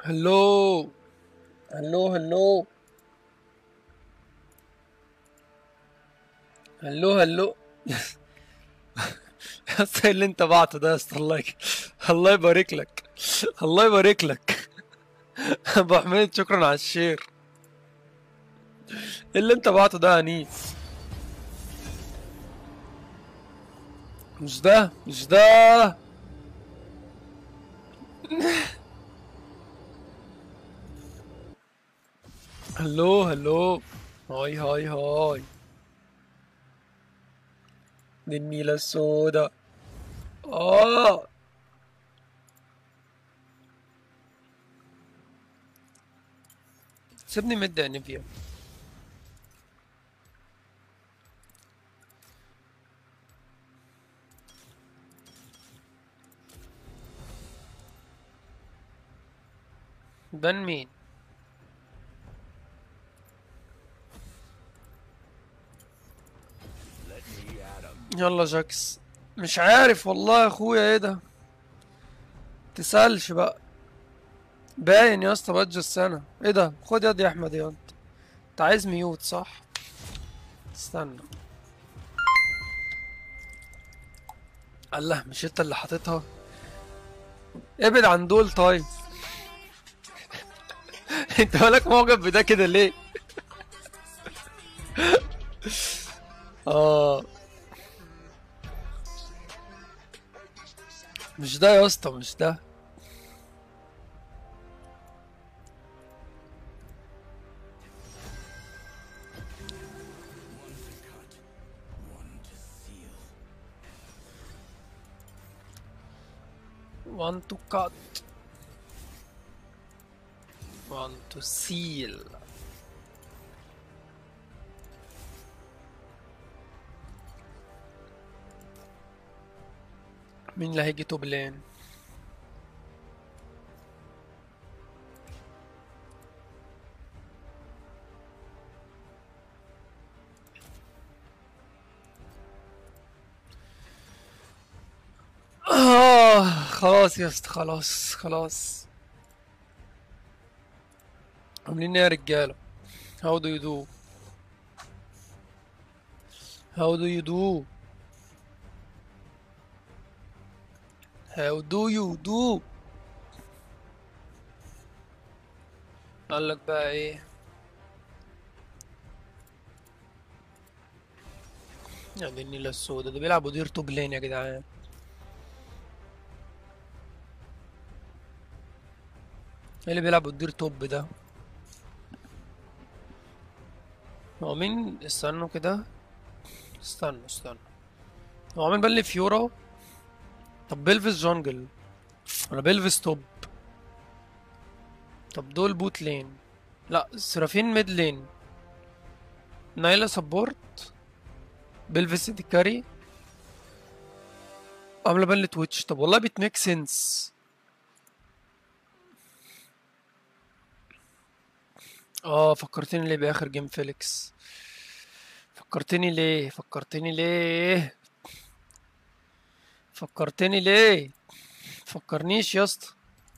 هلو هلو هلو هلو هلو يا اسطى إيه اللي انت بعته ده يا اسطى الله يك... الله يبارك لك الله يبارك لك ابو حميد شكرا على الشير إيه اللي انت بعته ده يا انيس مش ده مش ده هلو هلو هاي هاي هاي دي النيلة السوداء اه سيبني مد يا نيفيا بن مين يلا جاكس مش عارف والله يا اخويا ايه ده تسألش بقى باين يا اسطى بادج السنة ايه ده خد يد يا احمد يا انت انت عايز ميوت صح استنى الله مش انت اللي حاططها ابعد عن دول طيب انت مالك معجب بده كده ليه اه مش ده يا اسطى مش ده Want to cut. Want to seal. مين اللي هيجي توب لين؟ آه خلاص يا اسطى خلاص خلاص عاملين ايه يا رجالة how do you do how do you do how do you do قال لك بقى ايه يا دي النيلة السودا ده بيلعبوا دير توب لين يا جدعان ايه اللي بيلعب الدير توب ده هو مين استنوا كده استنوا استنوا هو مين بل فيورا طب بيلفس جونجل ولا بيلفس توب طب دول بوت لين لا سرافين ميد لين نايلا سبورت بيلفس دي كاري عامله بل تويتش طب والله بتميك سنس اه فكرتني ليه باخر جيم فيليكس فكرتني ليه فكرتني ليه فكرتني ليه فكرنيش يا اسطى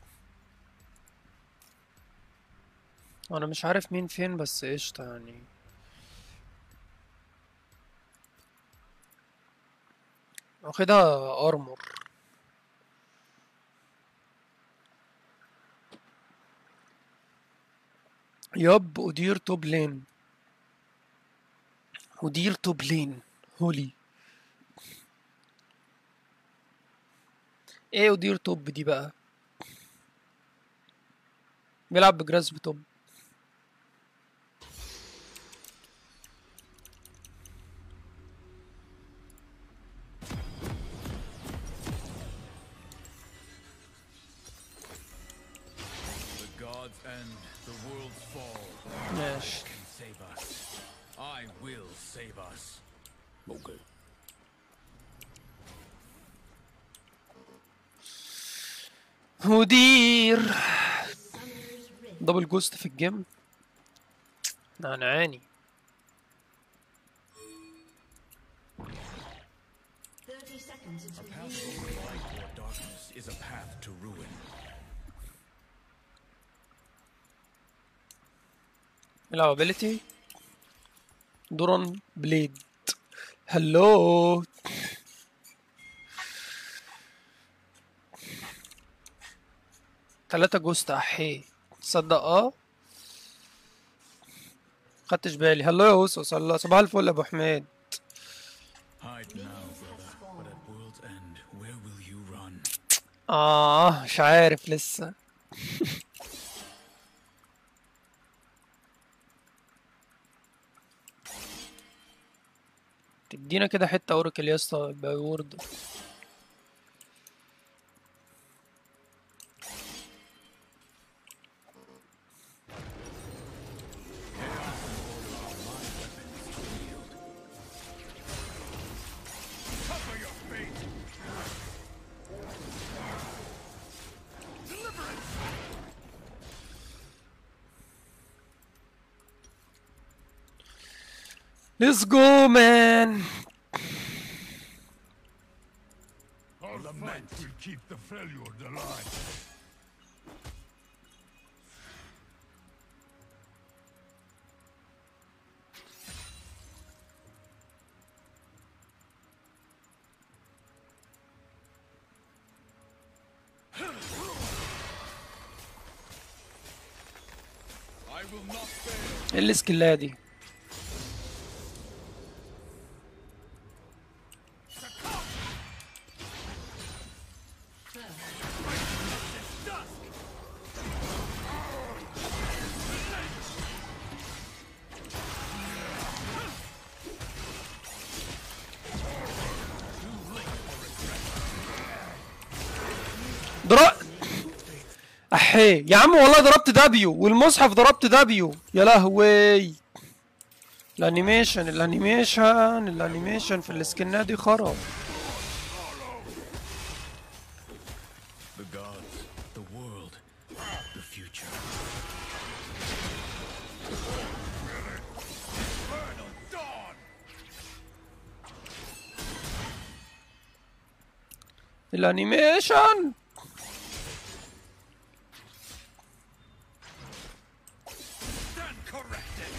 انا مش عارف مين فين بس قشطه يعني واخدها ارمور يب أدير توب لين أدير توب لين هولي ايه أدير توب دي بقى بيلعب بجراس بتوب The gods end, the world's fall. ماشي Can save us. I will save us. Okay. مدير دبل جوست في الجيم نعنعاني 30 seconds A until path of light or darkness is a path to ruin. يلعب ابيليتي دوران بليد هلو تلاتة جوست احي تصدق اه خدتش بالي هلو يا هوسوس الله صباح الفل يا ابو حميد Hide now, brother. But at world's end, where will you run? اه مش عارف لسه تدينا كده حتة اوراكل يا اسطى يبقى وورد Let's go man Our lament will keep the Freljord alive. I will not fail. ايه السكيلة دي ضرب احي يا عم والله ضربت دبليو والمصحف ضربت دبليو يا لهوي الانيميشن الانيميشن الانيميشن في السكنات دي خرب The gods, the world, the future. الانيميشن Stand corrected.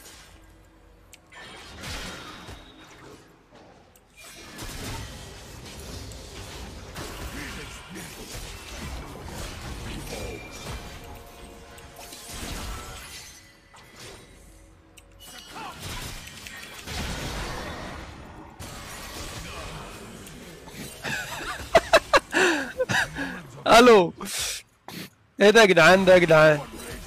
الو ايه ده يا جدعان ده يا جدعان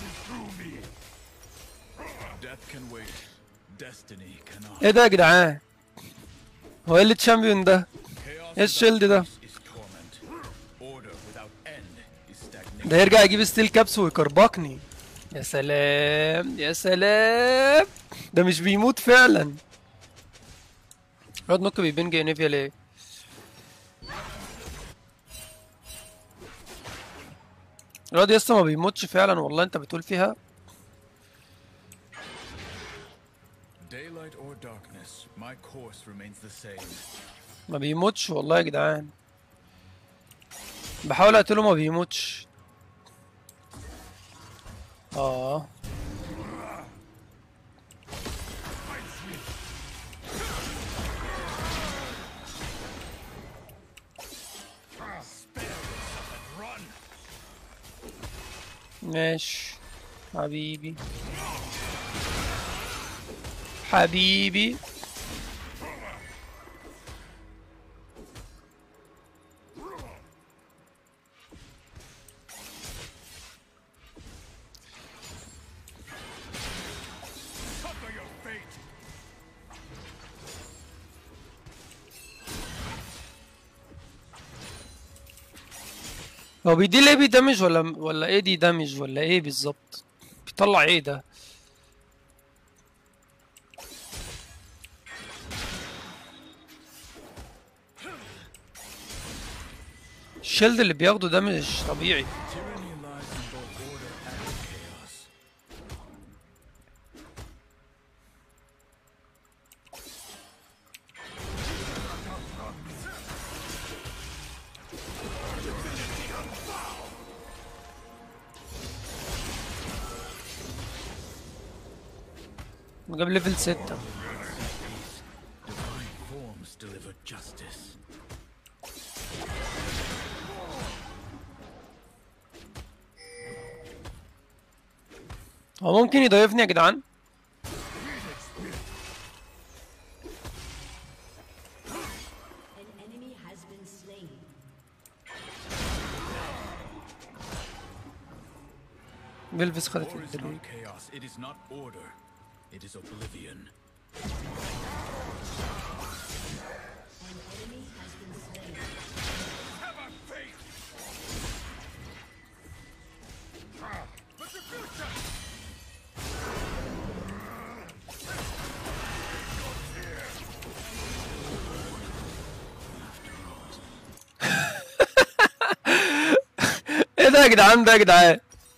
Death can wait. Destiny cannot. ايه ده يا جدعان هو ايه اللي تشامبيون ده Chaos ايه الشيلد ده is torment. Order without end is stagnation. ده يرجع يجيب ستيل كابس ويكربكني يا سلام يا سلام ده مش بيموت فعلا الواد نوك بيبنج انيفيا ليه الواد يا اسطى ما بيموتش فعلا والله انت بتقول فيها Daylight or darkness, my course remains the same. ما بيموتش والله يا جدعان بحاول اقتله ما بيموتش اه ماشي حبيبي حبيبي Cover your fate. هو بيدي ليه بي دامج ولا ولا ايه دي دامج ولا ايه بالظبط بيطلع ايه ده الشيلد اللي بياخده ده مش طبيعي Tyranny lies in both order and chaos. جاب ليفل 6 Divine forms deliver justice. هو ممكن يضيفني يا جدعان An enemy has been slain. فيلفس خدت War is الدلوي not chaos. It is not order. It is oblivion. An enemy has been slain. ايه ده يا جدعان ده يا جدعان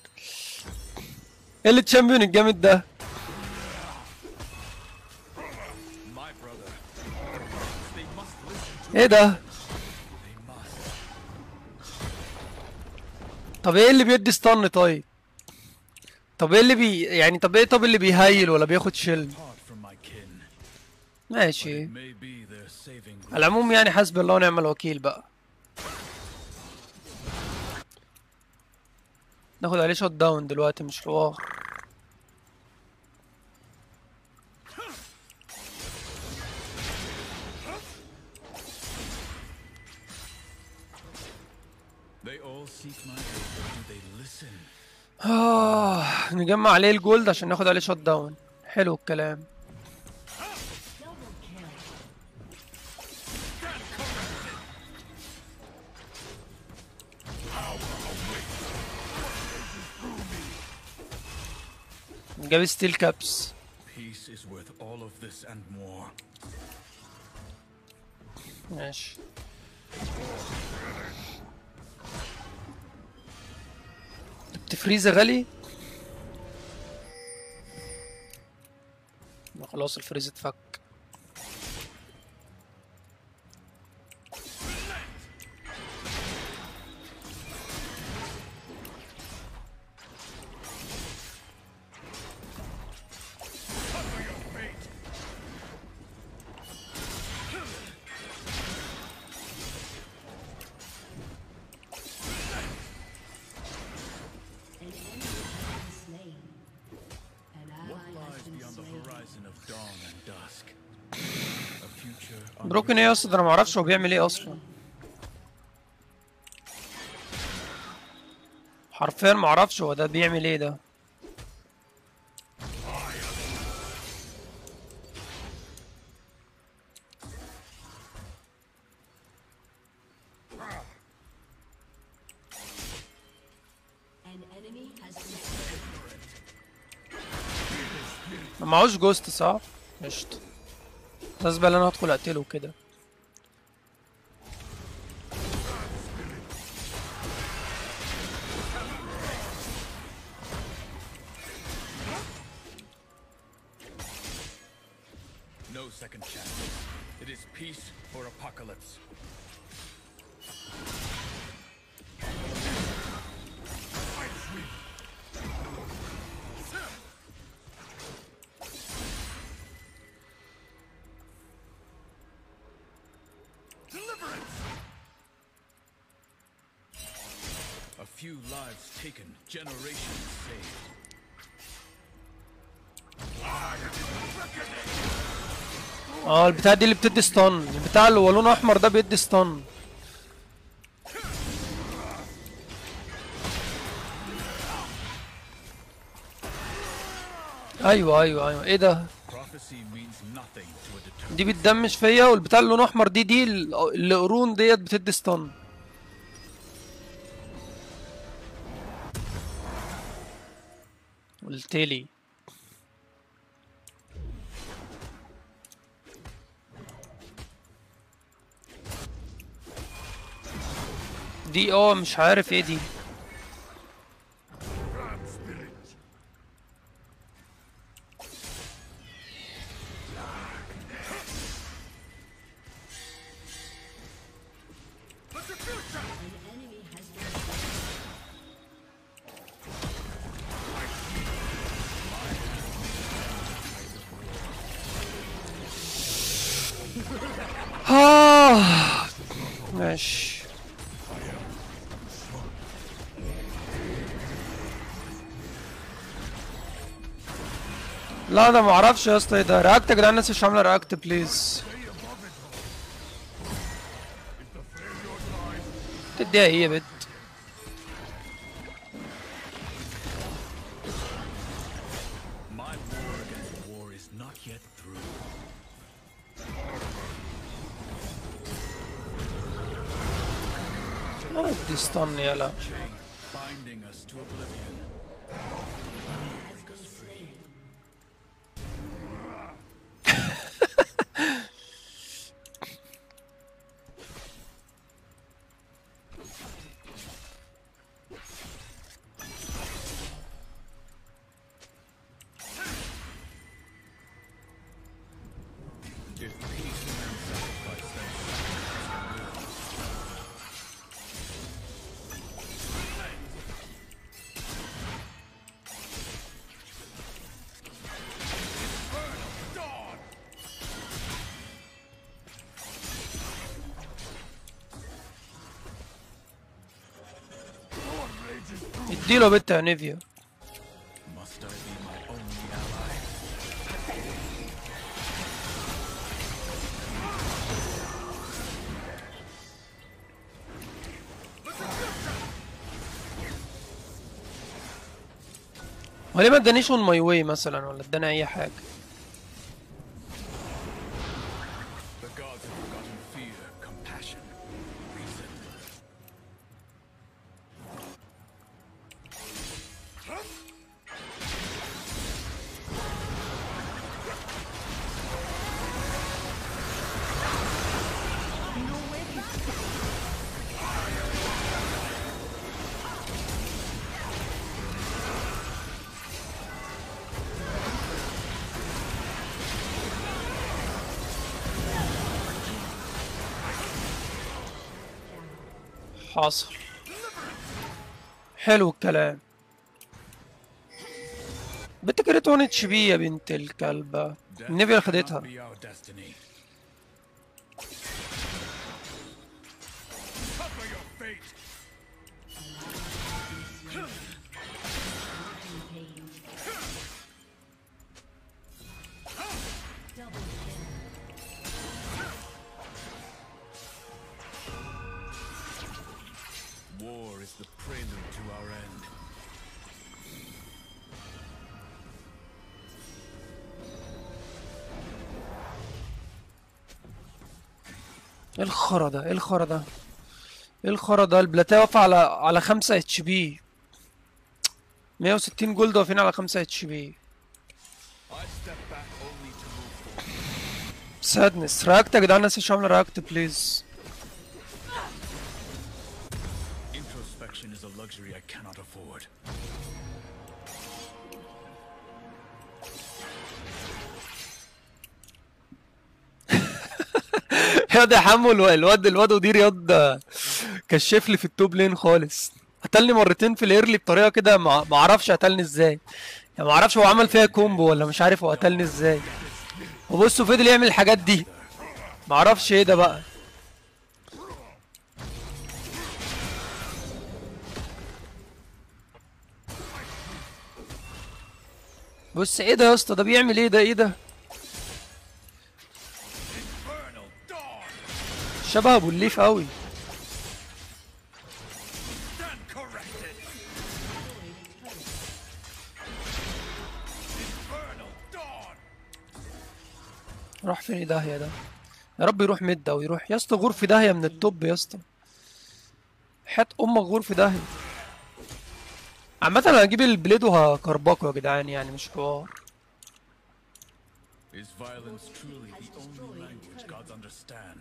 ايه التشامبيون الجامد ده My brother. They must listen to ايه ده They must. طب ايه اللي بيدي ستان طيب طب ايه اللي بي يعني طب ايه طب اللي بيهيل ولا بياخد شيل Part from my kin. ماشي It may be their saving على العموم يعني حسبي الله ونعم الوكيل بقى ناخد عليه شوت داون دلوقتي مش حوار They all seek my aid, but do they listen? آه نجمع عليه الجولد عشان ناخد عليه شوت داون حلو الكلام Double kill. جاب ستيل كابس Peace is worth all of this and more. ماشي جبت فريزة غالي ما خلاص الفريز اتفك An enemy has been slain. An What ally has lies been beyond the slain. horizon of dawn and dusk? A future بروكن ايه اصلا ده انا معرفش هو بيعمل ايه اصلا حرفيا معرفش هو ده بيعمل ايه ده An enemy has been slain. ما معهوش جوست صح؟ قشطة بس بقى انا هدخل اقتله كده No second chance. It is peace or apocalypse. A few lives taken, generations saved. اه البتاع دي اللي بتدي ستان البتاع اللي هو لونه احمر ده بيدي ستان ايوه ايوه ايوه ايه ده Prophecy means nothing to a determined. دي بتدمج فيا والبتاع اللي لونه احمر دي دي ال- القرون ديت بتدي ستان قلتلي دي اه مش عارف ايه دي Grand spirit. An enemy has been slain. ماشي لا ده معرفش يا اسطى ايه ده رياكت يا جدعان الناس مش عامله رياكت بليز تديها ايه يا بت My war against war is not yet through. دي استنى يلا Chain binding us to oblivion. If peace and sacrifice then اديله بت يا نيفيا must I be my only ally? هو ليه ما ادانيش اون ماي واي مثلا ولا اداني اي حاجه The gods have forgotten fear, compassion, reason. حاصل حلو الكلام بنت كريت 1 اتش بي يا بنت الكلبة Death النيفيا cannot خدتها be our destiny. Suffer your fate. Double kill. War is the prelude to our end. ايه الخرا ده ايه الخرا ده ايه الخرا ده البلاتيه واقفة على على 5 اتش بي 160 جولد واقفين على 5 اتش بي I step back only to move forward. سادنس رياكت يا جدعان الناس مش عامله رياكت بليز Introspection is a luxury I cannot afford. يا ده يا حمو الو- الواد الواد ودير ياض كشف لي في التوب لين خالص قتلني مرتين في الايرلي بطريقه كده ما ما اعرفش قتلني ازاي يعني ما اعرفش هو عمل فيها كومبو ولا مش عارف هو قتلني ازاي وبصوا فضل يعمل الحاجات دي ما اعرفش ايه ده بقى بص ايه ده يا اسطى ده بيعمل ايه ده ايه ده Infernal dawn. شبه ابو الليف قوي Stand corrected. Infernal dawn. راح فين داهية ده يا رب يروح مد او يروح يا اسطى غور في داهية من التوب يا اسطى حياة امك غور في داهية عامة انا هجيب البليد وهكربكه يا جدعان يعني مش حوار Is violence truly the only language gods understand?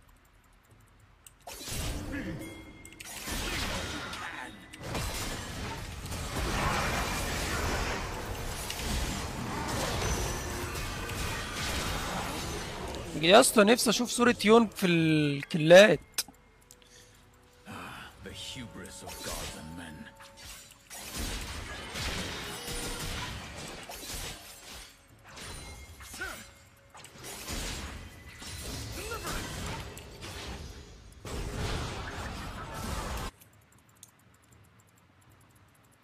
يا اسطى نفسي اشوف صورة يون في الكلات The hubris of gods and men.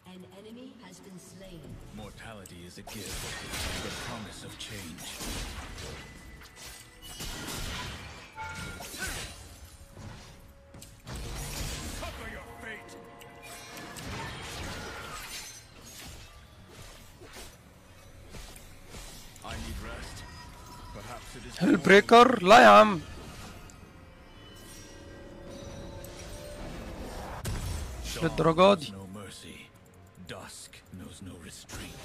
An enemy has been slain. Mortality is a gift, the promise of change. Cover your fate! I need rest. Perhaps it is هيل بريكر لا يا عم مش للدرجة دي no mercy. Dusk knows no restraint.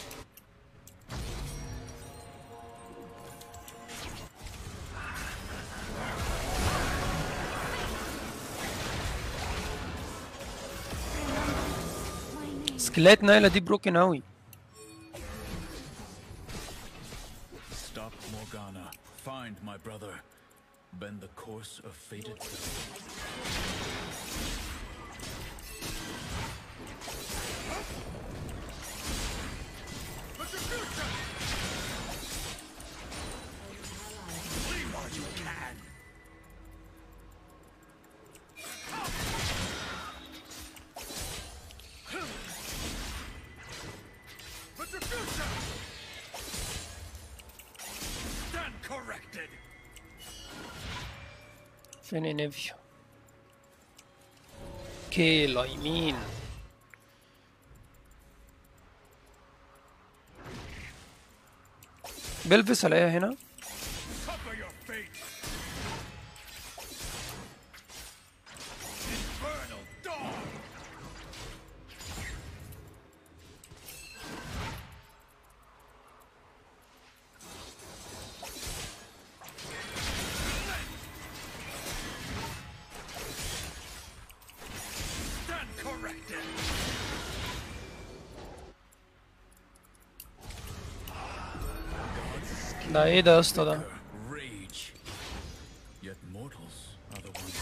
سكيلات نايلة دي بروكن اوي Stop Morgana. Find my brother. Bend the course of fate itself. Retribution! Stand corrected! فين انيفيو كيلا يمين بلبس الاقيها هنا Cover your fate! Infernal dawn! Stand corrected! ده ايه ده يا اسطى ده Rage. Yet mortals are the ones.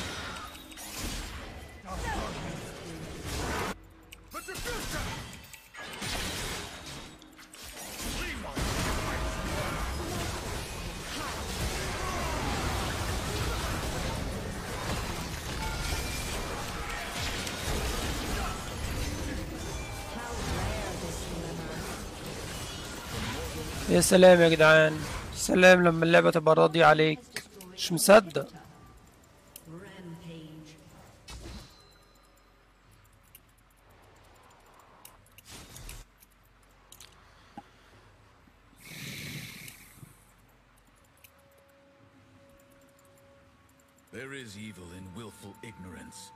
Retribution! يا سلام يا جدعان سلام لما اللعبة تبقى راضية عليك مش مصدق Rampage. There is evil in willful ignorance.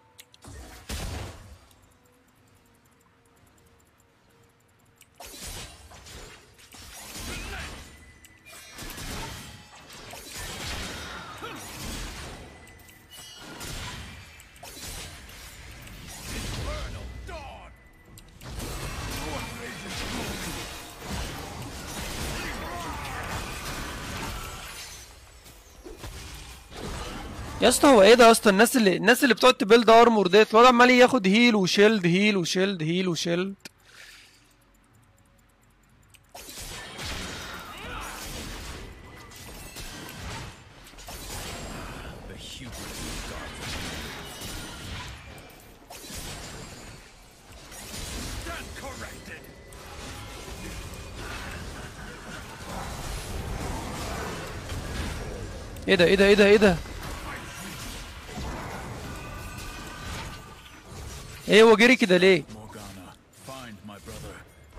Infernal dawn! يا اسطى هو ايه ده يا اسطى الناس اللي الناس اللي بتقعد تبيلد ارمور ديت الواد عمال ياخد هيل وشيلد هيل وشيلد هيل وشيلد The hubris of gods. Stand corrected! ايه ده ايه ده ايه ده ايه ده ايه هو جري كده ليه Morgana, find my brother.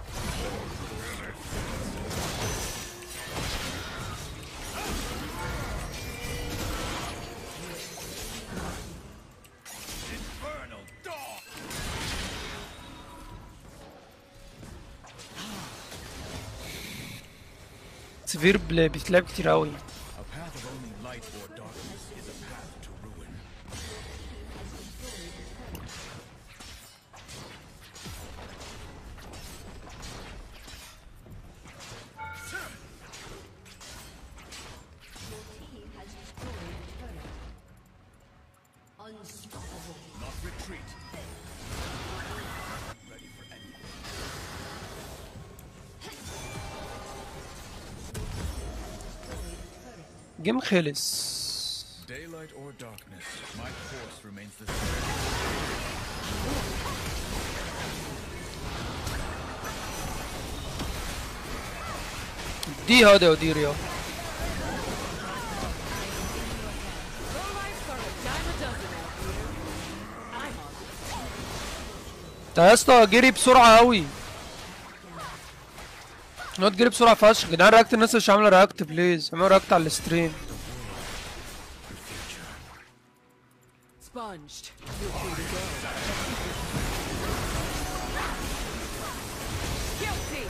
Infernal dawn! سفير بل- بتلعب كتير قوي A path of only light or darkness is a path to ruin. Team has destroyed the turret. Unstoppable. Not retreat. Ready for anything. جيم خلص Daylight or darkness, my course remains the same. دي هذا يا دير يا ده يا اسطى جري بسرعة أوي الواد جري بسرعة فشخ يا جدعان رياكت الناس مش عاملة رياكت بليز اعملوا رياكت على الستريم Sponged. Feel free to go. Guilty.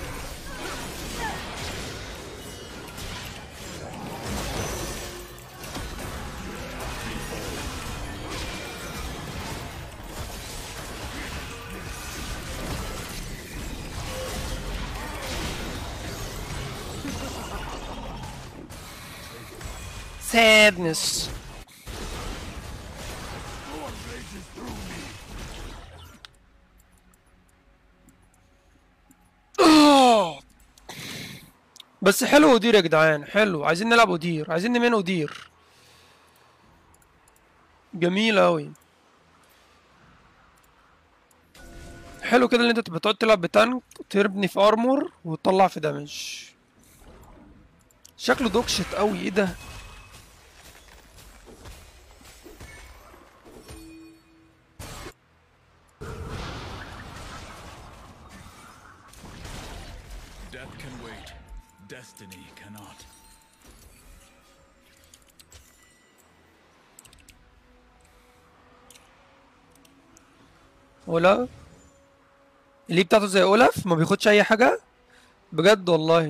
sadness آه. بس حلو ودير يا جدعان حلو عايزين نلعب ودير عايزين نمين ودير جميل اوي حلو كده اللي انت تبقى تقعد تلعب بتانك تربني في ارمور وتطلع في دامج شكله دوكشت قوي ايه ده Death can wait. Destiny cannot. اولاف اللي بتاعته زي اولاف ما بياخدش اي حاجه بجد والله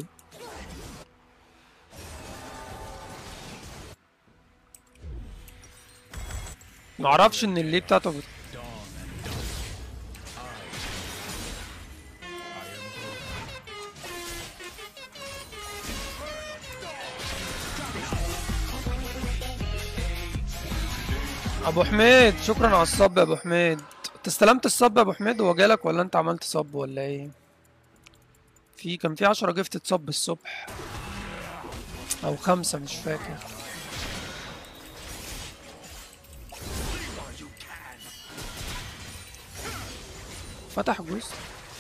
ما اعرفش ان اللي بتاعته بت... ابو حميد شكرا على الصب يا ابو حميد انت استلمت الصب يا ابو حميد هو جالك ولا انت عملت صب ولا ايه في كان في عشرة جفت تصب الصبح او خمسة مش فاكر فتح جزء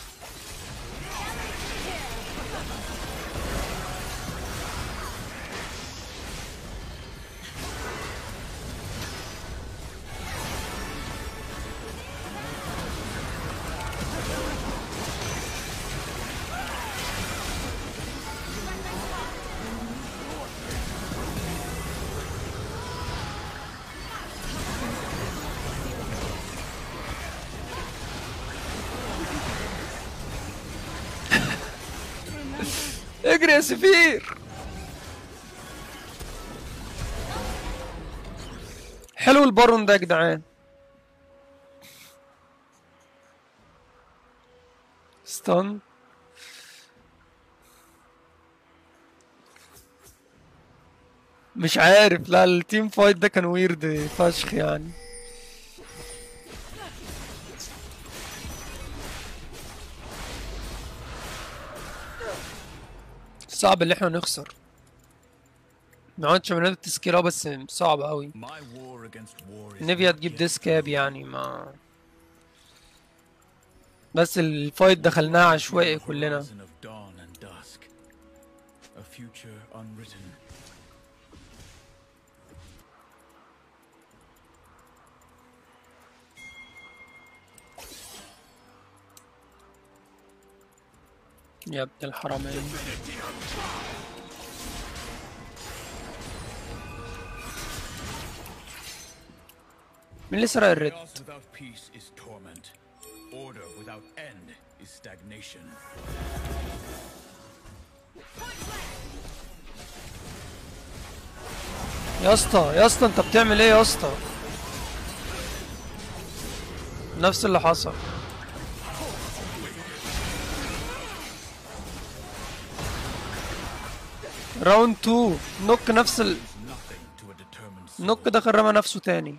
اجري يا سفير حلو البارون ده يا جدعان ستان مش عارف لا التيم فايت ده كان ويرد فشخ يعني صعب اللي احنا نخسر ما عملتش عمليات التسكير اه بس صعب قوي My war against war is نيفيا not تجيب yet ديسكاب يعني ما بس الفايت دخلناها عشوائي كلنا horizon of dawn and dusk. A future unwritten. يا ابن الحرامين مين اللي سرق الريد Chaos without peace is torment. Order without end is stagnation. يا اسطى يا اسطى انت بتعمل ايه يا اسطى نفس اللي حصل راوند 2 نوك نفس ال... Nothing to a determined soul. نوك دخل رمى نفسه تاني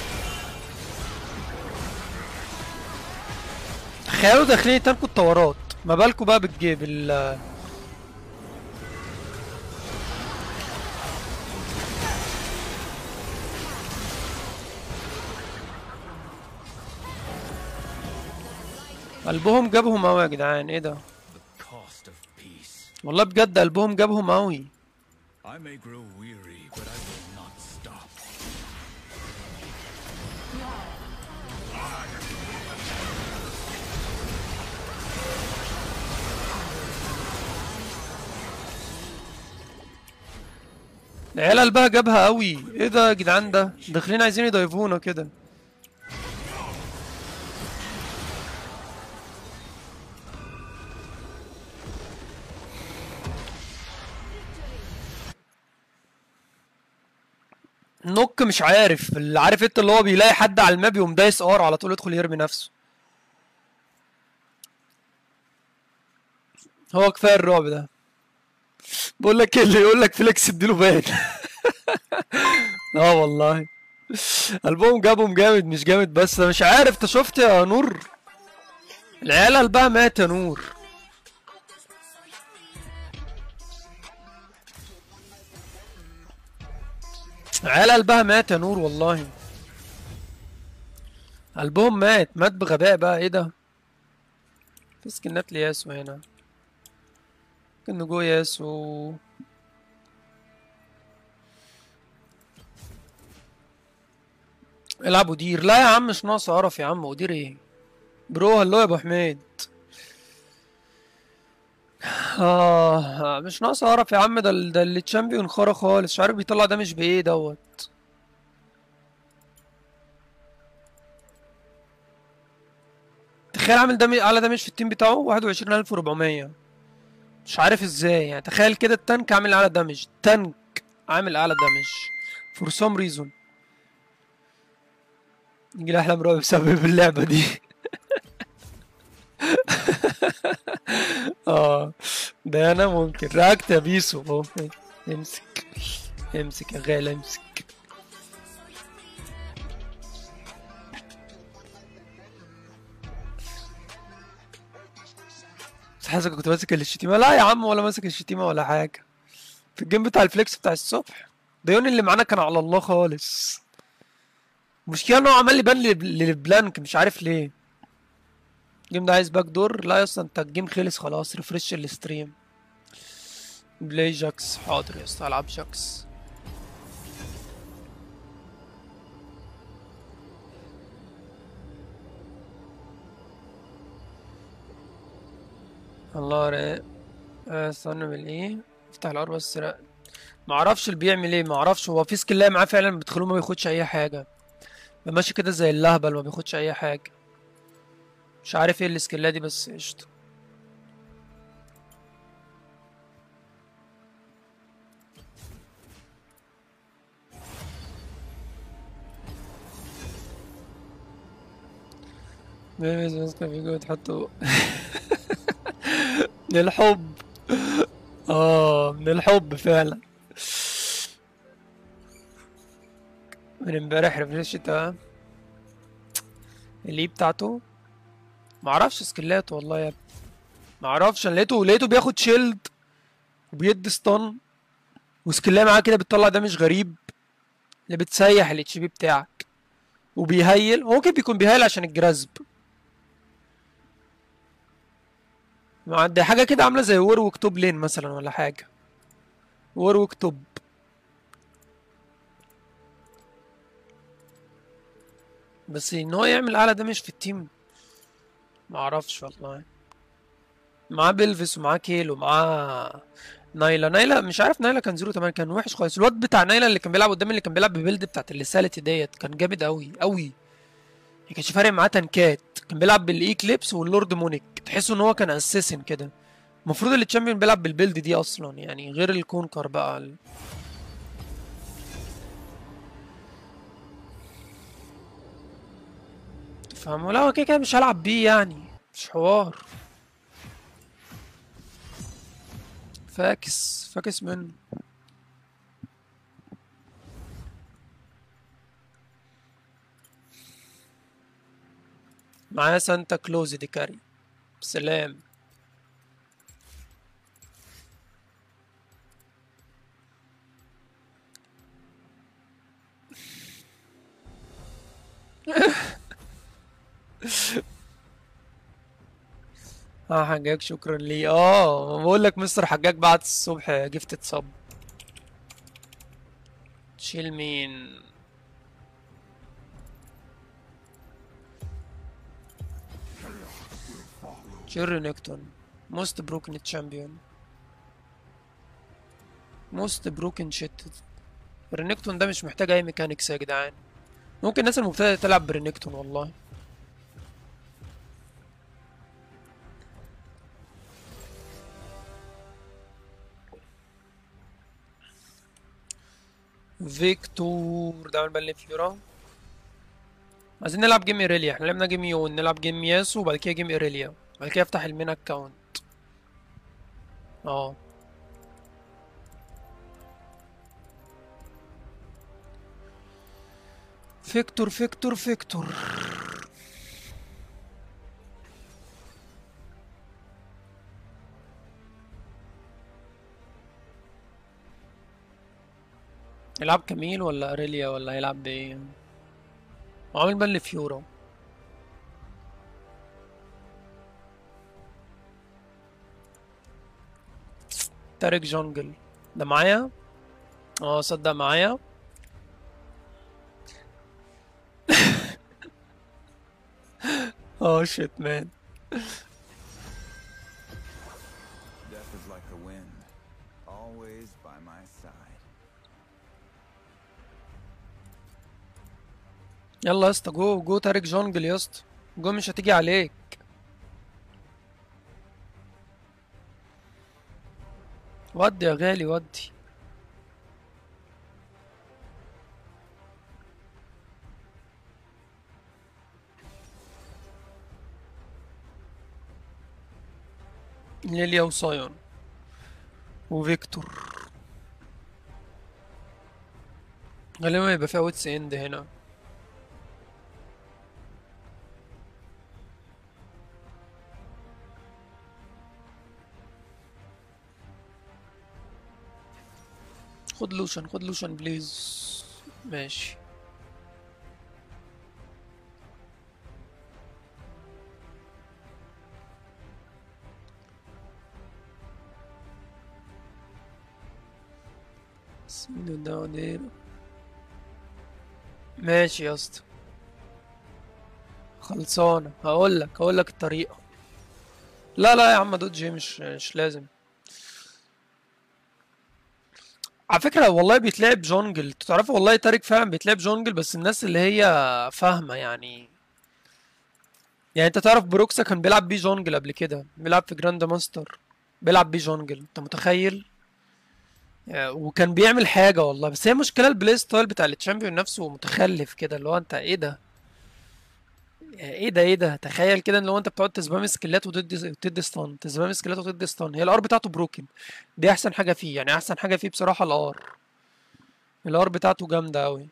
تخيلوا داخلين تانكوا الطورات ما بالكوا بقى بالجيب ال قلبهم جابهم اوي يا جدعان ايه ده The cost of peace. والله بجد قلبهم جابهم اوي I may grow weary, but I will not stop. العيال قلبها جابها قوي ايه ده يا جدعان ده داخلين عايزين يضيفونا كده نوك مش عارف اللي عارف انت اللي هو بيلاقي حد على الماب يقوم دايس ار على طول يدخل يرمي نفسه هو كفايه الرعب ده بقول لك ايه اللي يقول لك فليكس اديله بان اه والله قلبهم جابهم جامد مش جامد بس انا مش عارف انت شفت يا نور العيال قلبها مات يا نور العيال قلبها مات يا نور والله قلبهم مات مات بغباء بقى ايه ده في سكنات لياسو هنا ممكن نجو ياسو العب ودير لا يا عم مش ناقص قرف يا عم ودير ايه برو هلو يا ابو حميد اه مش ناقص قرف يا عم ده ال- ده اللي تشامبيون خرا خالص مش عارف بيطلع ده مش بايه دوت تخيل عامل دمج اعلى دمج في التيم بتاعه 21400 مش عارف ازاي يعني تخيل كده التانك عامل اعلى دمج تانك عامل اعلى دمج فور سام ريزون يجي لي احلام رعب بسبب اللعبه دي اه ده انا ممكن راكت يا بيسو اهو امسك امسك يا غالي امسك بس حاسسك كنت ماسك الشتيمه لا يا عم ولا ماسك الشتيمه ولا حاجه في الجيم بتاع الفليكس بتاع الصبح ديون اللي معانا كان على الله خالص المشكله انه عمال يبان لي للبلانك مش عارف ليه الجيم ده عايز باك دور لا يا اسطى انت الجيم خلص خلاص ريفرش الستريم بلاي جاكس حاضر يا اسطى العب جاكس الله رايق آه، استنى بالايه افتح الار بس لا ما اعرفش اللي بيعمل ايه ما اعرفش هو في سكيلايه معاه فعلا بتخلوه ما بياخدش اي حاجه ده ماشي كده زي اللهبل ما بياخدش اي حاجه مش عارف ايه السكيلات دي بس قشطه بيبيز ماسكة فيجو تحطه من الحب اه من الحب فعلا من امبارح ريفرشتها اللي بتاعته معرفش سكيلاته والله يا ابني معرفش انا لقيته لقيته بياخد شيلد وبيدي ستان وسكيلايه معاه كده بتطلع دمج غريب اللي بتسيح الاتش بي بتاعك وبيهيل هو ممكن بيكون بيهيل عشان الجرزب ما دي حاجة كده عاملة زي وروك توب لين مثلا ولا حاجة وروك توب بس ان هو يعمل اعلى دمج في التيم ما اعرفش والله معاه بيلفيس ومعاه كيل ومعاه نايلا نايلا مش عارف نايلا كان زيرو تمام كان وحش خالص الواد بتاع نايلا اللي كان بيلعب قدام اللي كان بيلعب ببيلد بتاعت الليساليتي ديت كان جامد قوي قوي ما كانش فارق معاه تنكات كان بيلعب بالايكليبس واللورد مونيك تحسه ان هو كان اساسن كده المفروض اللي تشامبيون بيلعب بالبيلد دي اصلا يعني غير الكونكر بقى ال- فاهم لا هو كده كده مش هلعب بيه يعني مش حوار فاكس فاكس منه معايا سانتا كلوز دي كاري سلام اه حجاج شكرا لي اه بقول لك مستر حجاج بعت الصبح جفت صب تشيل مين تشيل رينكتون موست بروكن تشامبيون موست بروكن شيت رينكتون ده مش محتاج اي ميكانيكس يا جدعان ممكن الناس المبتدئة تلعب برينكتون والله فيكتور ده عمل بالي فيورا عايزين نلعب جيم ايريليا احنا لعبنا جيم يون نلعب جيم ياسو وبعد كده جيم ايريليا بعد كده افتح المين اكونت اه فيكتور فيكتور فيكتور يلعب كميل ولا اريليا ولا هيلعب بايه هو عامل بان لفيورا تارك جونجل ده معايا اه صدق معايا اه شيت مان Death is like the wind, always by my side. يلا يا اسطى جو جو تارك جونجل يا اسطى جو مش هتيجي عليك ودي يا غالي ودي ليليا وسايون وفيكتور غالبا يبقى فيها ويتس اند هنا خد لوشن خد لوشن بليز ماشي سيدو داودير ماشي يا اسطى خلصانة هقول لك هقول لك الطريقة لا لا يا عم دوجي مش مش لازم على فكرة والله بيتلعب جونجل تعرفوا والله تارك فعلا بيتلعب جونجل بس الناس اللي هي فاهمة يعني يعني انت تعرف بروكسا كان بيلعب بيه جونجل قبل كده بيلعب في جراند ماستر بيلعب بيه جونجل انت متخيل يعني وكان بيعمل حاجة والله بس هي مشكلة البلاي ستايل بتاع التشامبيون نفسه متخلف كده اللي هو انت ايه ده ايه ده ايه ده تخيل كده ان هو انت بتقعد تسبام سكيلات وتدي وتدي ستان تسبام سكيلات وتدي ستان هي الار بتاعته بروكن دي احسن حاجه فيه يعني احسن حاجه فيه بصراحه الار الار بتاعته جامده قوي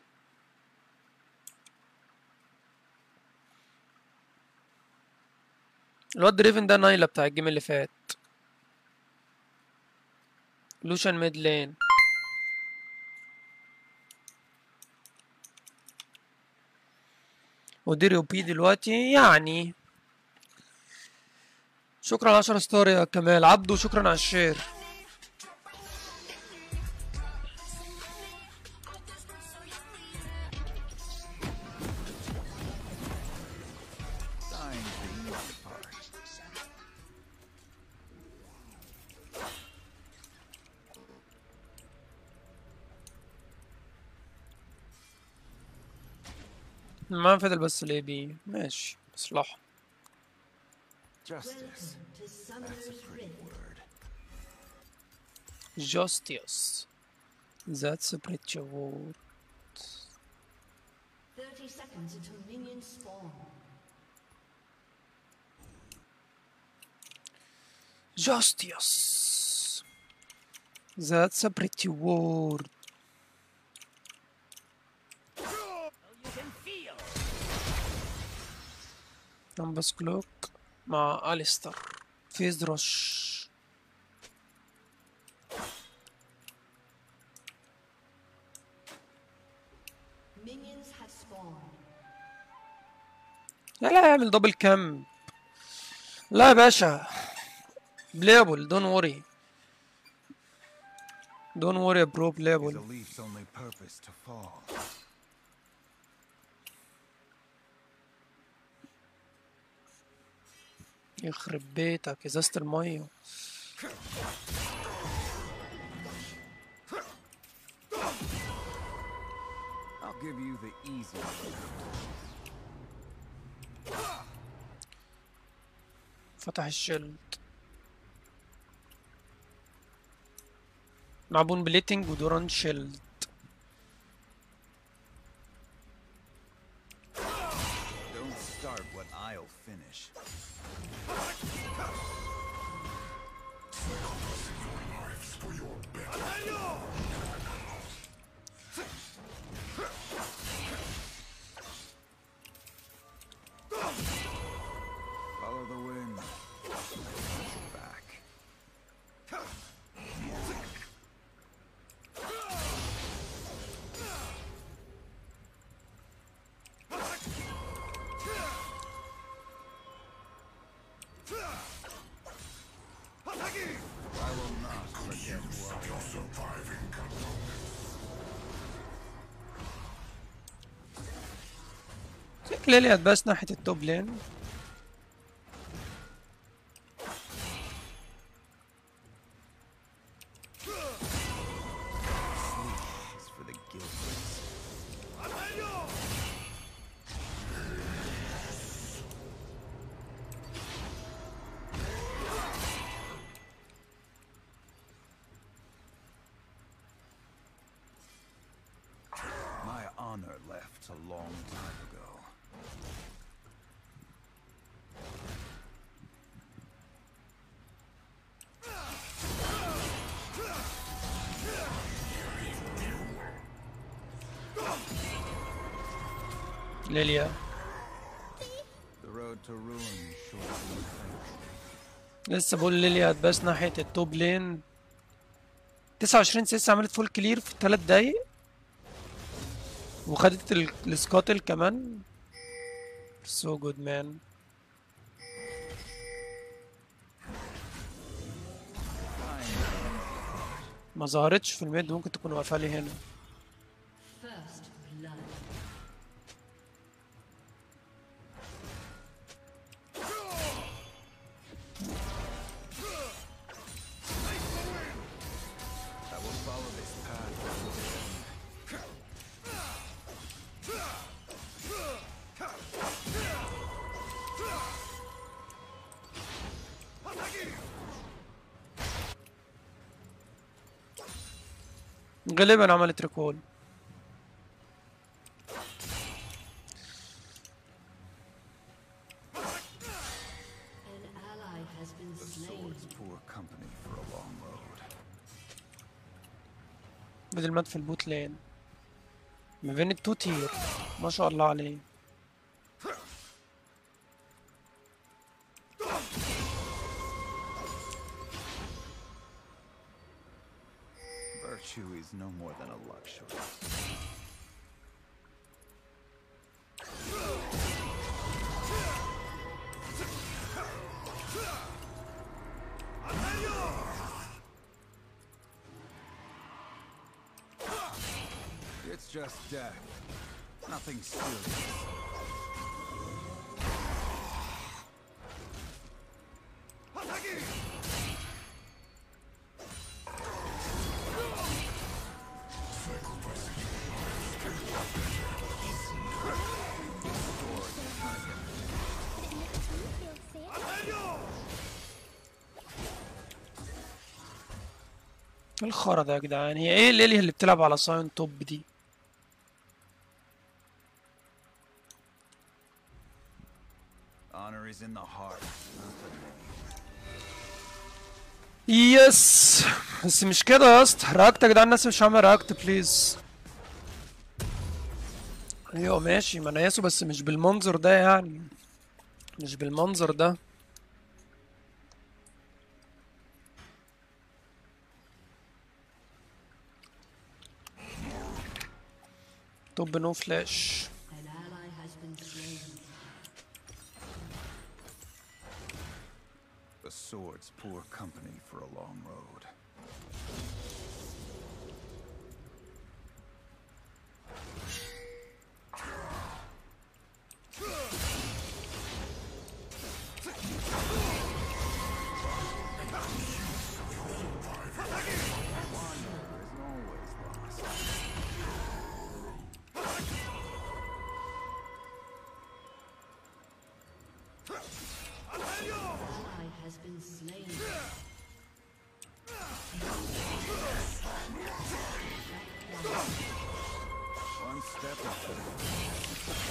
الواد دريفن ده نايلة بتاع الجيم اللي فات لوشان ميد لين وديريو بي دلوقتي يعني شكرا على 10 ستار يا كمال عبدو شكرا على الشير Time for your part. ما فضل بس الاي بي ماشي مصلحة Justice. to That's a Summoner's pretty Rift. word. justice that's a pretty word 30 seconds until minions spawn. justice that's a pretty word نمبس كلوك مع أليستر فيز رش Minions have spawned. لا لا اعمل دبل كام لا يا باشا بلايبل دون وري دون وري برو Is بلايبل a leaf's only purpose to fall. يخرب بيتك ازازة المية I'll give you the easy way. فتح الشيلد معبون بليتنج ودوران شيلد Don't start what I'll finish. Follow the wind. Back. I will not forget who I am. ليلي هتباس ناحية التوب لين is for the guiltless. My honor left a long time ago. ليليا The road to ruin short لسه بقول ليليا هتباس ناحية التوب لين تسعة وعشرين سيس عملت فول كلير في تلات دقايق وخدت ال- السكاتل كمان so good man ما ظهرتش في الميد ممكن تكون واقفة لي هنا First blood. I will follow this path. to the end. غالبا عملت ريكول An ally has been The slain. sword's poor company for a long road. بدل ما في البوت لين ما بين التو تير ما شاء الله عليه Virtue is no more than a luxury. It's just death. Nothing serious. ايه الخرا ده يا جدعان هي ايه الليلي اللي بتلعب على ساين توب دي Honor is in the heart, not the name. يس بس مش كده يا اسطى راكت يا جدعان الناس مش عامله راكت بليز ايوه ماشي ما انا ياسو بس مش بالمنظر ده يعني مش بالمنظر ده توب نو فلاش An ally has been slain. The sword's poor company for a long road. ally has been slain. One step ahead.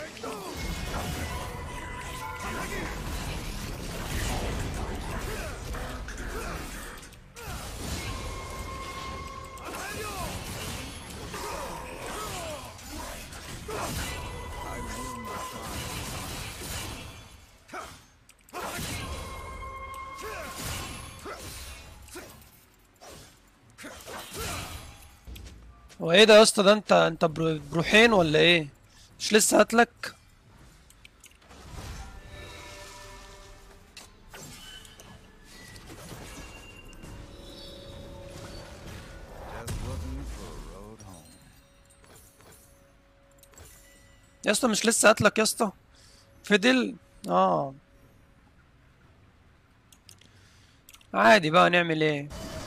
I will not die. هو ايه ده يا اسطى ده انت انت برو- بروحين ولا ايه مش لسه هاتلك Just looking for a road home. يا اسطى مش لسه هاتلك يا اسطى فضل اه عادي بقى نعمل ايه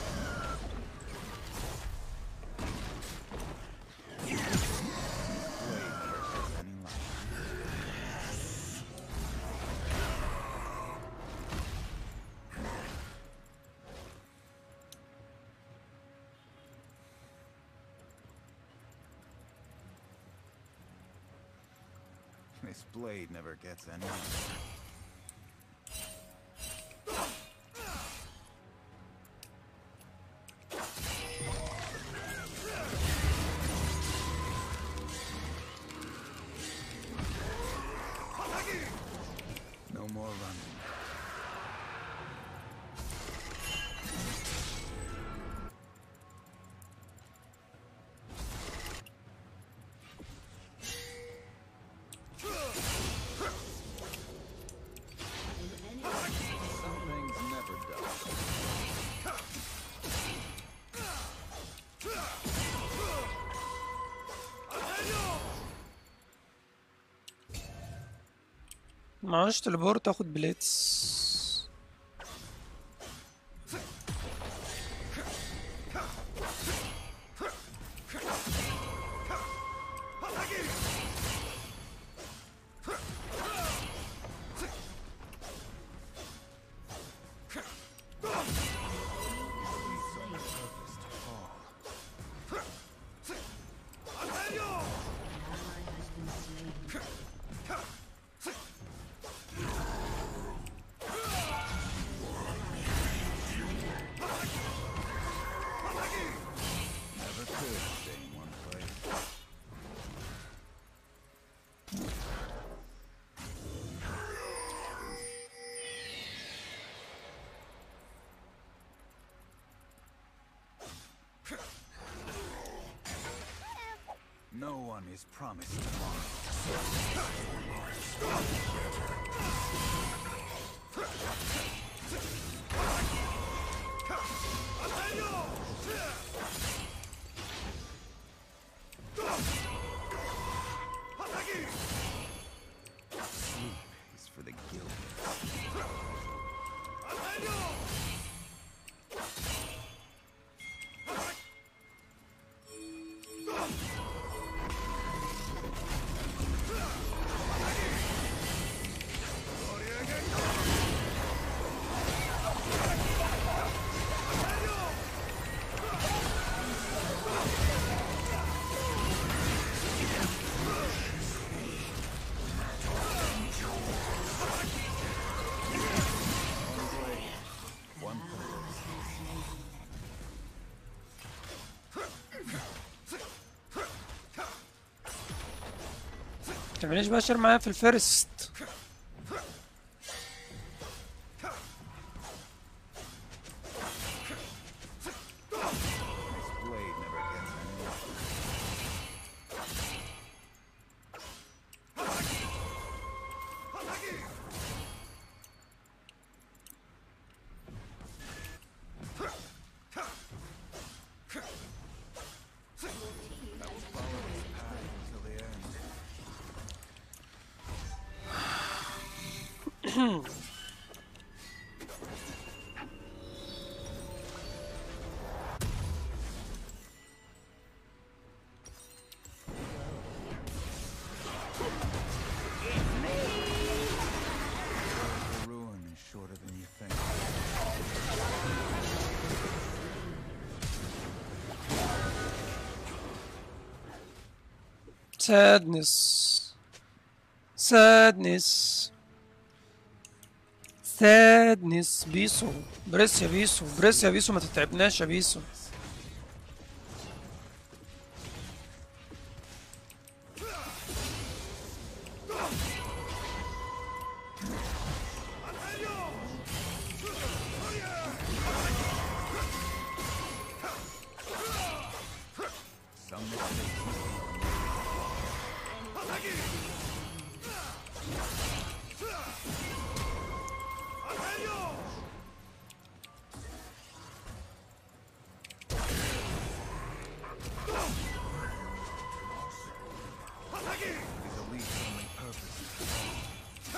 Any light. This blade never gets any. No more running. Some things never die. معاش تليبورت اخد بليتس Never could stay in one place. No one is promised tomorrow. Sleep is for the guilty. One purpose. متعمليش بقى شير معايا في الفيرست This blade never gets any. The ruin is shorter than you think. sadness sadness sadness بيسو بريس يا بيسو بريس يا بيسو ما تتعبناش يا بيسو Some mistakes is a least only purpose.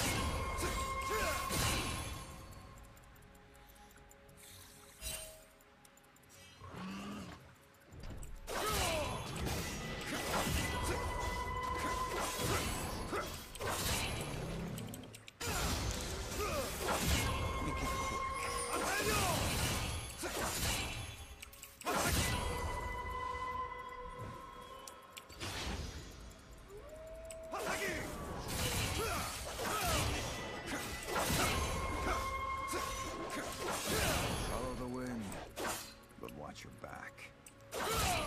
Make it quick. Follow the wind, but watch your back.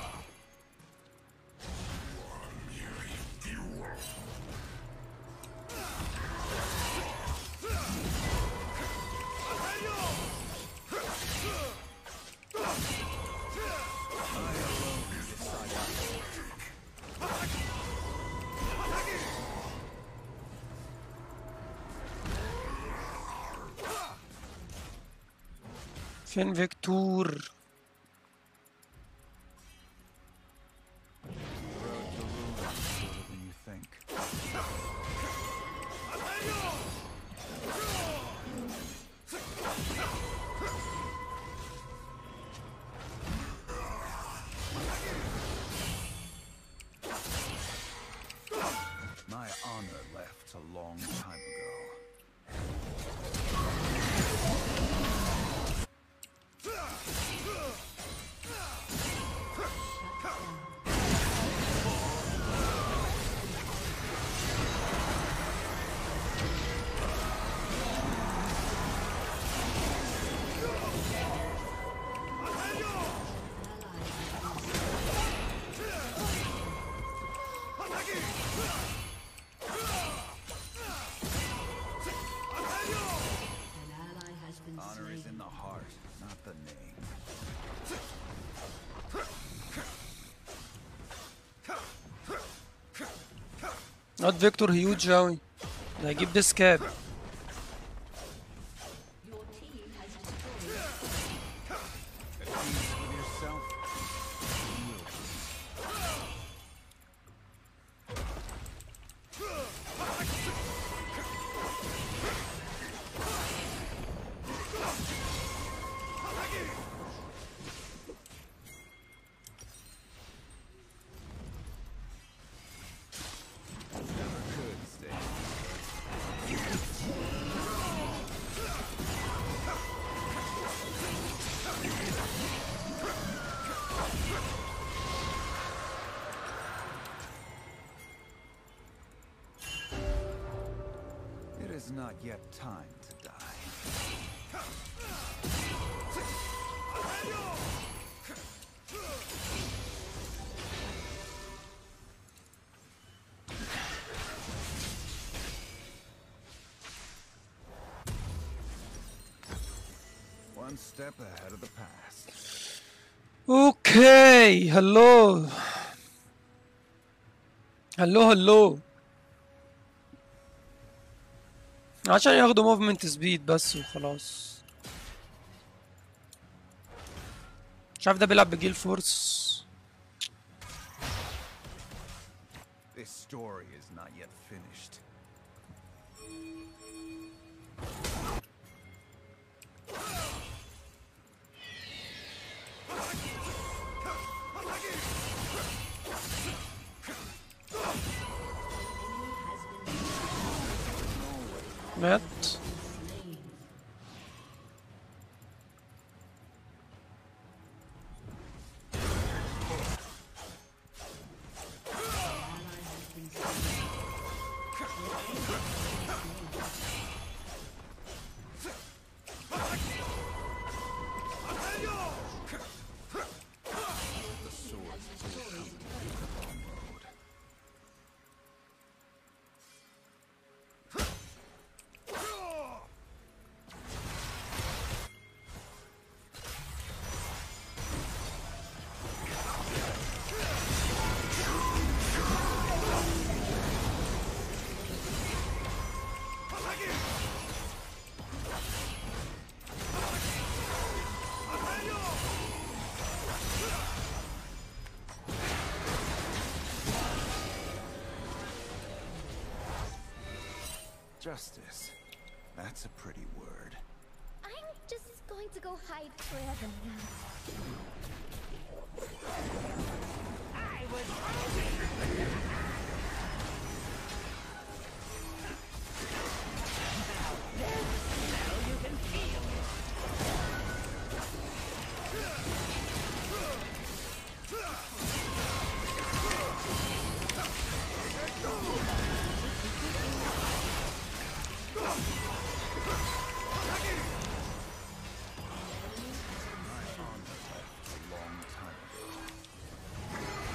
فين فيكتور Road to ruin is shorter than you think. My honor left a long time ago. An ally has been Honor is slain. in the heart, not the name. not فيكتور هيوج اوي ده هيجيب ديس كاب Your team has destroyed At peace with yourself. Never could stay. It is not yet time to die. One step ahead of the past. اوكي هلو هلو هلو عشان ياخدوا موفمنت سبيد بس وخلاص مش عارف ده بيلعب بجيل فورس This story is not yet finished. مات Justice. That's a pretty word. I'm just going to go hide forever now. Long time ago.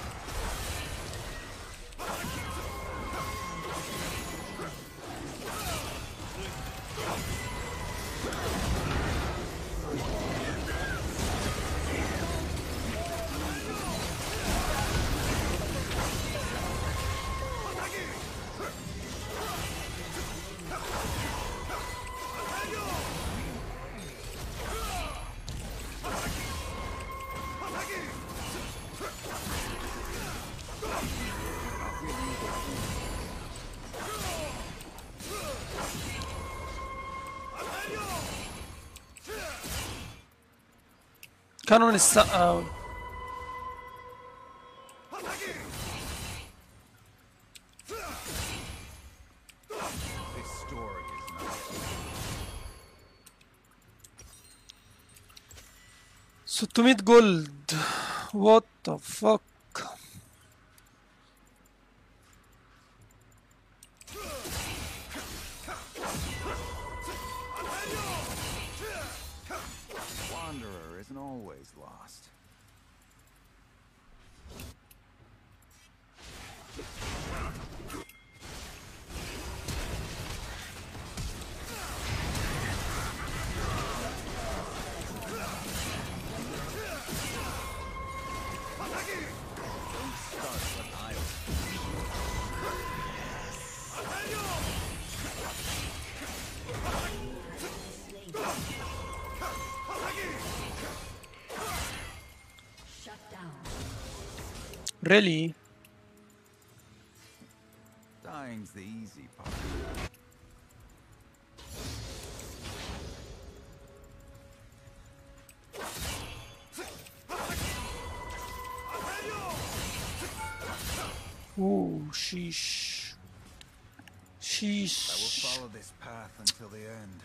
كانوا من السقا This story is not 600 جولد وات ذا فك Wanderer isn't always lost. Shut down. ريلي Dying's the easy part. اوه شيش I will شيش follow this path until the end.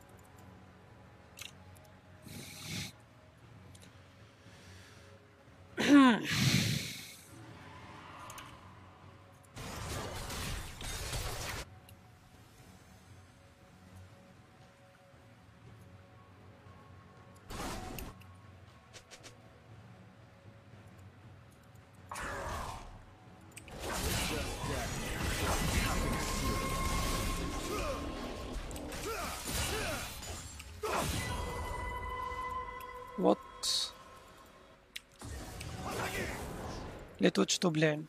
وات ليه تويتش توب لين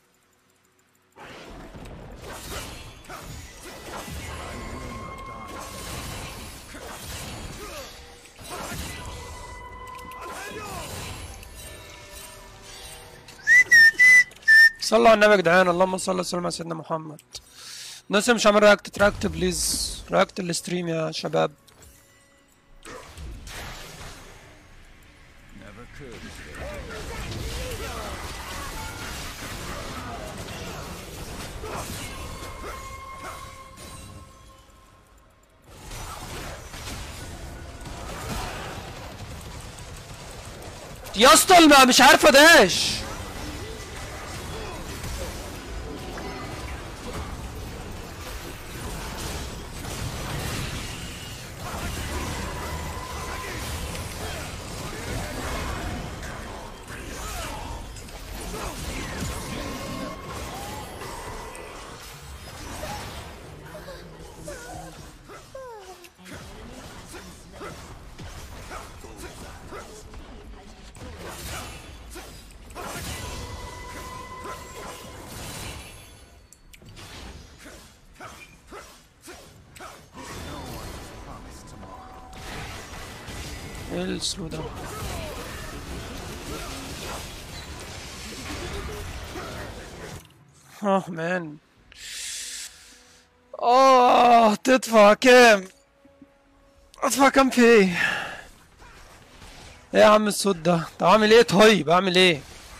صلوا على النبي يا جدعان اللهم صل وسلم على سيدنا محمد الناس اللي مش عامل رياكت تراكت بليز رياكت الستريم يا شباب Never could. يا اسطى الم- مش عارفه داش ايه السلو ده اه مان اه تدفع كام ادفع كام في ايه ايه يا عم الصوت ده طب اعمل ايه طيب اعمل ايه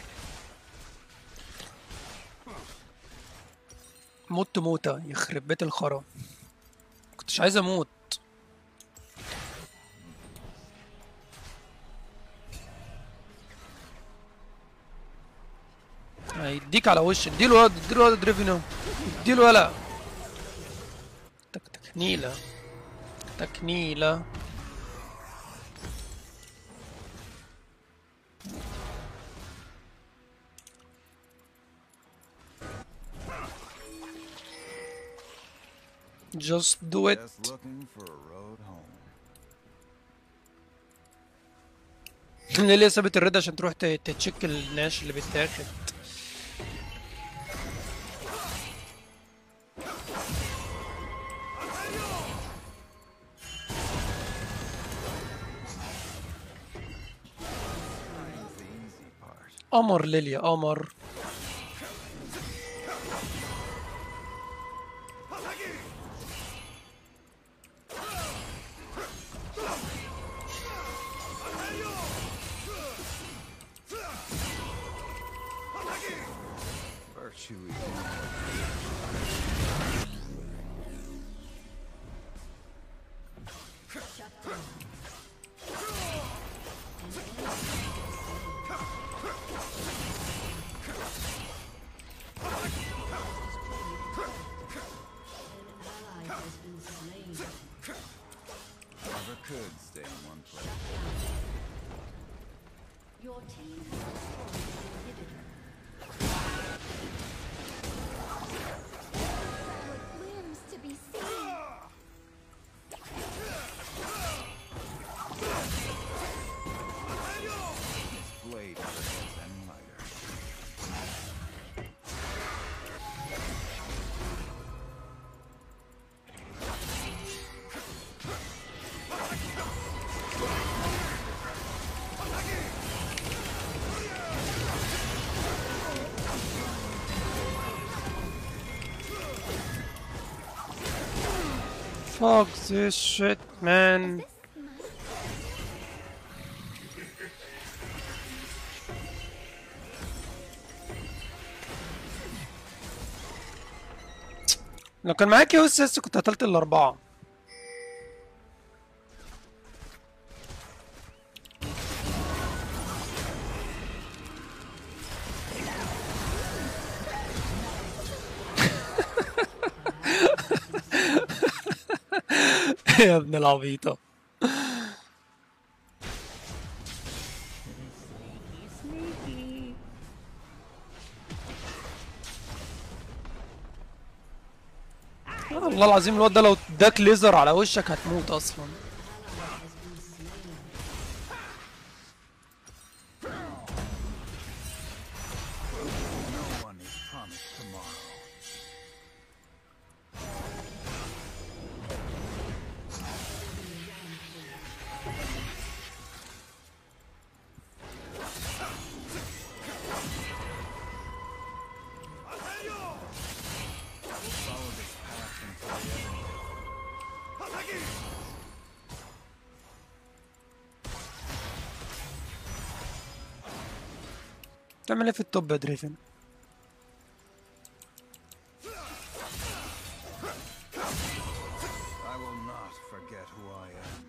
مت موتة يخرب بيت الخرا كنتش عايز اموت هيديك على وش اديله واد اديله واد دريفينو اديله ولا تك تكنيلة تكنيلة Just do it. Just looking for a road home. ليه ليه سابت الرد عشان تروح ت- تتشيك الناش اللي بيتاخد That's the easy part. قمر ليليا قمر Virtue is Ally has been slain. never could stay in one place. Your team has destroyed an inhibitor. limbs to be seen. Blade never gets any lighter. Fuck this shit man لو كان معاك يوس اس كنت قتلت الاربعه يا ابن العبيطه والله العظيم الواد ده لو اداك ليزر على وشك هتموت اصلا No one is promised tomorrow. Follow this path. تعمل ايه في التوب يا دريفن I will not forget who I am.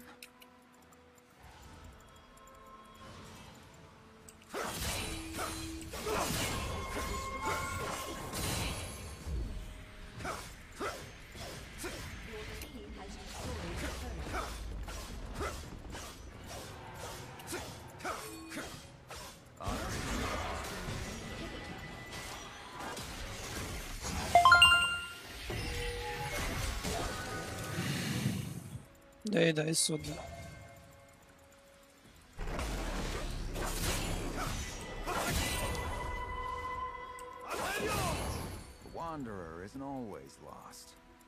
ده ايه ده ايه الصوت ده The Wanderer isn't always lost.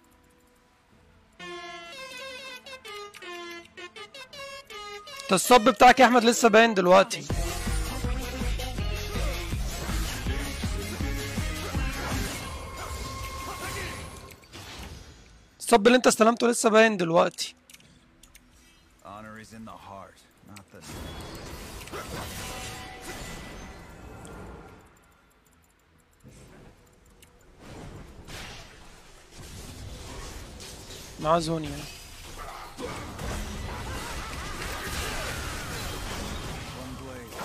انت الصب بتاعك يا احمد لسه باين دلوقتي الصب اللي انت استلمته لسه باين دلوقتي Honor is in the heart, not the مع زونيا one blade.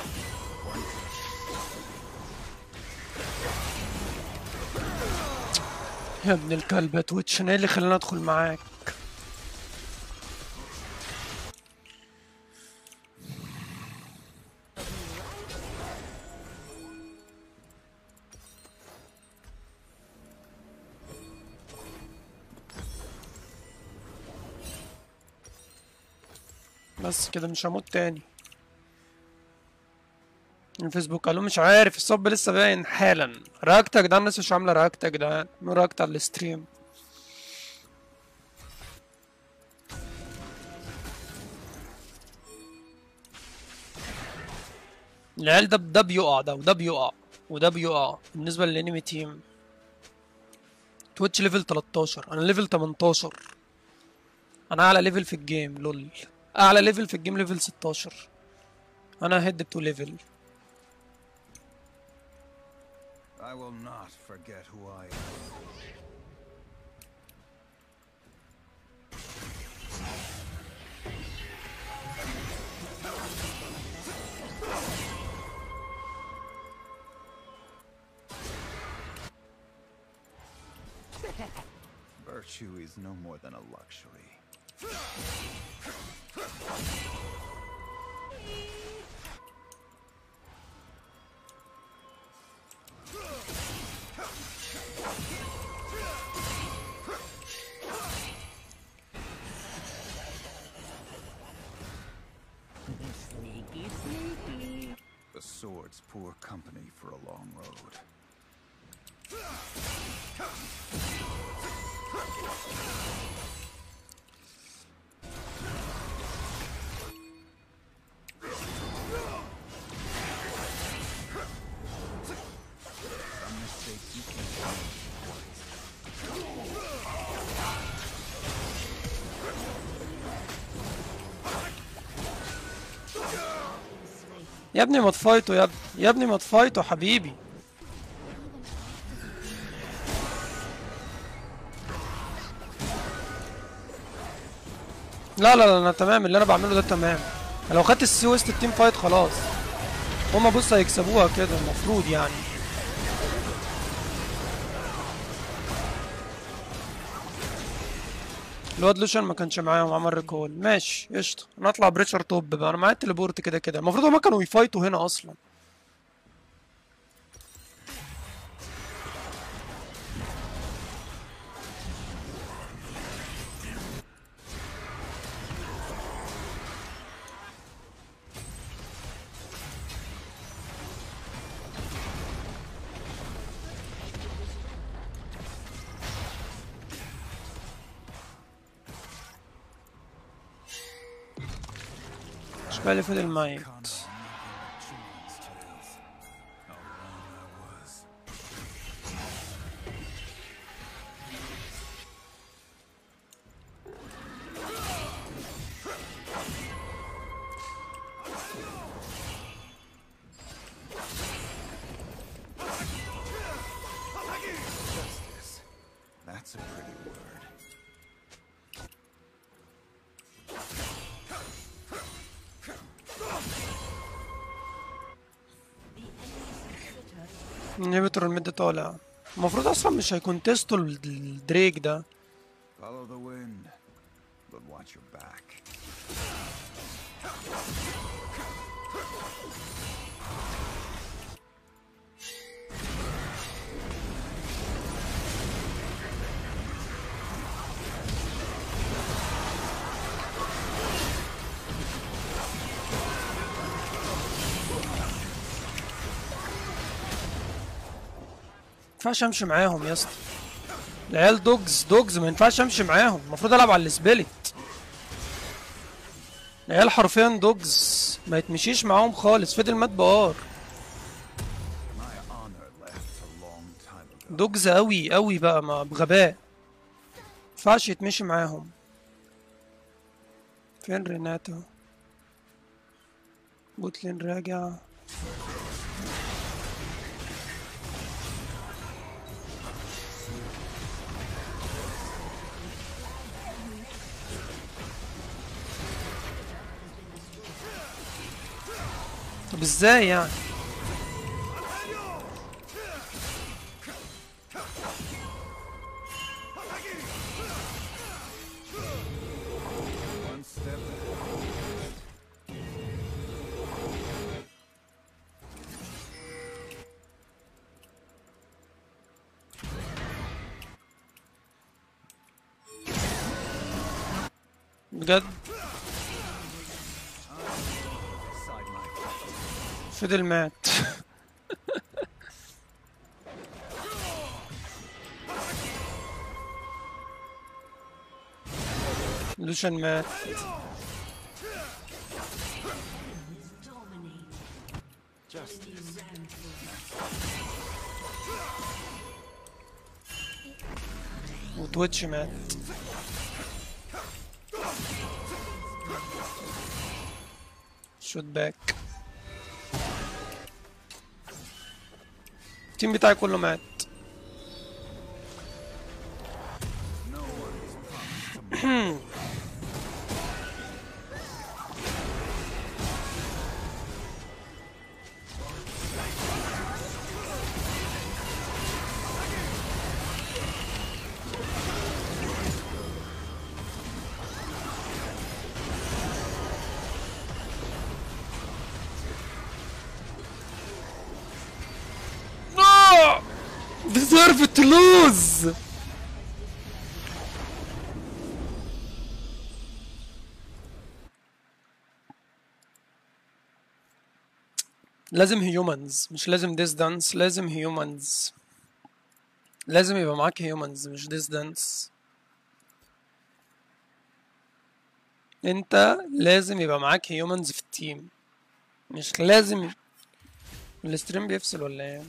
يا ابن الكلب يا تويتش انا ايه اللي خلاني ادخل معاك بس كده مش هموت تاني الفيسبوك قالوا مش عارف الصب لسه باين حالا رياكت يا جدعان الناس مش عامله رياكت يا جدعان من رياكت على الستريم العيال ده ده بيقع ده وده بيقع وده بيقع بالنسبه للانمي تيم تويتش ليفل 13 انا ليفل 18 انا اعلى ليفل في الجيم لول اعلى ليفل في الجيم ليفل 16 انا هيد تو ليفل I will not forget who I am. Virtue is no more than a luxury. Sneaky, sneaky. The sword's poor company for a long road. Some mistakes you can't make twice. يا ابني ما تفايته يا ابني يا ابني ما تفايته حبيبي لا لا لا انا تمام اللي انا بعمله ده تمام أنا لو خدت السي ويست التيم فايت خلاص هما بص هيكسبوها كده المفروض يعني الواد لوشان ما كانش معاهم عمل ريكول ماشي قشطه انا اطلع بريشر توب بقى انا معايا التليبورت كده كده المفروض هما كانوا يفايتوا هنا اصلا مش بالي فضل ميت Children's tales. How wrong I was. انهبيتور الميد طالع المفروض اصلا مش هيكون تيستو الدريك ده Follow the wind, but watch your back. ينفعش امشي معاهم يا اسطى العيال دوجز دوجز ما ينفعش امشي معاهم المفروض العب على السبيلت العيال حرفيا دوجز ما يتمشيش معاهم خالص فضل مات بار My honor left a long time ago. دوجز قوي قوي بقى ما بغباء ينفعش يتمشي معاهم فين ريناتو بوتلين راجع طب ازاي يعني One step ahead. بجد Side my فضل مات لوشان مات وتويتش مات شوت باك التيم بتاعي كله مات No! Deserve to lose! لازم هيومنز مش لازم ديستانس لازم هيومنز لازم يبقى معاك هيومنز مش ديستانس انت لازم يبقى معاك هيومنز في التيم مش لازم الاستريم بيفصل ولا ايه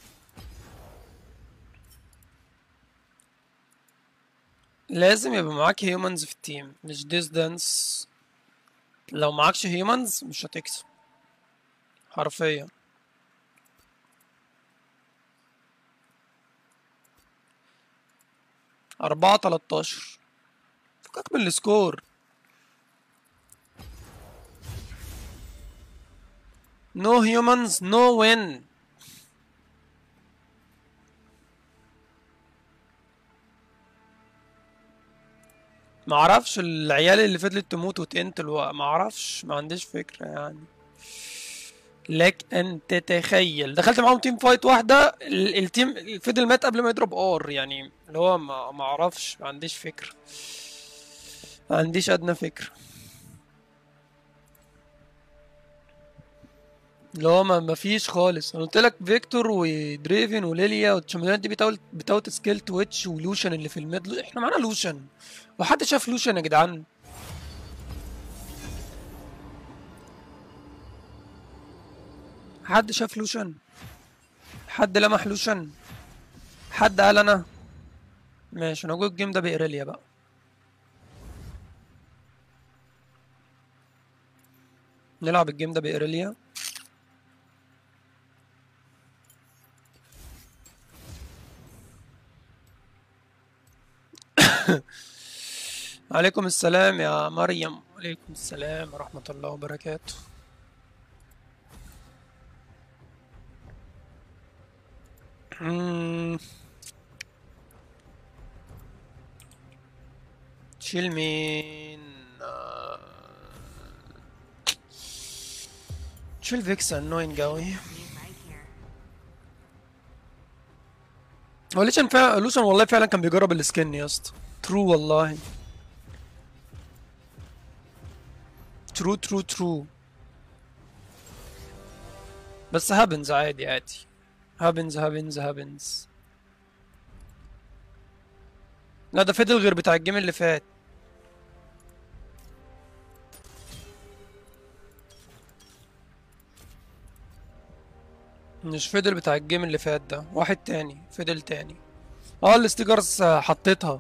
لازم يبقى معاك هيومنز في التيم مش ديستانس لو معكش هيومنز مش هتكسب حرفيا أربعة تلاتاشر فكك من السكور No humans, no win. ما اعرفش العيال اللي فضلت تموت وتنتل ما اعرفش ما عنديش فكرة يعني لك ان تتخيل دخلت معاهم تيم فايت واحدة ال- التيم فضل مات قبل ما يضرب ار يعني اللي هو ما ما اعرفش ما عنديش فكرة ما عنديش ادنى فكرة اللي هو ما ما فيش خالص انا قلت لك فيكتور ودريفن وليليا والشامبيونات دي بتاوت بتاوت سكيل تويتش ولوشن اللي في الميد لو- احنا معانا لوشن وحد شاف لوشن يا جدعان حد شاف لوشن حد لمح لوشن حد قال انا ماشي انا جوه الجيم ده بإيريليا بقى نلعب الجيم ده بإيريليا عليكم السلام يا مريم عليكم السلام ورحمة الله وبركاته مم. تشيل مين آه. تشيل فيكس انوين قوي Me right here. هو ليشن فعلا لوشن والله فعلا كان بيجرب السكن يا اسطى ترو والله ترو ترو ترو بس هابنز عادي عادي هابنز هابنز هابنز لا ده فضل غير بتاع الجيم اللي فات مش فضل بتاع الجيم اللي فات ده واحد تاني فضل تاني اه الستيكرز حطيتها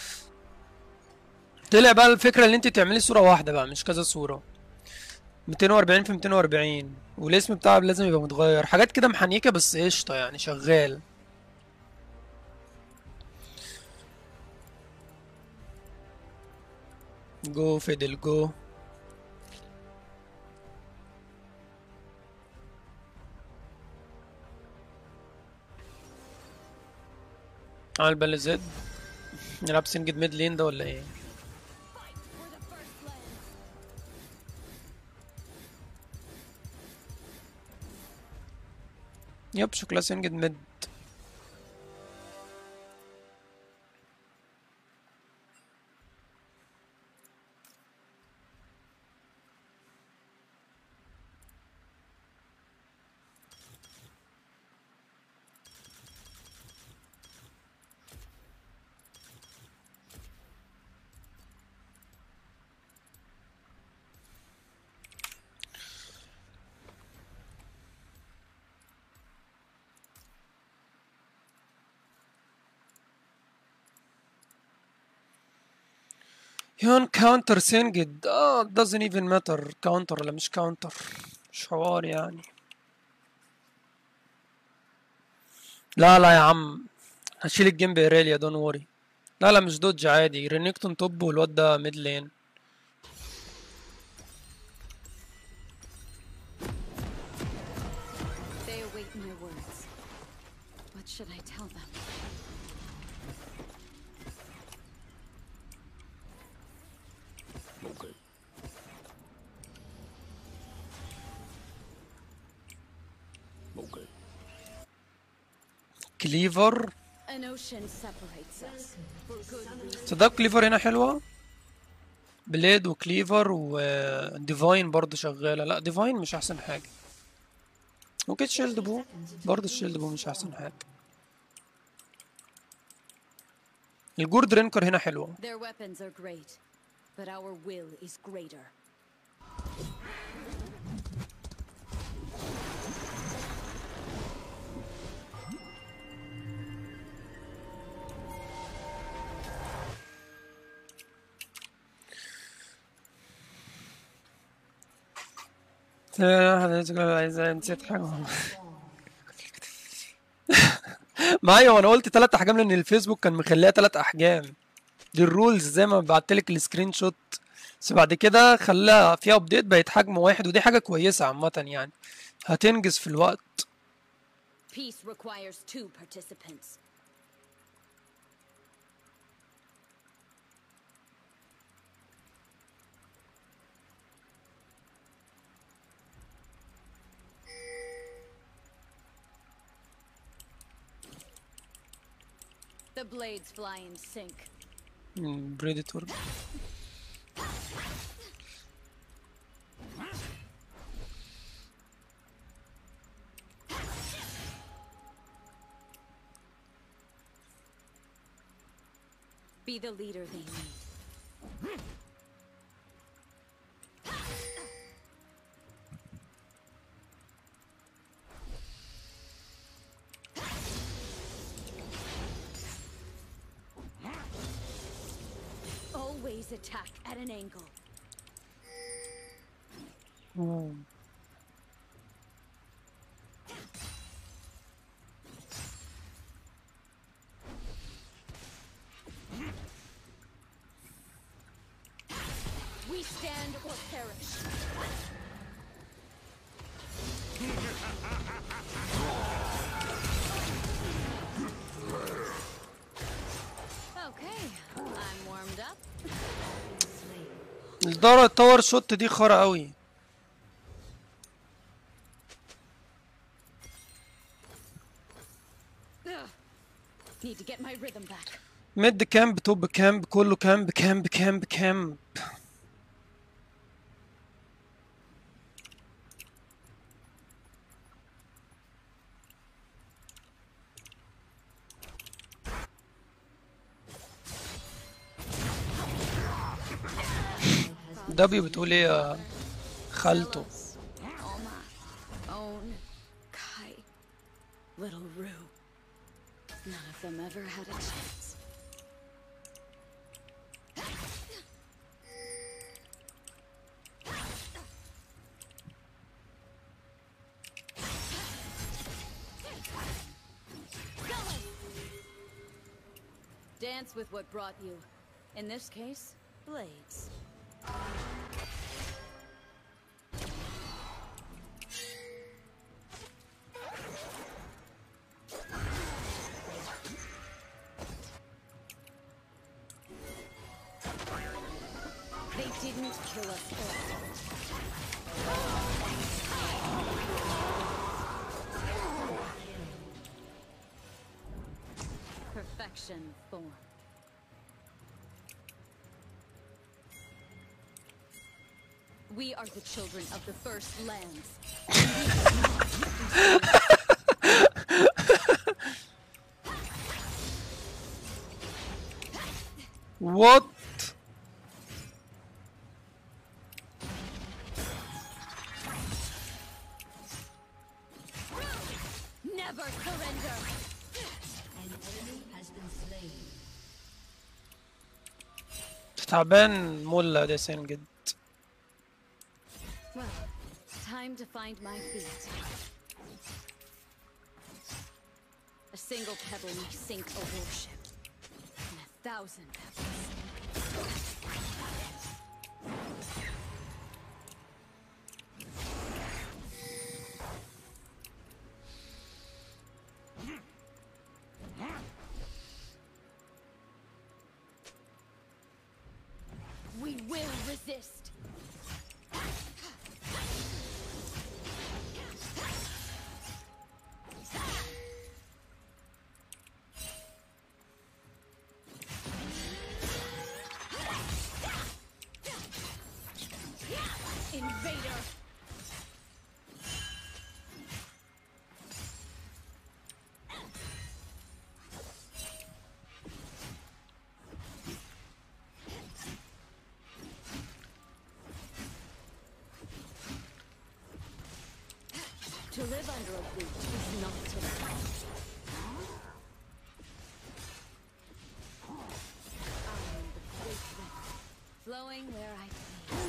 طلع بقى الفكرة اللي انت تعملي صورة واحدة بقى مش كذا صورة 240 في 240 والاسم بتاعها لازم يبقى متغير حاجات كده محنيكة بس قشطة يعني شغال جو فيدل جو عامل بالي زد نلعب سنجد ميد لين ده ولا ايه يب شكلها سنجد ميد يون كاونتر سنجد اه doesn't even matter كاونتر ولا مش كاونتر مش حوار يعني لا لا يا عم هشيل الجيم بإيريليا دون وري لا لا مش دوج عادي رينيكتون توب والواد ده ميد لين They await my words. What should I tell them? كليفر An ocean separates us. For good reason. تصدق كليفر هنا حلوة بليد وكليفر وديفاين برضه شغالة لا ديفاين مش أحسن حاجة ممكن شيلد بو برضه الشيلد بو مش أحسن حاجة الجورد رينكر هنا حلوة Their weapons are great, but our will is greater. نسيت حاجة ما ايوه انا قلت تلات احجام لان الفيسبوك كان مخليها تلات احجام دي الرولز زي ما بعتلك السكرين شوت بس بعد كده خلاها فيها ابديت بقت حجم واحد ودي حاجة كويسة عامة يعني هتنجز في الوقت Peace requires two participants. The blades fly in sync. بريديتور Be the leader they need. Always attack at an angle. We stand or perish. الدار التاور شوت دي خرا قوي Ugh. Need to get my rhythm back. ميد كامب توب كامب كله كامب كامب كامب كامب دبليو بتقول ايه يا خالته Alma, Own, Kai, Little Rue. None of them ever had a chance. Dance with what brought you. In this case, blades. They didn't kill us all. Perfection form. We are the children of the first lands. وات Never surrender! An enemy has been slain. تعبان مولع ده سين جد Well, time to find my feet. A single pebble may sink a warship. And a thousand pebbles. We will resist. Invader! To live under a boot is not to live. I am the great river, flowing where I please.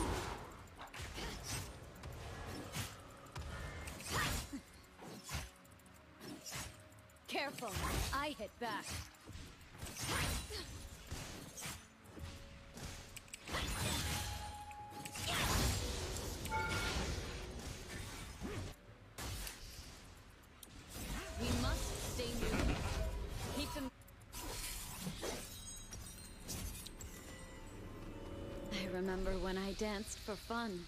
Careful, I hit back. We must stay neutral. Keep them. I remember when I danced for fun.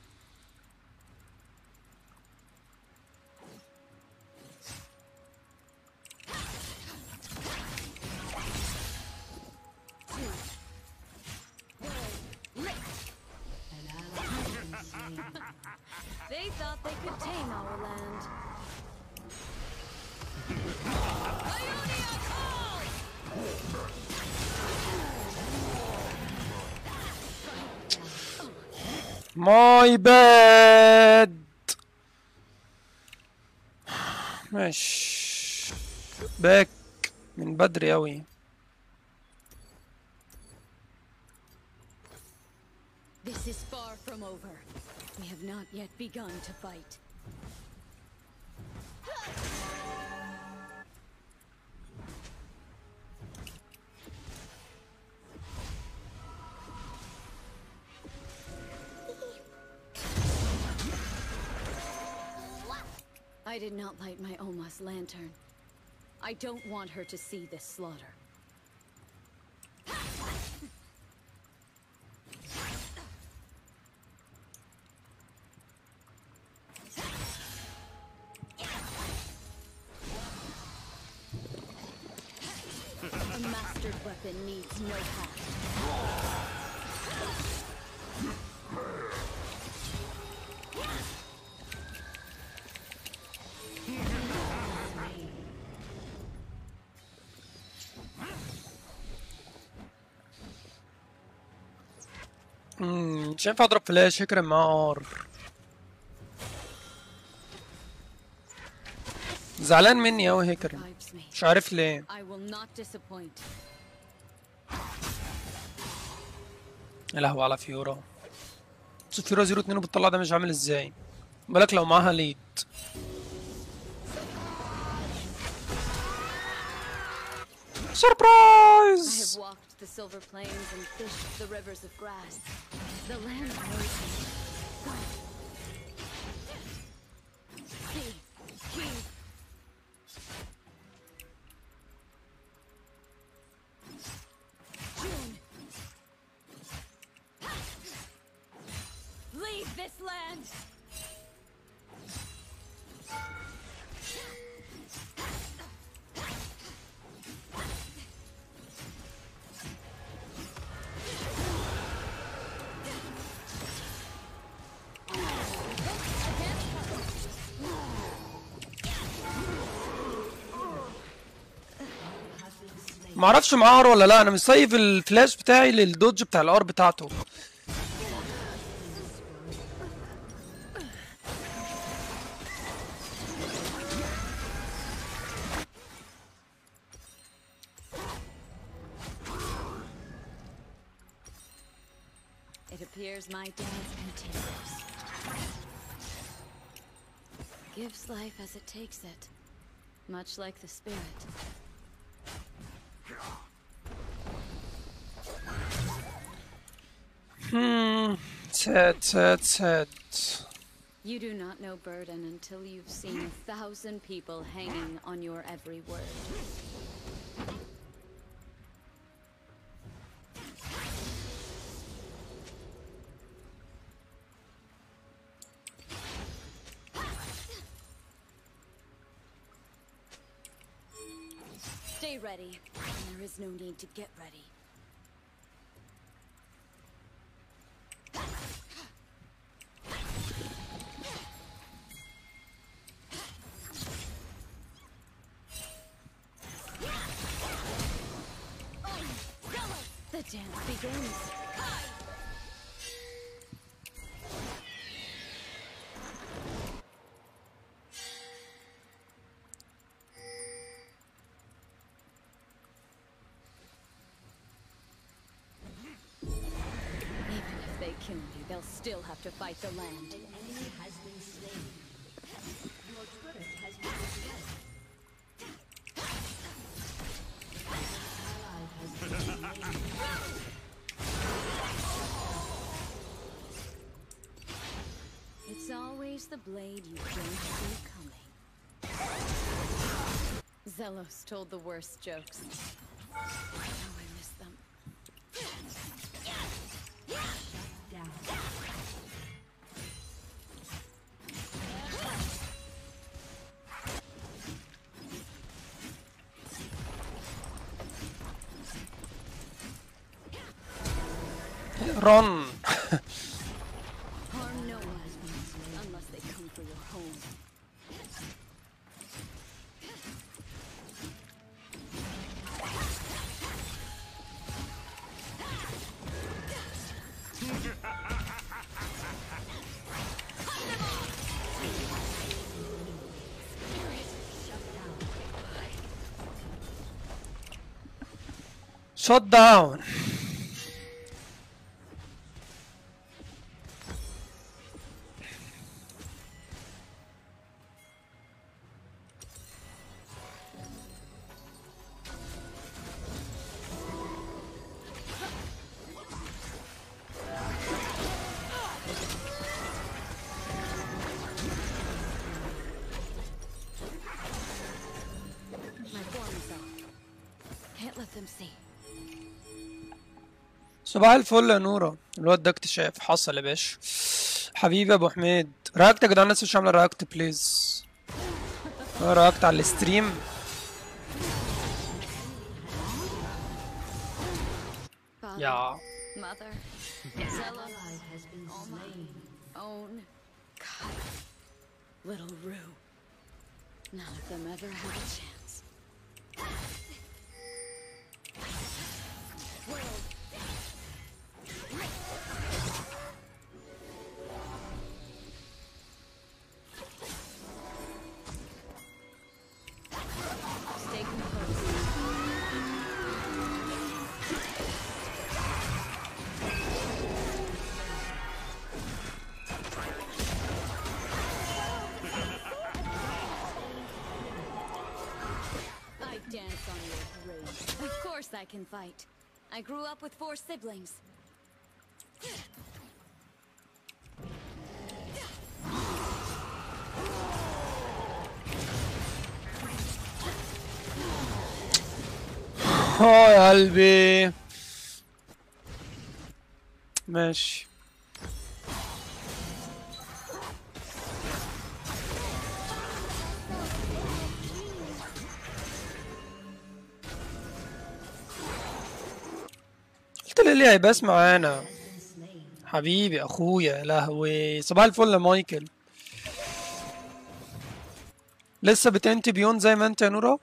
An ally has been slain. They thought they could tame our land. Ionia calls! ماي باد ماشي باك من بدري اوي This is far from over. We have not yet begun to fight. I did not light my Oma's lantern. I don't want her to see this slaughter. standard weapon needs no hack. مم، مش هينفع اضرب فلاش يكرم معاه ار زعلان مني اوي هيكرم Vibes me. مش عارف ليه I will not disappoint. يا لهوي على فيورا بص فيورا 0 2 بتطلع ده مش عامل ازاي بالك لو معاها ليد I سربرايز have walked the silver plains and fished the rivers of grass. The land knows me. See, King. June. Leave this land! معرفش معاه ار ولا لا انا مسيف الفلاش بتاعي للدوج بتاع الار بتاعته It appears my dance continues. Gives life as it takes it, much like the spirit. Hmm, sad sad sad You do not know burden until you've seen a thousand people hanging on your every word. Stay ready. There is no need to get ready. The dance begins. Even if they kill me, they'll still have to fight the land. enemy has been slain. Your turret has been destroyed. Ally has been slain. It's always the blade you don't see coming. Zelos told the worst jokes. Now I miss them. Down. run Harm no one, unless they come for your home. shut down My form is off. Can't let them see. صباح الفل يا نورة الواد ده اكتشاف حصل يا باشا حبيبي يا ابو حميد رياكت يا جدعان الناس مش عامله رياكت بليز رياكت على الستريم father, يا mother, An Zealot, ally has been slain. own, Kai, little Rue. None of them ever had a chance. Stay composed. I dance on your grave. Of course I can fight. I grew up with four siblings. اه يا قلبي ماشي قلت للي هيباس معانا حبيبي اخويا يا لهوي صباح الفل يا مايكل لسه بتنتي بيون زي ما انت يا نورا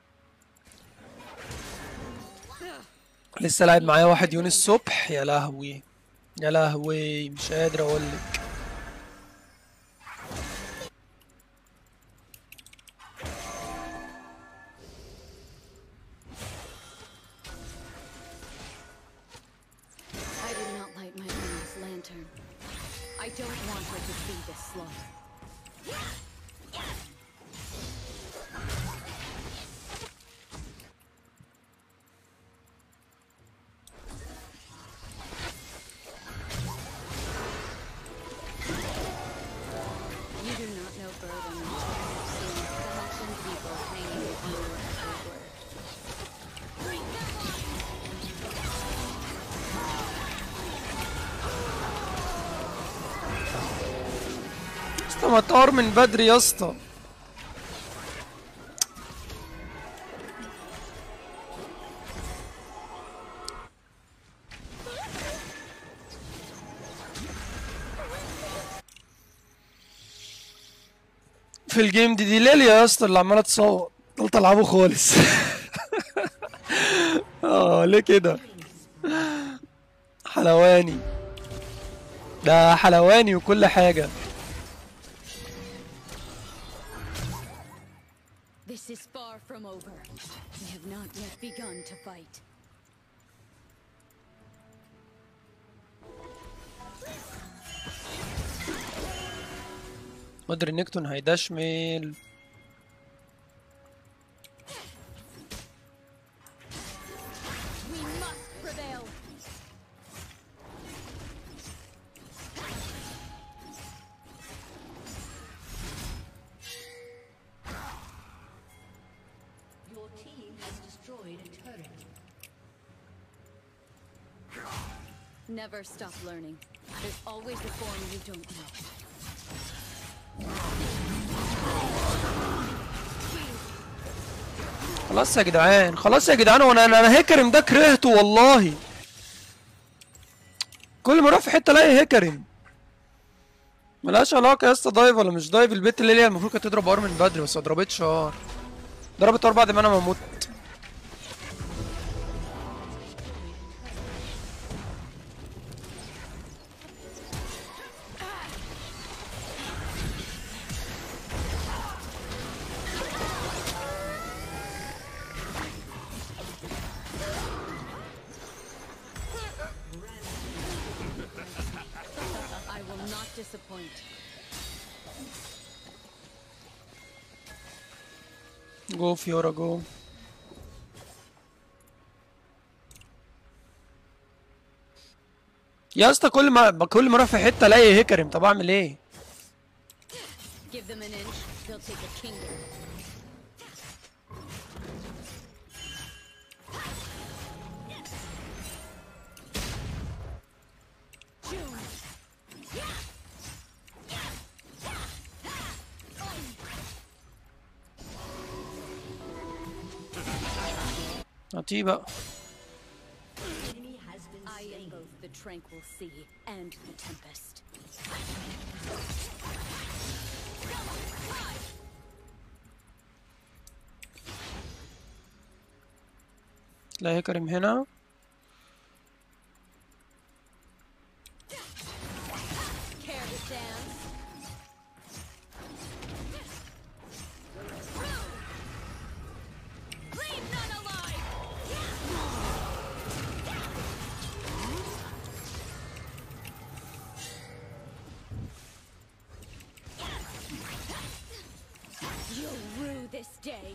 لسه لاعب معايا واحد يوم الصبح يا لهوي يا لهوي مش قادر اقولك I did not light my mom's lantern. I don't want her to see this slaughter. You do not know burden until you have seen thousand people hanging on your every word. اسطى ما طار من بدري يا اسطى في الجيم دي دي ليليا يا اسطى اللي عماله تصوت قلت العبه خالص اه ليه كده حلواني ده حلواني وكل حاجه This is far from over. We have not yet begun to fight. مدري نيكتون هيدشمل We must prevail. Your team has destroyed a turret. Never stop learning. There's always a form you don't know. خلاص يا جدعان خلاص يا جدعان وانا انا أنا هيكرم ده كرهته والله كل ما اروح في حته الاقي هيكرم ملهاش علاقه يا اسطى دايف ولا مش دايف البت اللي هي المفروض كانت تضرب ار من بدري بس ما ضربتش ار ضربت ار بعد ما انا ما مت I will not disappoint. جو فيورا جو يا اسطى كل ما كل ما اروح في حته الاقي هيكرم طب اعمل ايه Give them an inch, they'll take a kingdom. هاتيه بقى the tranquil sea and the tempest. لا هيكرم هنا Care to dance? Leave none alive! You'll rue this day.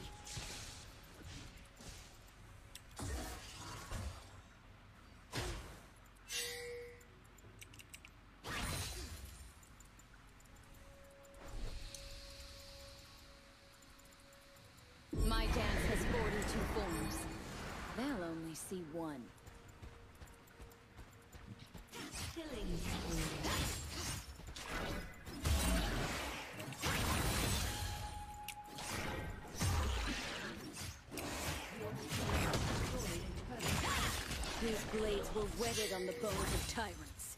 My dance has 42 forms. They'll only see one. Killing spree. These blades were whetted on the bones of tyrants.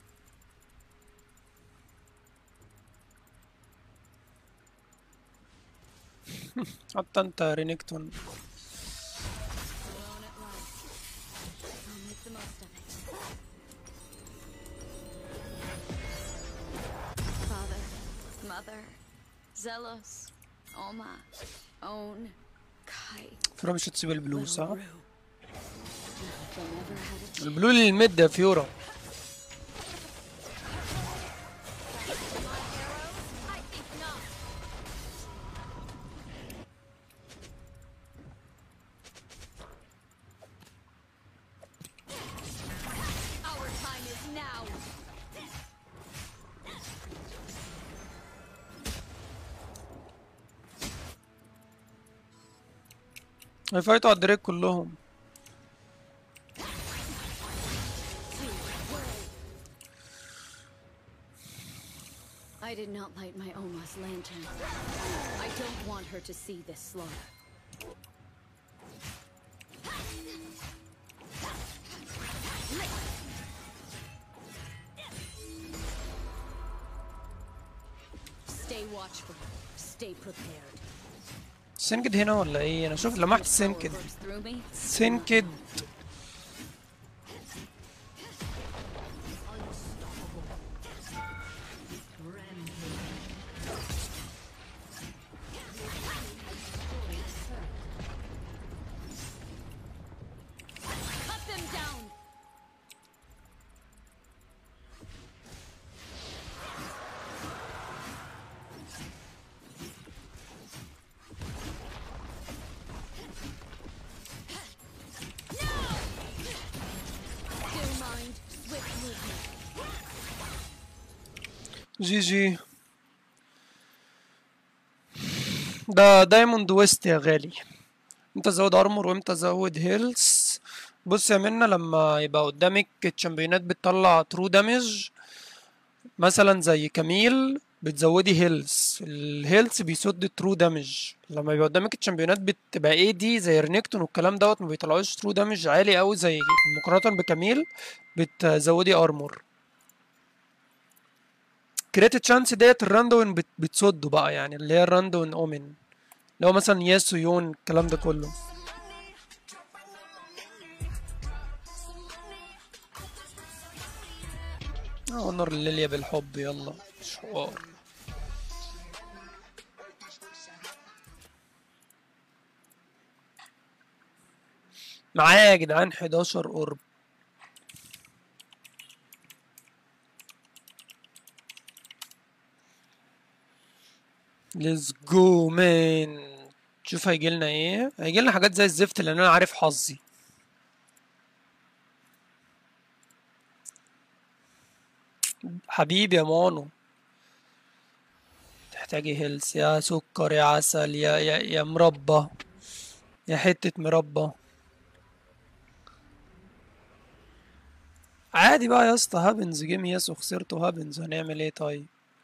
حتى انت رينيكتون Alone at last. I'll make the most of it. Father, Mother, Zelos, Oma, Own, Kai, فيورا مش هتسيب البلو Little صح؟ Rue. None of them ever had a chance. البلو للميد يا فيورا I think not. Our time is now. هيفايتوا على الدريك كلهم I did not light my Oma's lantern. I don't want her to see this slaughter. Stay watchful. Stay prepared. سنكد هنا ولا ايه؟ انا شوف لمحت Power سنكد bursts through me. سنكد Cut them down. Still mind, swift movement. جي جي ده دايموند ويست يا غالي امتى ازود ارمور وامتى ازود هيلث بص يا منى لما يبقى قدامك الشامبيونات بتطلع ترو دامج مثلا زي كميل بتزودي هيلث الهيلث بيسد الترو دامج لما يبقى قدامك الشامبيونات بتبقى اي دي زي رينيكتون والكلام دوت ما بيطلعوش ترو دامج عالي قوي زي مقارنة بكميل بتزودي ارمور كريت تشانس ديت الراندون بت بتصده بقى يعني اللي هي الراندون اومن اللي هو مثلا ياسو يون الكلام ده كله اونر الليليا بالحب يلا مش حوار معايا يا جدعان 11 قرب ليتس جو مان شوف هيجيلنا ايه هيجيلنا حاجات زي الزفت لان انا عارف حظي حبيبي يا مانو تحتاجي هيلث يا سكر يا عسل يا يا يا مربى يا حتة مربى عادي بقى يا اسطى هابنز جيم ياس وخسرته هابنز هنعمل ايه طيب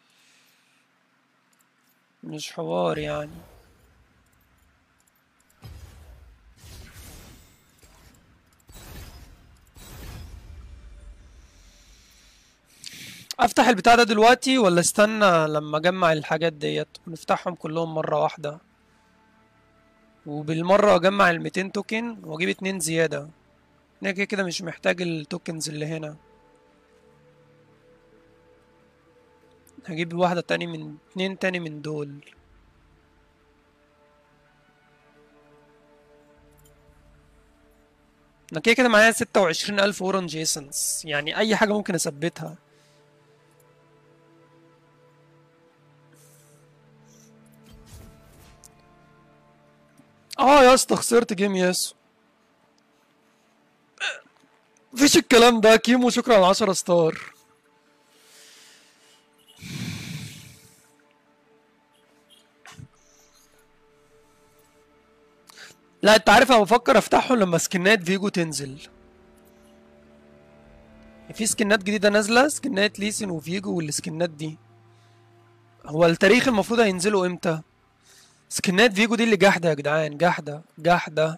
مش حوار يعني افتح البتاع ده دلوقتي ولا استنى لما اجمع الحاجات ديت ونفتحهم كلهم مرة واحدة وبالمرة اجمع ال 200 توكن واجيب اتنين زيادة انا كده كده مش محتاج التوكنز اللي هنا هجيب واحدة تاني من اتنين تاني من دول انا كده كده معايا ستة وعشرين ألف اورنج ايسنس يعني أي حاجة ممكن أثبتها اه يا اسطى خسرت جيم ياسو مفيش الكلام ده كيمو شكرا على 10 ستار لا انت عارف انا بفكر افتحه لما سكنات فيجو تنزل في سكنات جديده نازله سكنات ليسن وفيجو والسكنات دي هو التاريخ المفروض هينزلوا امتى سكنات فيجو دي اللي جاحده يا جدعان جاحده جاحده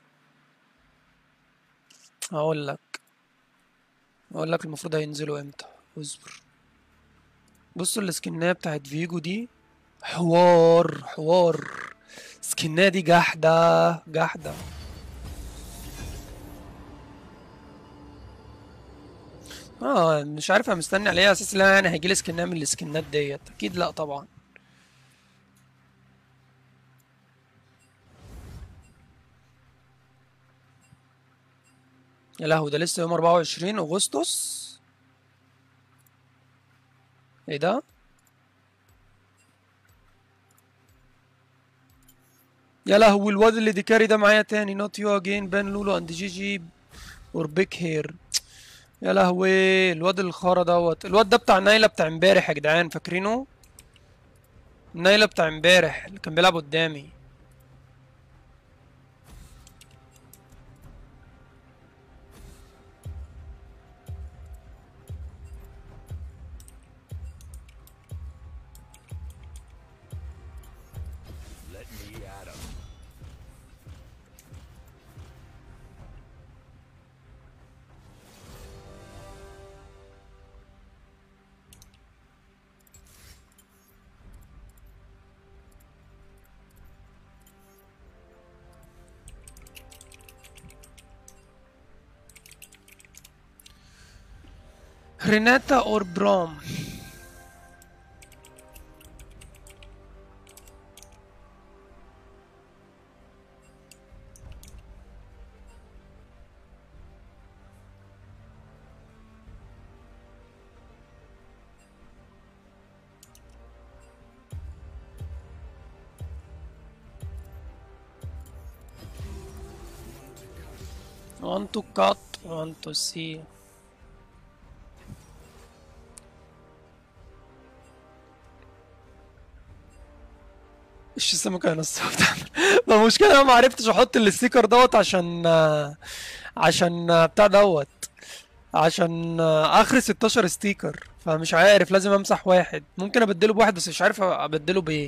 هقول لك اقول لك المفروض هينزلوا امتى اصبر بصوا السكنات بتاعت فيجو دي حوار حوار سكنات دي جحدة جحدة اه مش عارف انا مستني عليها اساس لا يعني هيجيلي سكنات من السكنات ديت اكيد لا طبعا يا لهوي ده لسه يوم 24 اغسطس ايه ده يا لهوي الواد اللي ديكاري ده معايا تاني نوت يو اجين بان لولو اند جي جي اور بيك هير يا لهوي الواد الخارة دوت الواد ده بتاع نايلة بتاع امبارح يا جدعان فاكرينه نايلة بتاع امبارح اللي كان بيلعب قدامي Let me at him. ريناتا اور بروم want to cut want to see ايش السمكة يا نص ما المشكلة انا ما عرفتش احط الستيكر دوت عشان عشان بتاع دوت عشان اخر 16 ستيكر فمش عارف لازم امسح واحد ممكن ابدله بواحد بس مش عارف ابدله بايه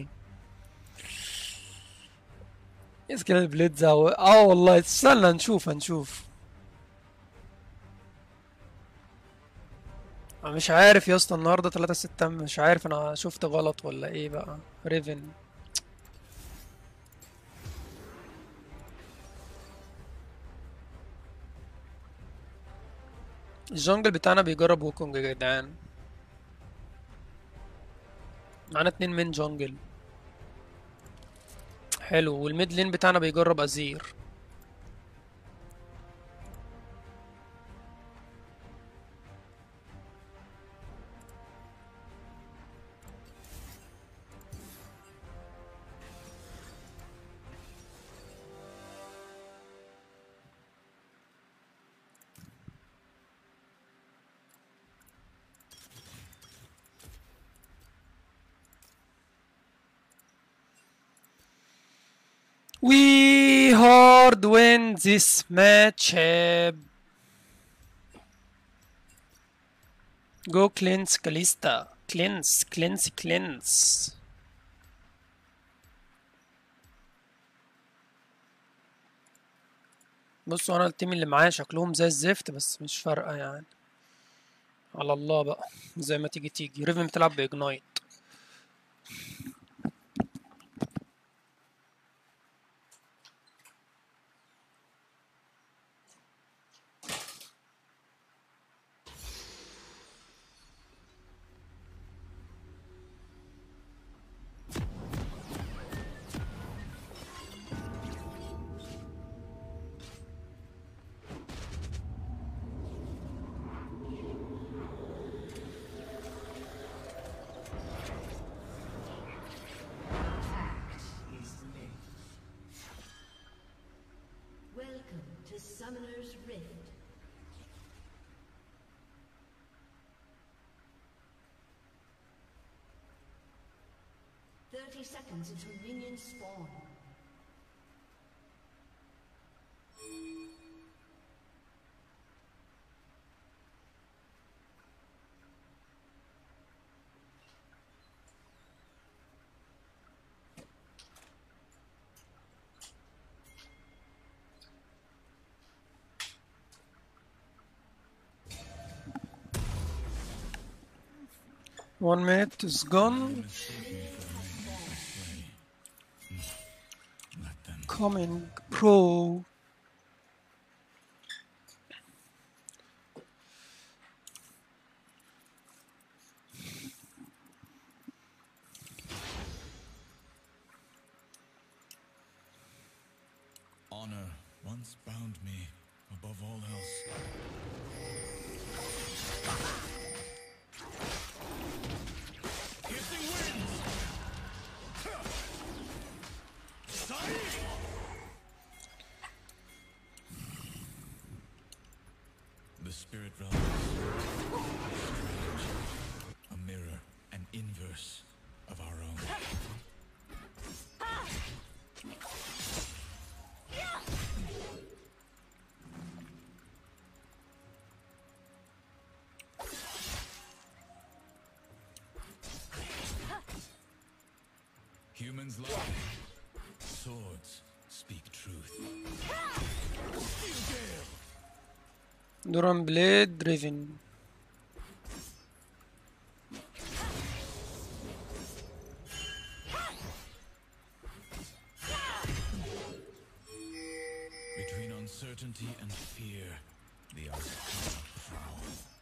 يسكن البليدز أو... اه والله استنى نشوف هنشوف مش عارف يا اسطى النهارده 3 6 مش عارف انا شفت غلط ولا ايه بقى ريفن الجونجل بتاعنا بيجرب ووكونج يا جدعان معانا اتنين من جونجل حلو والميد لين بتاعنا بيجرب ازير We hard win this match. Go cleanse Kalista. Cleanse, cleanse, cleanse. بصوا انا التيم اللي معايا شكلهم زي الزفت بس مش فارقة يعني على الله بقى زي ما تيجي تيجي ريفن بتلعب باجنايت Welcome to Summoner's Rift. Thirty seconds until minions spawn. one minute is gone Let them. coming pro Honor once bound me above all else. Piercing winds! The spirit realm is strange. A mirror, an inverse of our own. Humans lie. Swords speak truth. Duran Blade Driven Between uncertainty and fear, the Arcana prowl.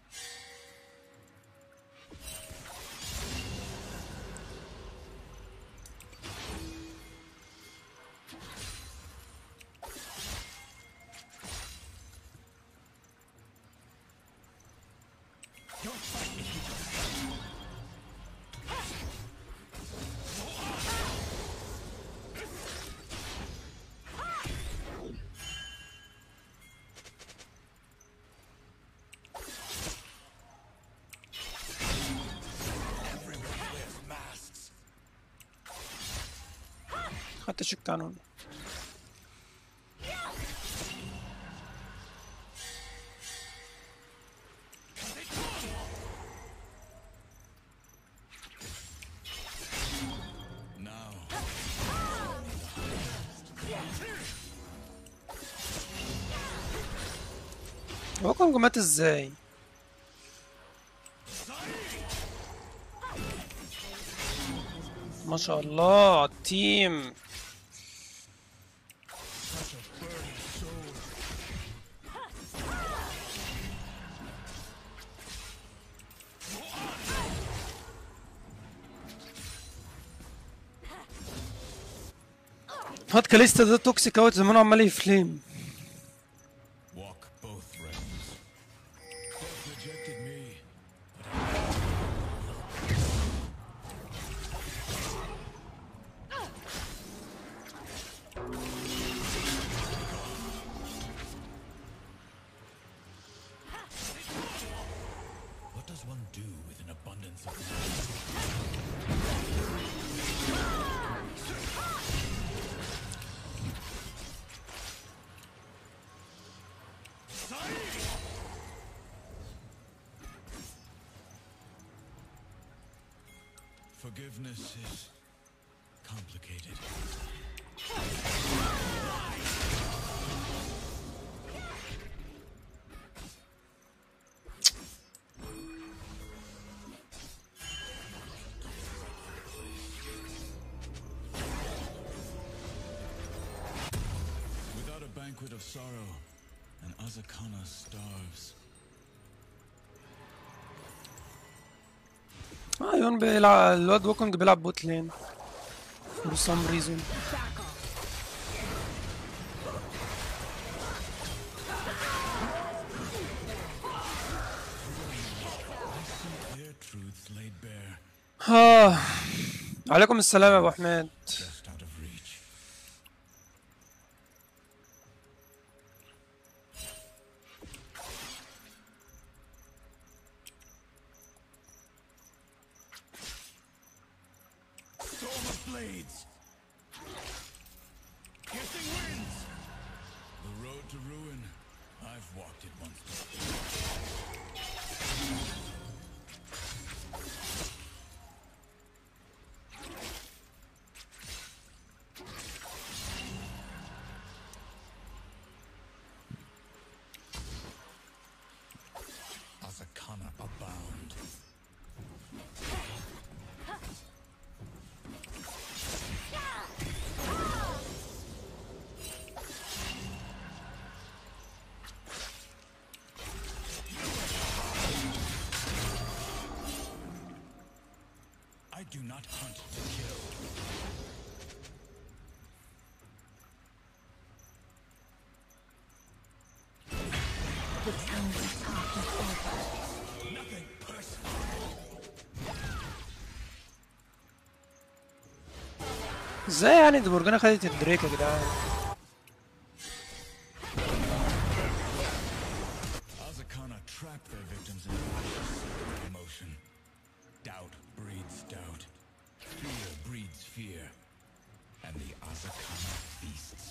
خدت شو القانون Now, هو كونج مات ازاي ما شاء الله على التيم هات كاليستا ده توكسيك اوت زمانه عمال يفليم walk both realms. Death rejected me, What does one do with an abundance of Forgiveness is complicated. banquet of sorrow, and Azakana starves. اه يون بيلعب الواد ووكونج بيلعب بوت لين for some reason Their truths laid bare, آه. عليكم السلام يا ابو حميد just out of reach. Storm of blades! Piercing winds! The road to ruin. I've walked it once before. Azakana abound. I do not hunt to kill. Nothing personal. ازاي يعني دي مورجانا خدت الدريك يا جدعان Azakana trap their victims in vicious emotion. Doubt breeds doubt. Fear breeds fear. And the Azakana feasts.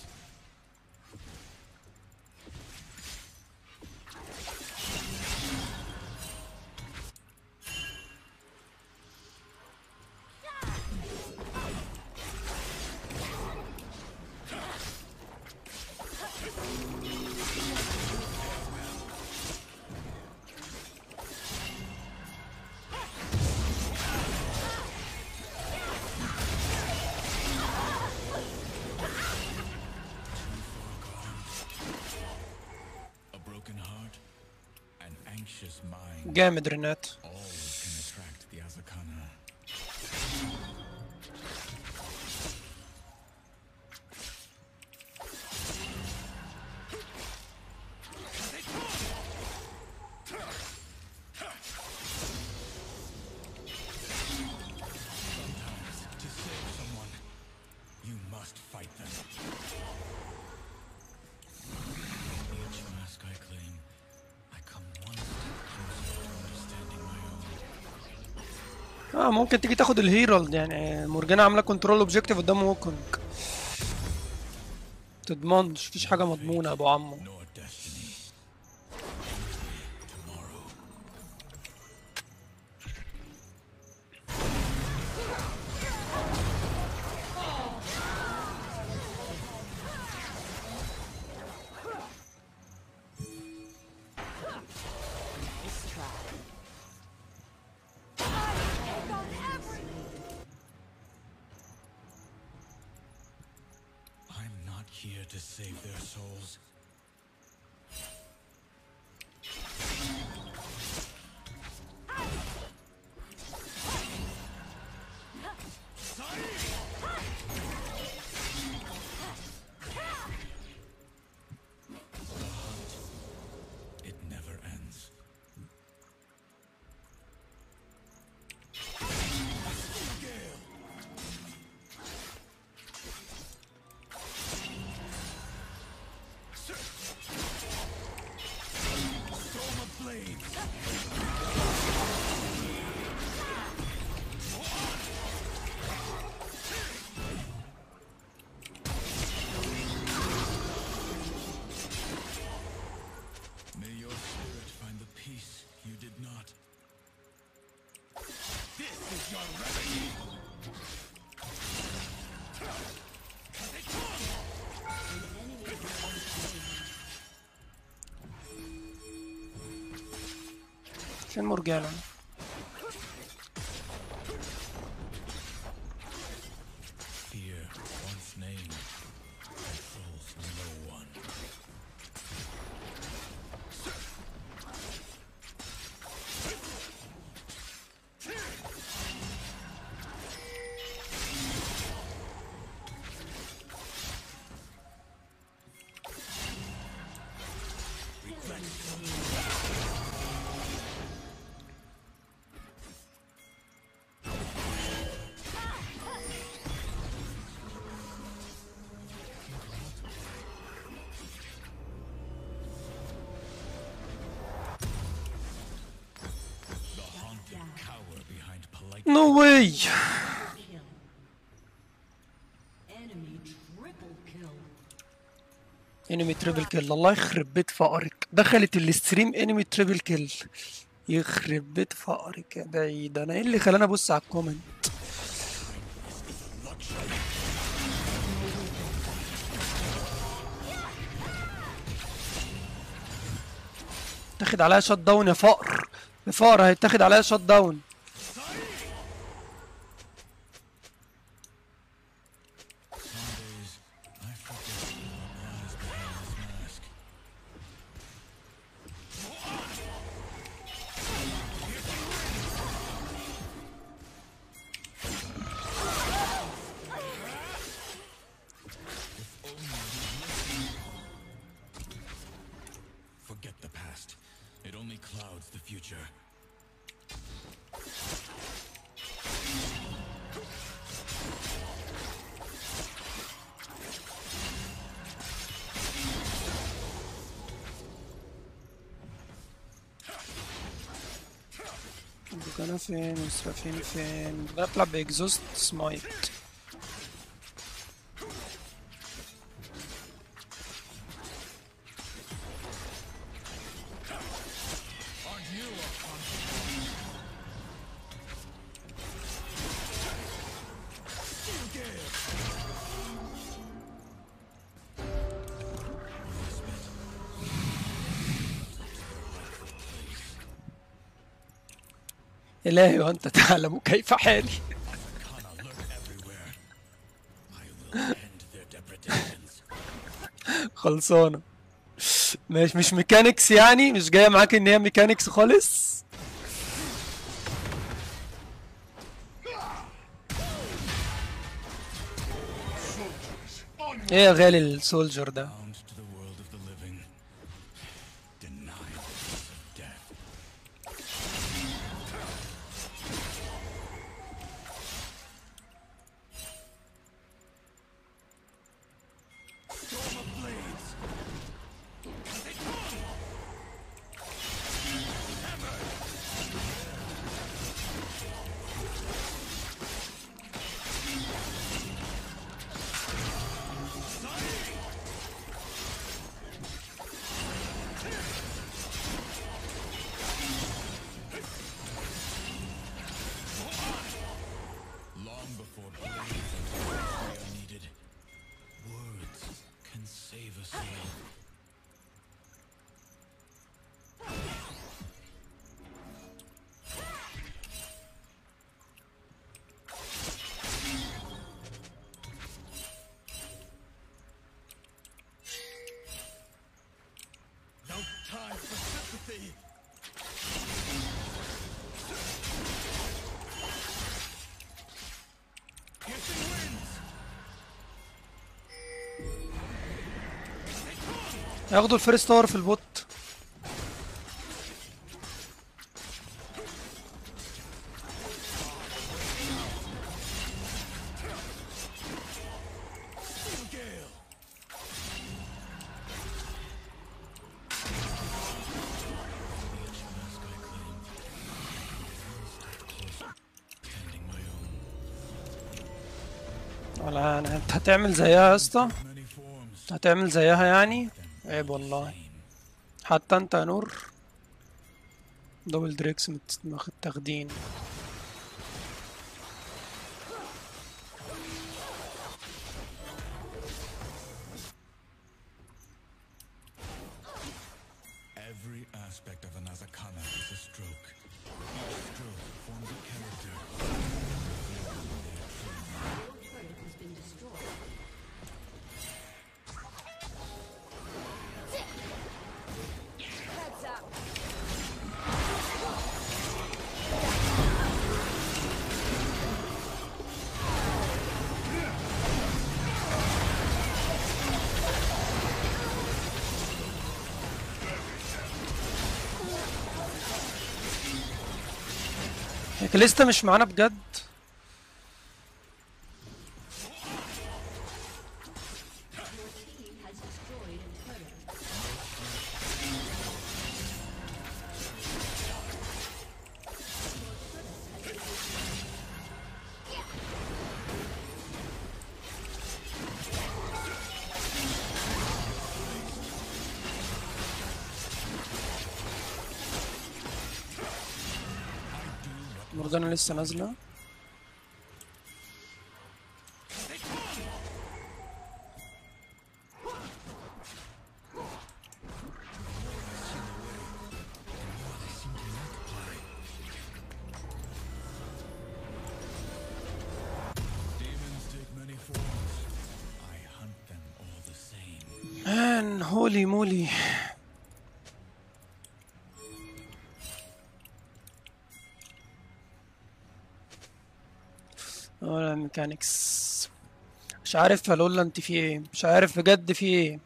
A broken heart, an anxious mind. جامد رينات Always can attract the Azakana. Sometimes, to save someone, you must fight them. Each mask I claim, I come one step closer to understanding my own. اه ممكن تيجي تاخد الهيرالد يعني مورجانا عامله كنترول اوبجيكتيف قدام ووكونج تضمنش مفيش حاجه مضمونه يا ابو عمو nor destiny. Tomorrow. Nice try. I'm not here to save their souls. The hunt, it never ends. Storm of blades. May your spirit find the peace you did not. This is your remedy. فين مورجانا Fear, once named, controls no one. نو واي Enemy triple kill. انمي تريبل كيل الله يخرب بيت فقرك دخلت الاستريم انمي تريبل كيل يخرب بيت فقرك يا بعيد انا ايه اللي خلاني ابص على الكومنت تاخد عليها شوت داون يا فقر يا فقر هيتاخد عليها شوت داون Days, I forget what lies behind this mask. Forget the past. It only clouds the future. انا فين وسرافين فين بطلع باكزوست سمايت إلهي وأنت تعلم كيف حالي Kana lurk everywhere. I will end their depredations. خلصانة مش مش ميكانيكس يعني مش جاية معاك إن هي ميكانيكس خالص ايه يا غالي السولجر ده Bound to the world of the living. Denied the peace of death. Long before blades and swords are needed, words can save a soul. No time for sympathy. Piercing winds. ياخدوا الفيرست تاور في البوت Gale. Tending my own. ولا أنا انت هتعمل زيها يا اسطى Many forms. هتعمل زيها يعني عيب والله حتى انت يا نور دبل دريكس مت- متاخدين Every aspect of an Azakana is a stroke. Each stroke forms a character. Turret has been destroyed. Heads up. هي كاليستا مش معانا بجد Team has destroyed a turret. مورجانا لسه نازلة Demons take many forms. I hunt them all the same. مان هولي مولي ولا ميكانيكس مش عارف يا لولا انت في ايه مش عارف بجد في ايه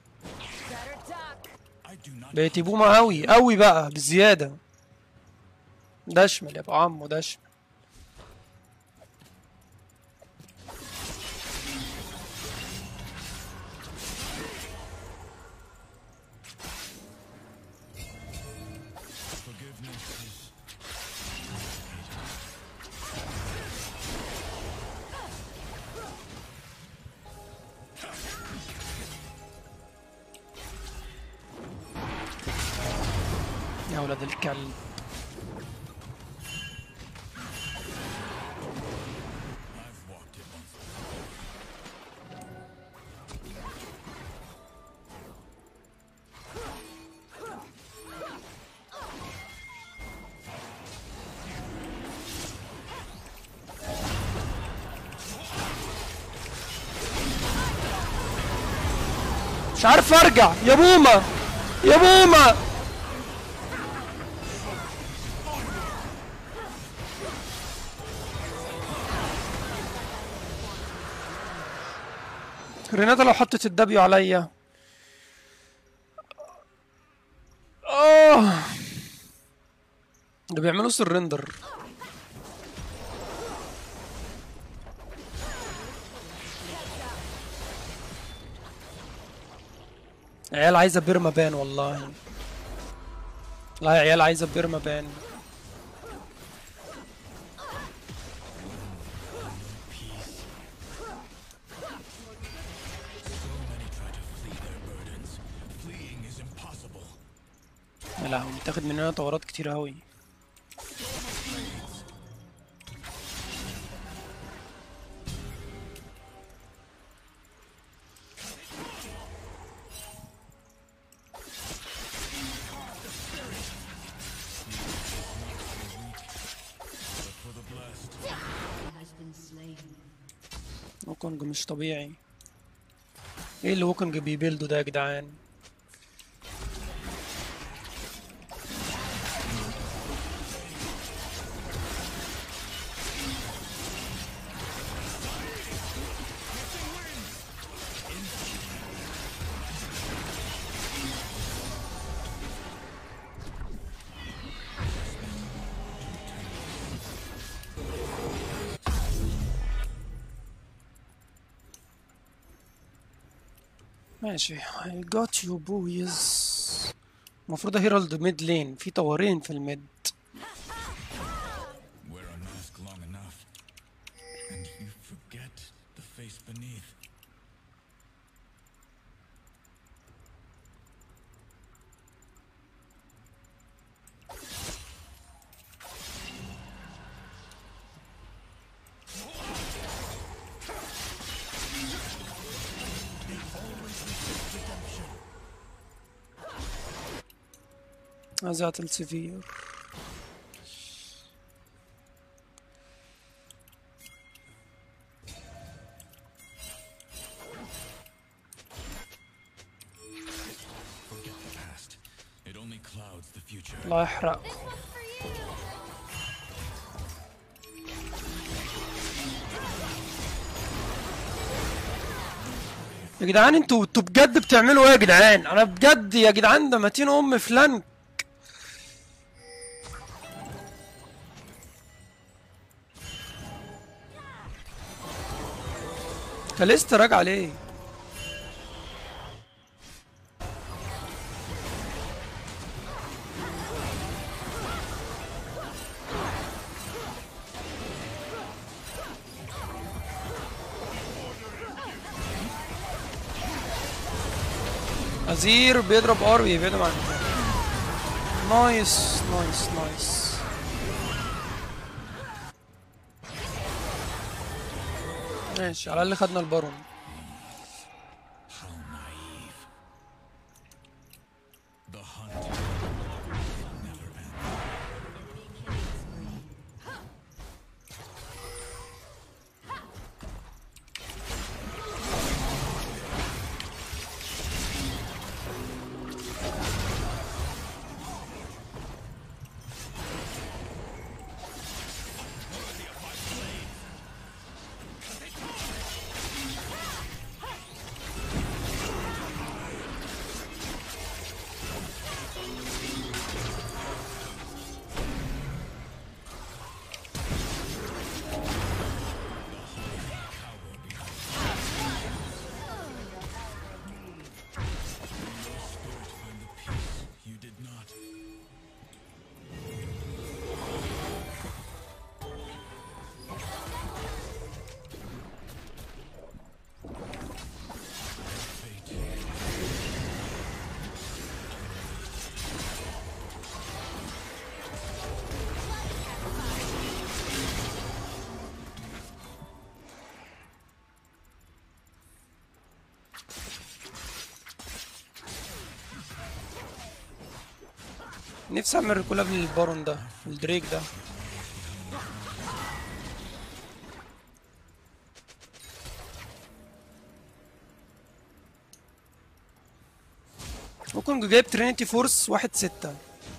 I do not بقيتي بومة قوي قوي بقى بزيادة دشمل يا ابو عمو دشمل forgiveness is يا ولاد الكلب I've walked it once. مش عارف ارجع يا بومة يا بومة ريناتا لو حطت الدبيو عليا اه ده بيعملوا سرندر عيال عايزة بيرما بان والله لا يا عيال عايزة بيرما بان Many try to flee their burdens. Fleeing is impossible. يا لهوي تاخد مننا طورات كتير اوي For the blessed. has been slain. ووكونج مش طبيعي ايه اللي ووكونج بيبيلدو ده يا جدعان ماشي I got you boys المفروض هيرالد ميد لين في طورين في الميد Wear a mask long enough, and you forget the face beneath. ذات السفير Forget the past. It only clouds the future. الله يحرق This one's for you. يا جدعان انتوا انتوا بجد بتعملوا ايه يا جدعان انا بجد يا جدعان ده متين ام فلان كاليستا راجع ليه أزير بيضرب ار بيبعدهم عن نايس نايس نايس ماشي على الاقل خدنا البارون How naive. The hunt will never end. Find the peace you did not. Fate نفسي اعمل ريكول قبل البارون ده الدريك ده ممكن جايب ترينيتي فورس واحد ستة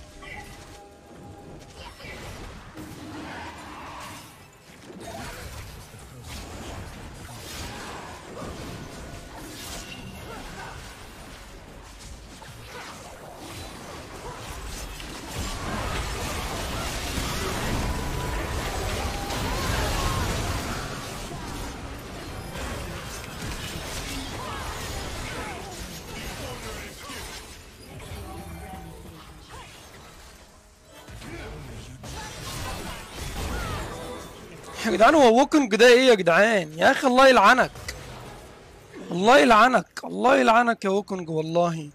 يا جدعان هو ووكينج ده ايه يا جدعان يا اخي الله يلعنك الله يلعنك الله يلعنك يا ووكينج والله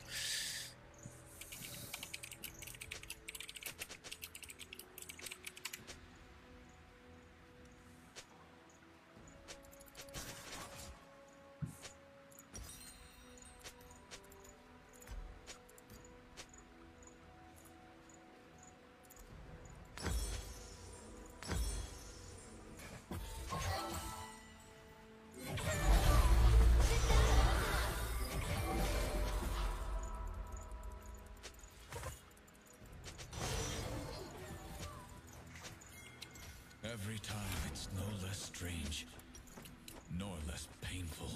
Every time it's no less strange, nor less painful.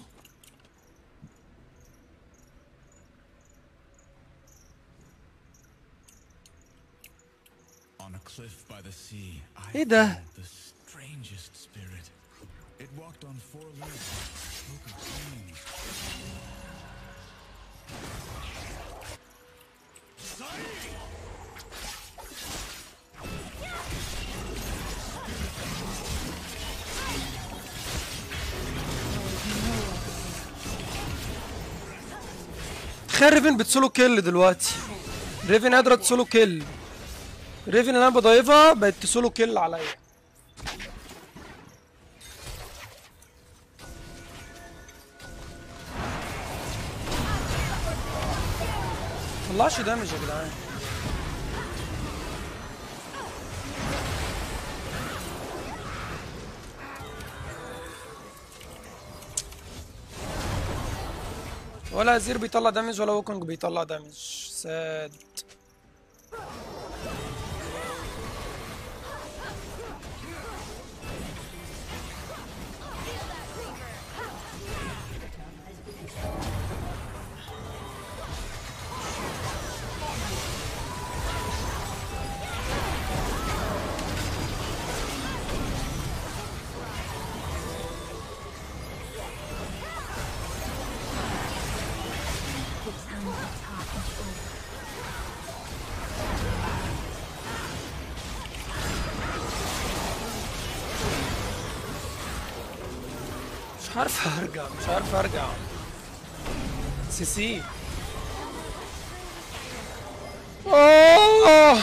On a cliff by the sea, I ايه ده؟ found the strangest spirit. It walked on four legs, spoke of dreams. تخيل ريفن بتسولو كيل دلوقتي ريفن قادرة تسولو كيل ريفن اللي انا بضيفها بقت تسولو كيل عليا مطلعش دامج يا جدعان ولا زير بيطلع دامج ولا ووكونج بيطلع دامج ساد مش عارف ارجع مش عارف ارجع سي سي آه.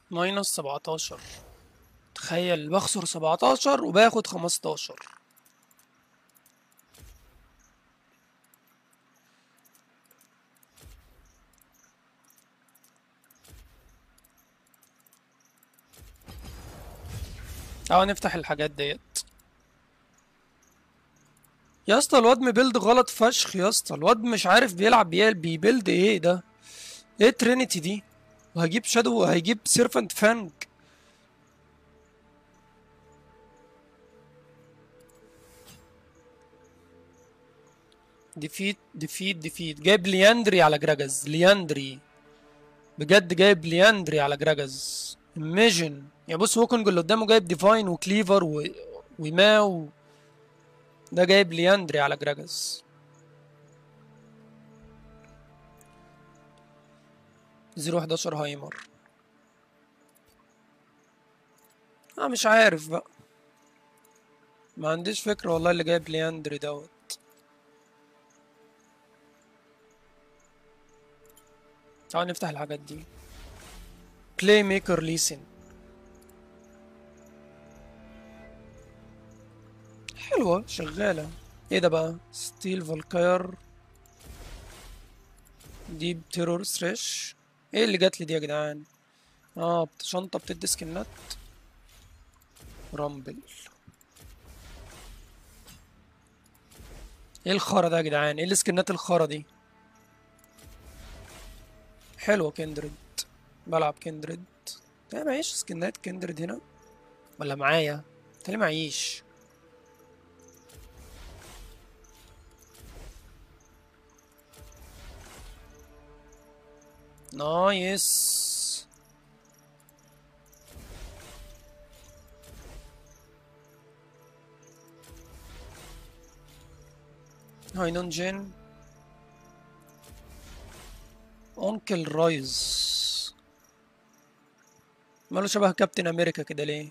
ماينس 17 تخيل بخسر 17 وباخد 15 تعال نفتح الحاجات ديت يا اسطى الواد مبيلد غلط فشخ يا اسطى الواد مش عارف بيلعب بيل- بيبيلد ايه ده ايه ترينيتي دي وهجيب شادو وهيجيب سيرفنت فانج ديفيت ديفيت ديفيت جايب لياندري على جراجز لياندري بجد جايب لياندري على جراجز ايميجن يا بص ووكنج اللي قدامه جايب ديفاين وكليفر و... وماو ده جايب لياندري على جراجز زيرو حداشر هايمر اه مش عارف بقى ما عنديش فكرة والله اللي جايب لياندري دوت تعال نفتح الحاجات دي بلاي ميكر ليسن حلوة شغالة ايه ده بقى ستيل فالكاير ديب تيرور ثريش ايه اللي جات لي دي يا جدعان اه بت- شنطة بتدي سكنات رامبل ايه الخرا ده يا جدعان ايه السكنات الخرا دي حلوة كندريد بلعب كندريد انا معيش سكنات كندريد هنا ولا معايا تالي معيش نايس هاينون جين اونكل رايز ماله شبه كابتن امريكا كده ليه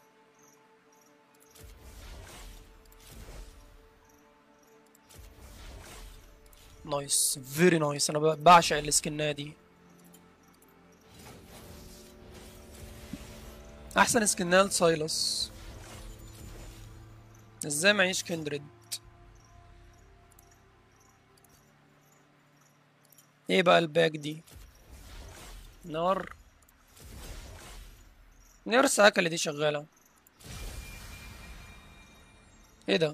نايس فيري نايس انا ب- بعشق السكنات دي احسن سكنات سايلس ازاي معيش كندريد ايه بقى الباك دي نار نار الساكة دي شغالة ايه ده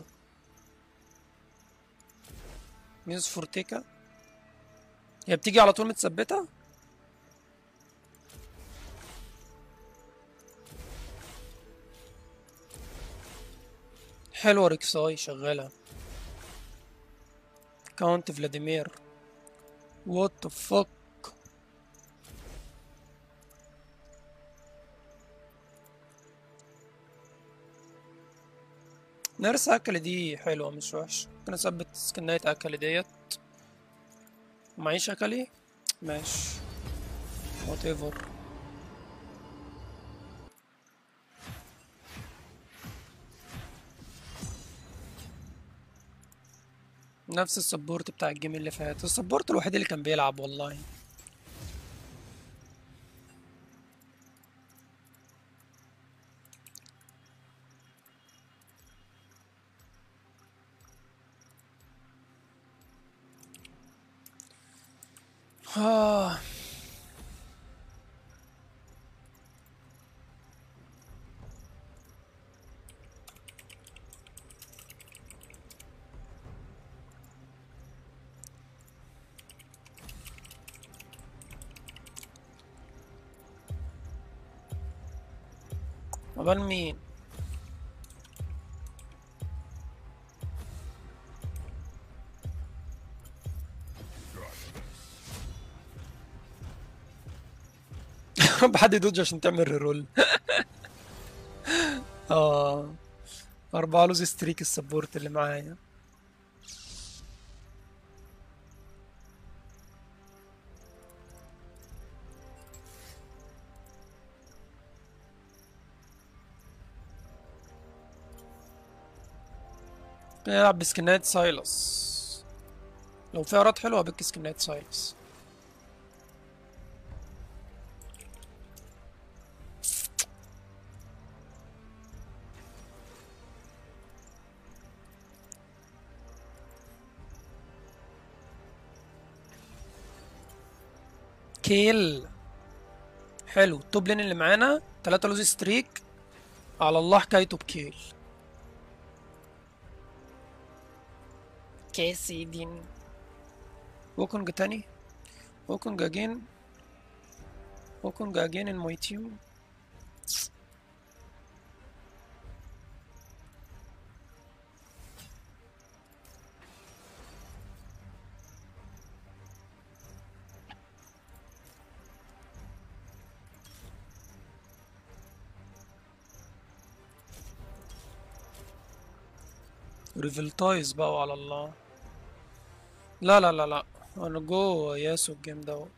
ميوز فورتيكا هي بتيجي على طول متثبتة حلوة ريكساي شغالة كاونت فلاديمير وات ذا فك نرس اكل دي حلوة مش وحشة ممكن اثبت سكناية اكل ديت معيش اكلي ماشي وات ايفر نفس السبورت بتاع الجيم اللي فات السبورت الوحيد اللي كان بيلعب والله آه. عقبال مين بحد يدوج عشان تعمل ريرول اه أربعة لوز ستريك السبورت اللي معايا بيلعب بسكنات سايلس لو في عرض حلوة بك سكنات سايلس كيل حلو التوب لين اللي معانا 3 لوز ستريك على الله حكايته بكيل كاسيدين ووكونج تاني ووكونج اجين ووكونج اجين in my team ريفلتايز بقى على الله لا لا لا لا انا جوه ياسو الجيم دوت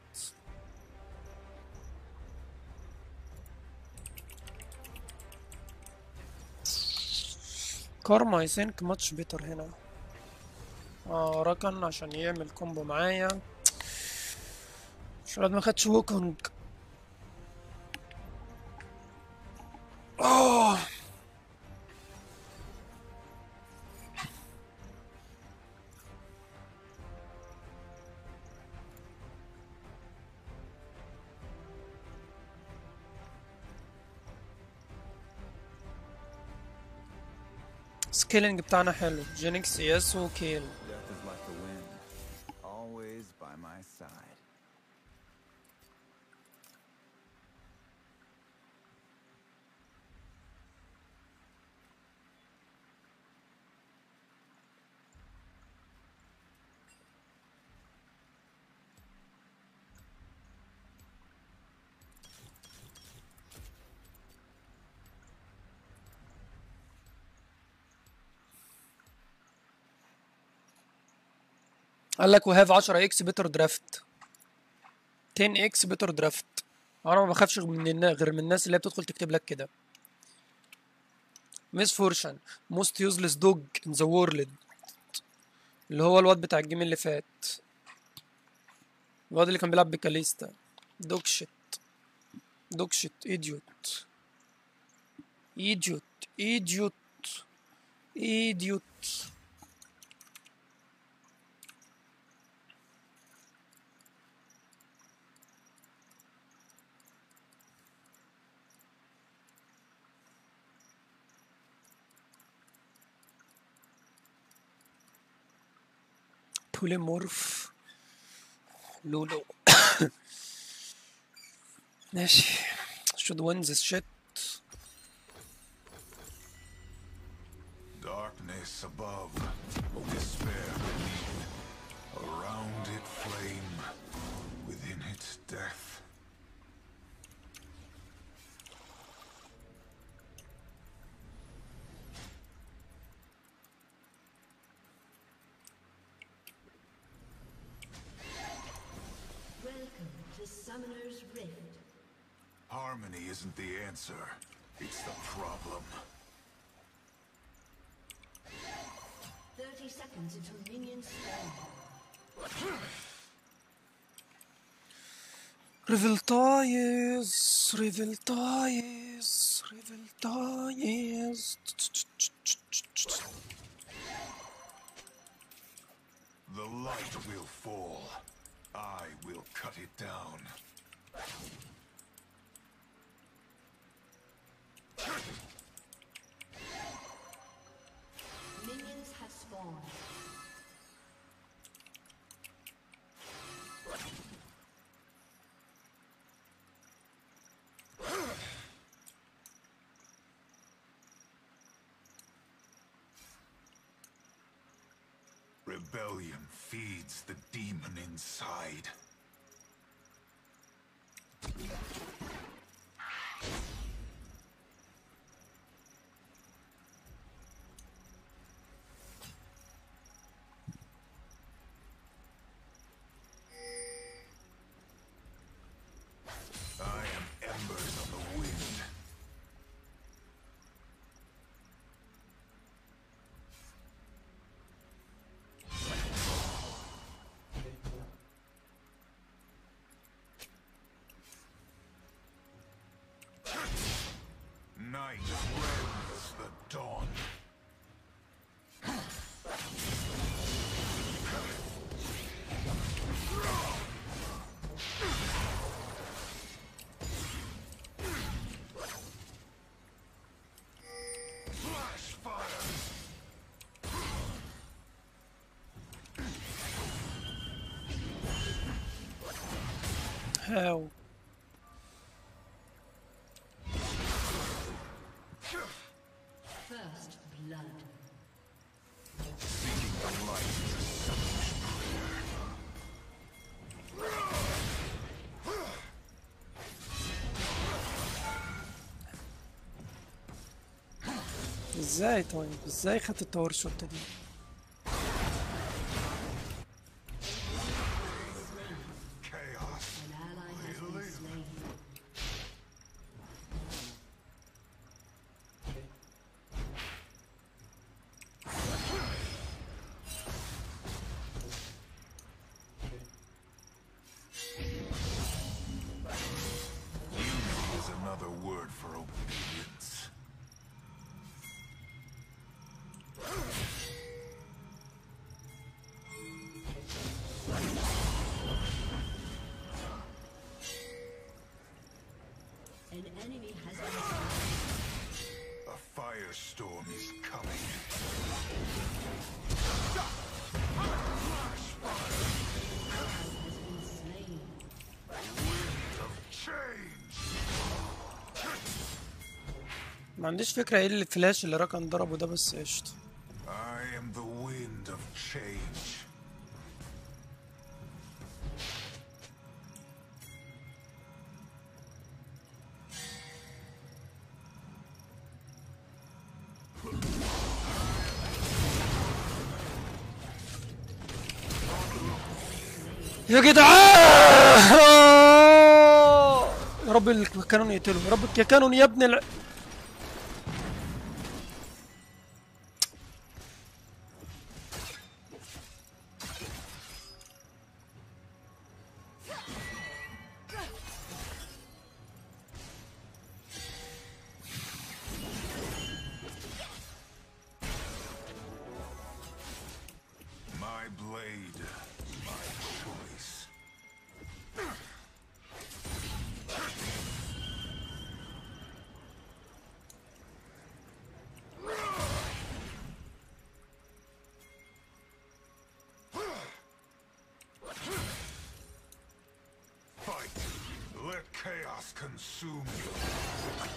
كارما اي ثينك ماتش بيتر هنا اه ركن عشان يعمل كومبو معايا مش ما خدش ووكونج اه سكيلينج بتاعنا حلو جينكس ياسو كيل Death is like the wind, always by my side. قال لك وهاف 10 اكس بيتر درافت 10 اكس بيتر درافت انا ما بخافش من النا- غير من الناس اللي هي بتدخل تكتب لك كده ميس فورشن موست يوزلس دوج ان ذا وورلد اللي هو الواد بتاع الجيم اللي فات الواد اللي كان بيلعب بكاليستا دوج شيت دوج شيت ايديوت ايديوت ايديوت ايديوت بوليمورف لولو ماشي should win this shit Darkness above, despair beneath. Around it flame, within its death. Welcome to Summoner's Rift. Harmony isn't the answer, it's the problem. 30 seconds until minions spawn. Revoltaes, Revoltaes, Revoltaes. The light will fall. I will cut it down. Minions have spawned. Rebellion feeds the demon inside. I am embers on the wind. Night rends the dawn. هاو First blood. ازاي طيب ازاي خدت التاور شوت دي Chaos. An ally has been slain. is another word for obedience. An enemy has been slain. A firestorm is coming. Has been slain. Of change. ما عنديش فكرة ايه الفلاش اللي راكن ضربه ده بس قشطة I am the wind of change. يا جدعان يا رب الكانون يقتله يا رب الكانون يا ابن الع... My blade, my choice. Fight! Let chaos consume you.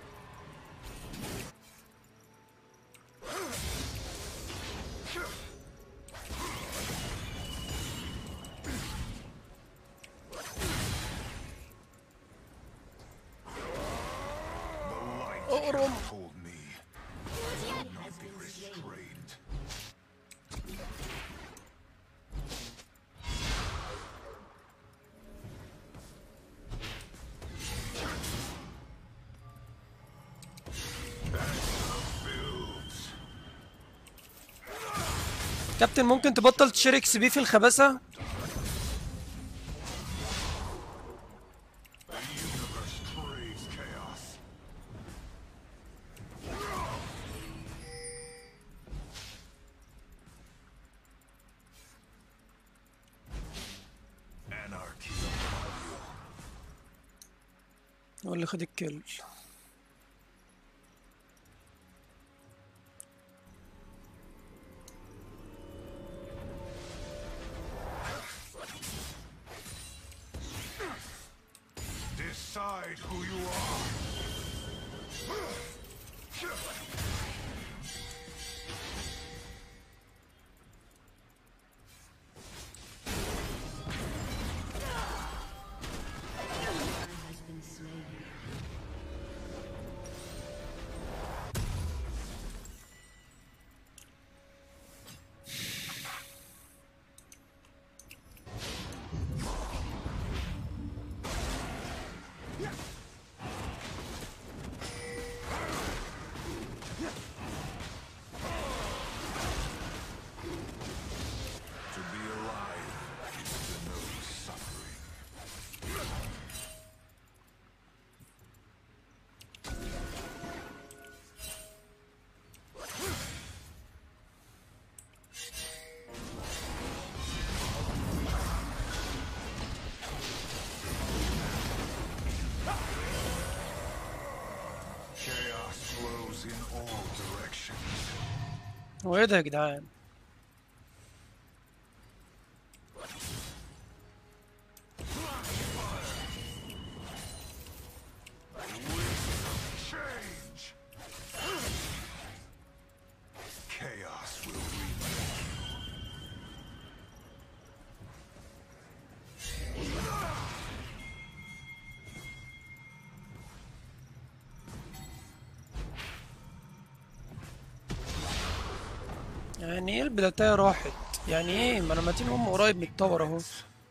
The light Orum. told me. Not be restrained. Builds. كابتن ممكن تبطل تشارك سي بي في الخباثة The universe craves chaos. Anarchy upon you. هو اللي خد الكل Decide who you are. has been slain. To be alive is to know suffering. Chaos flows in all directions. هو ايه ده يا جدعان يعني ايه البلاتاية راحت يعني ايه ما انا متين ام قريب من التور اهو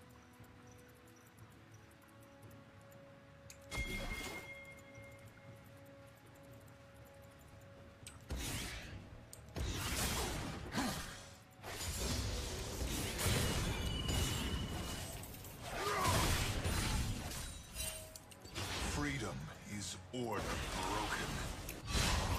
Freedom is order broken.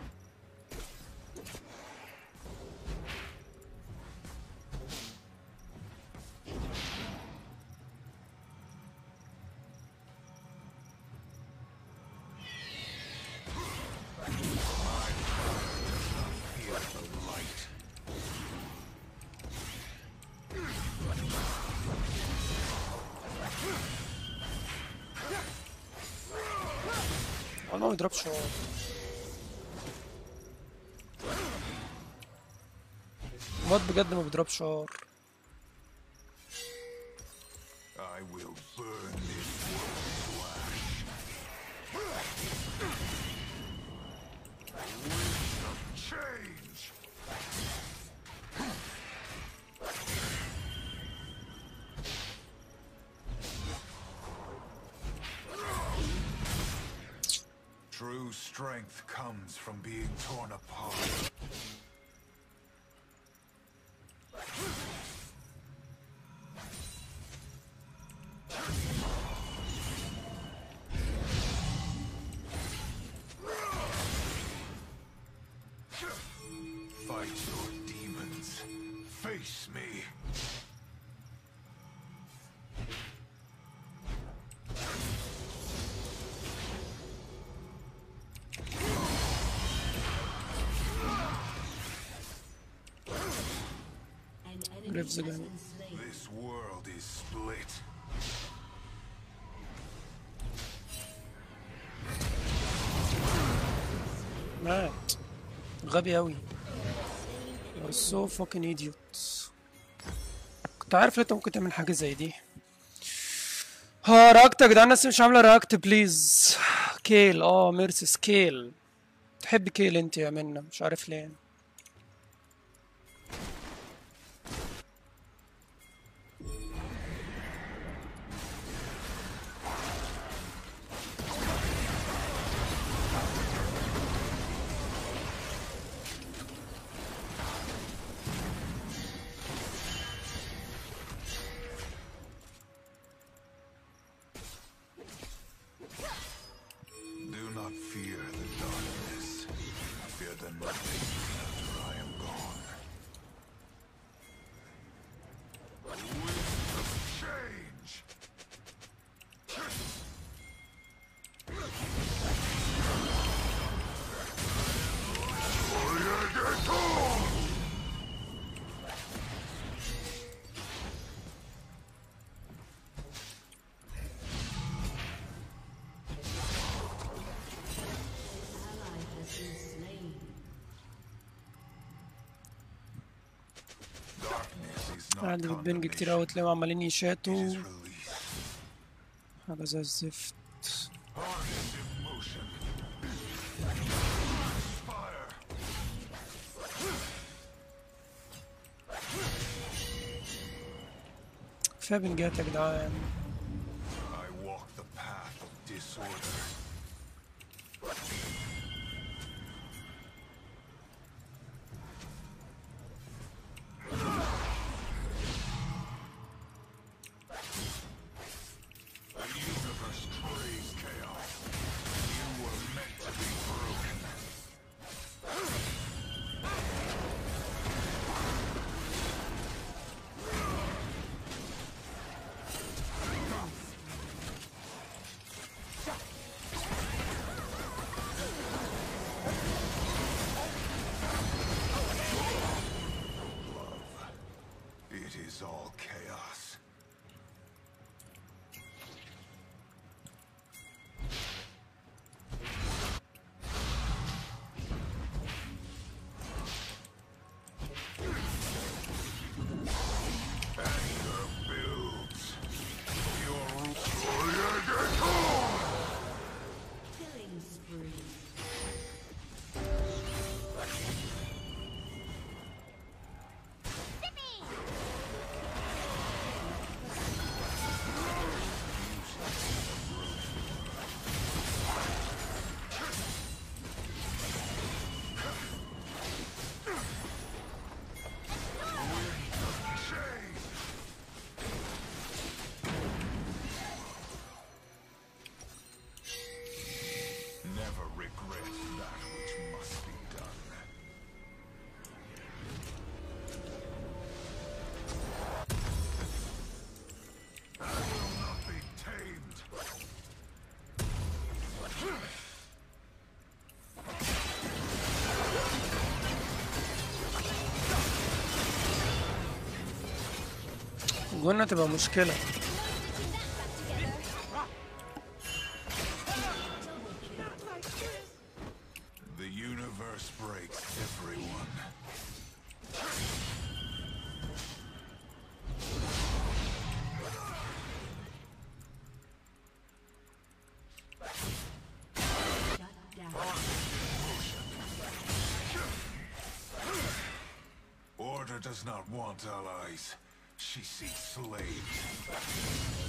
Fear the light. والله ما بيضربش شعار الواد بجد ما بيضربش شعار I will burn this world to ash. Winds of change. True strength comes from being torn apart. Fight your demons. Face me. An enemy Graves has again. been slain. This world is split. مات غبي أوي You're so fucking idiot كنت عارف ان انت ممكن تعمل حاجة زي دي ها رياكت يا جدعان الناس مش عاملة رياكت بليز كيل اه ميرسيس كيل تحب كيل انت يا منى مش عارف ليه Do not fear the darkness. Fear the nothing after I am gone. Winds of change. Ally has been slain. Darkness is not عندي بتبنج كتير أوي تلاقيهم عمالين يشاتوا It is release. حاجة زي الزفت Harness emotion. Fire. كفاية بنجات يا جدعان I walk the path of disorder. The universe craves chaos. You were meant to be broken. جولنا تبقى مشكلة The universe breaks everyone. Order does not want allies. She seeks slaves.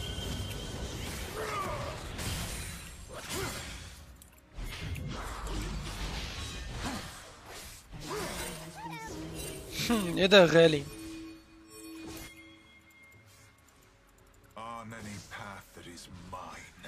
ايه ده يا غالي On any path that is mine.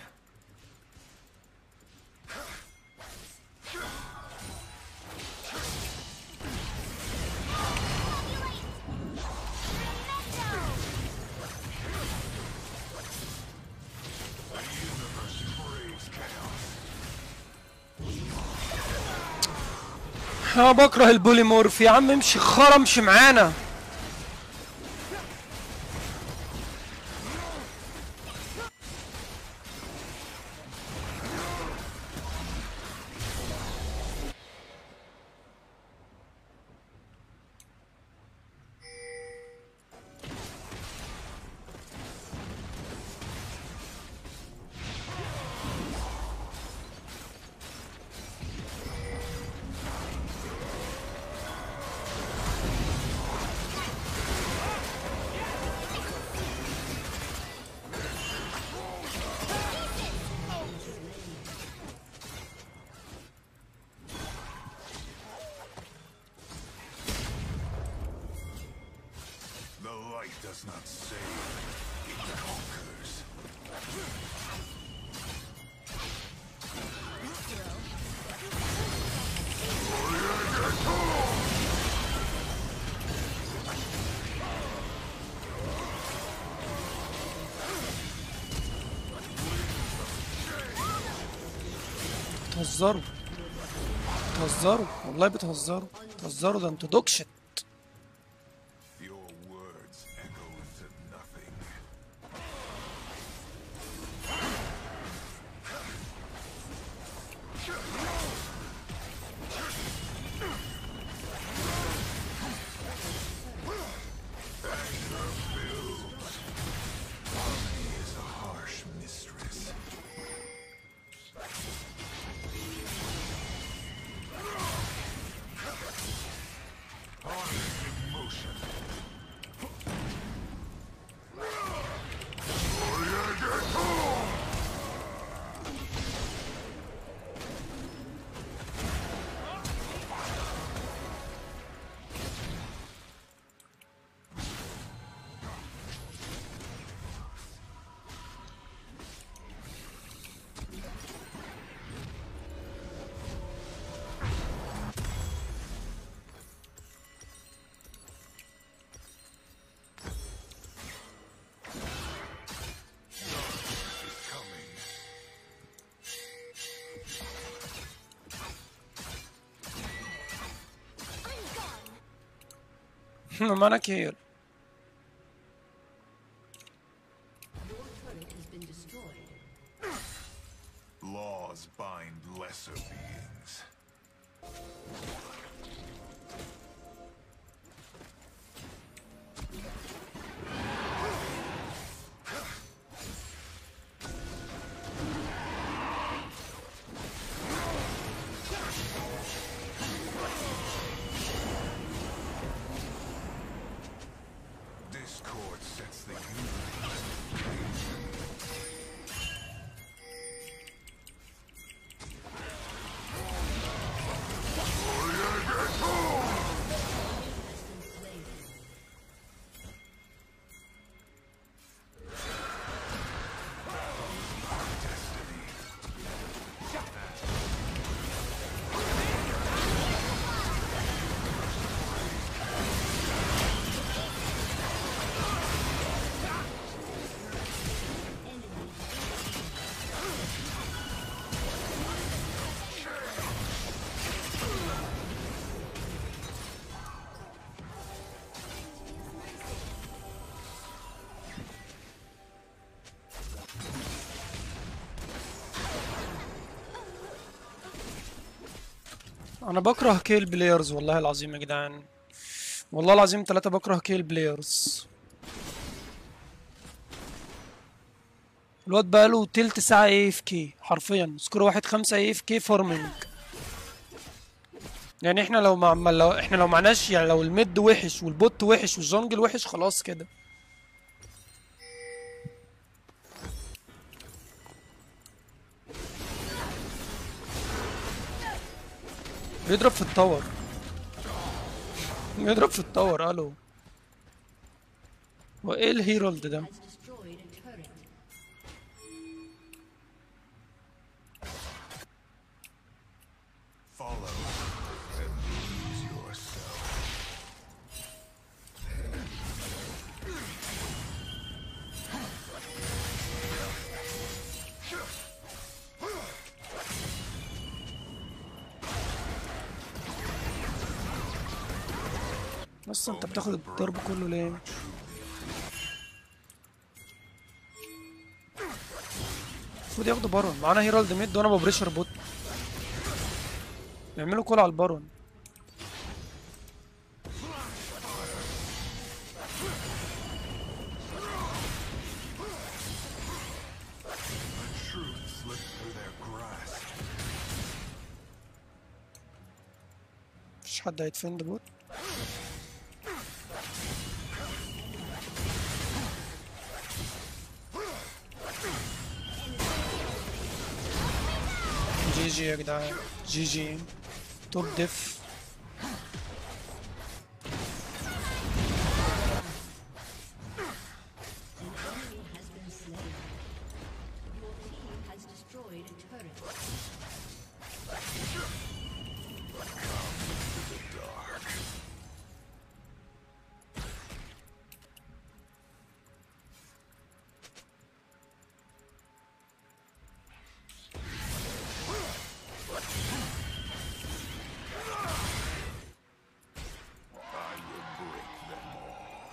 The universe craves chaos. انا بكره البوليمورف يا عم امشي خرا امشي معانا The light does not save, it conquers. بتهزروا بتهزروا والله بتهزروا بتهزروا ده انتوا دوكشت Your words echo into nothing. Harmony is a harsh mistress. Harness emotion. is coming. ما انا كير turret has been destroyed. Laws bind lesser beings. انا بكره كيل بلايرز والله العظيم يا جدعان والله العظيم ثلاثة بكره كيل بلايرز الواد بقاله تلت ساعة اي اف كي حرفيا سكور واحد خمسة اي اف كي فارمنج يعني احنا لو مع ما- لو احنا لو معناش يعني لو الميد وحش والبوت وحش والجونجل وحش خلاص كده بيضرب في التاور بيضرب في التاور الو هو ايه الهيرولد ده Has destroyed a turret. Follow and lose yourself. بس انت بتاخد الضرب كله ليه المفروض ياخدوا بارون معانا هيرالد ميد وانا ببريشر بوت بيعملوا كول على البارون Truth slipped through their grasp. مفيش حد هيتفند بوت جي جي يا جدعان جي جي توب ديف Enemy has been slain. Your team has destroyed a turret. I will break them all.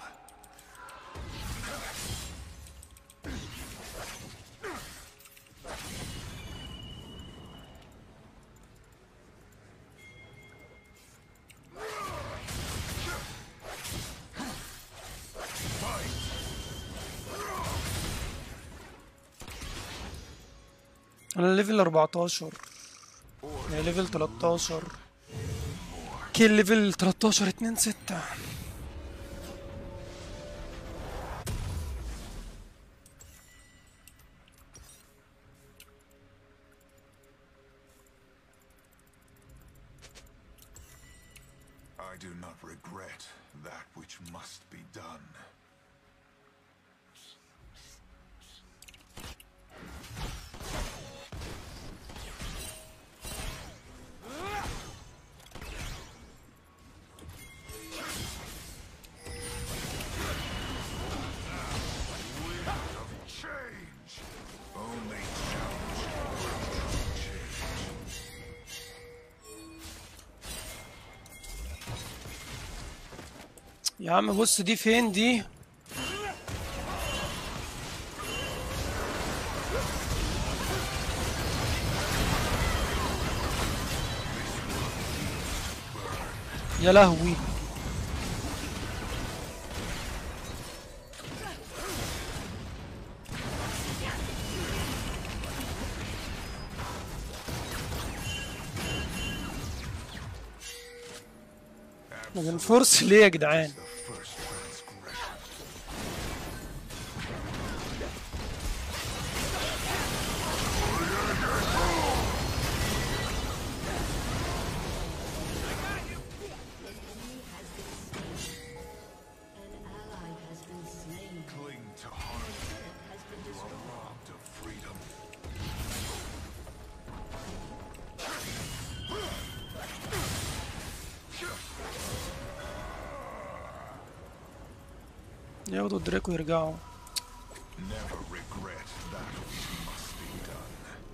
انا ليفل 14 يعني ليفل 13 كيل ليفل 13 2 6 I do not regret that which must be done. Wind of change. Only challenge will change. يا عم بص دي فين دي يا لهوي ما بنفرس ليه يا جدعان The first transgression. An ally has been slain. Cling to harm. Has been You are destroyed. robbed of freedom. ياخدوا الدريك ويرجعوا Never regret that which must be done.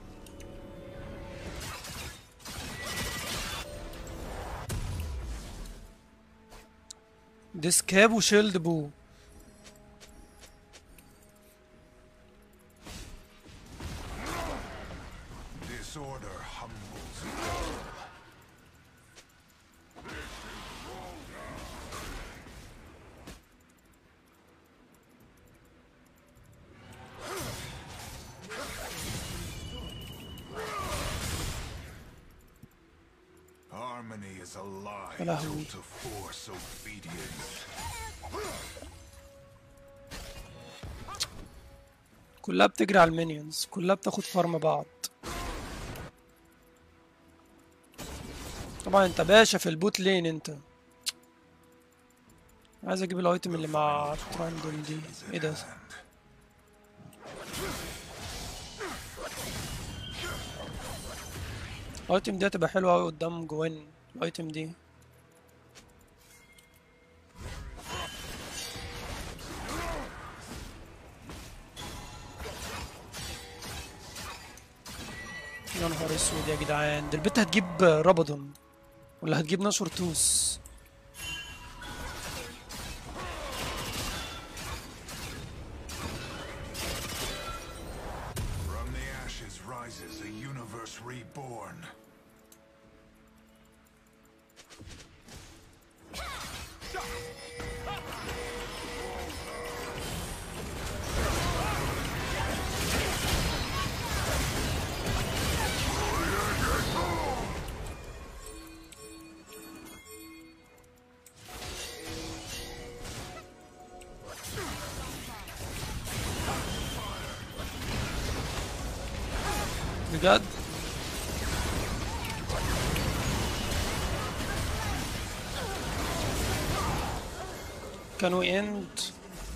ديسكاب وشيلد بو Disorder humbles all. is alive يا لهوي. to force obedience. كلها بتجري على المينيونز كلها بتاخد فارم بعض طبعا انت باشا في البوت لين انت عايز اجيب الايتم اللي مع تراندون دي ايه ده الايتم دي هتبقى حلوه قوي قدام جوين الايتم دي يا نهار اسود يا جدعان ده البت هتجيب رابدون ولا هتجيب نشر توس From the ashes rises a universe reborn. بجد Can we end?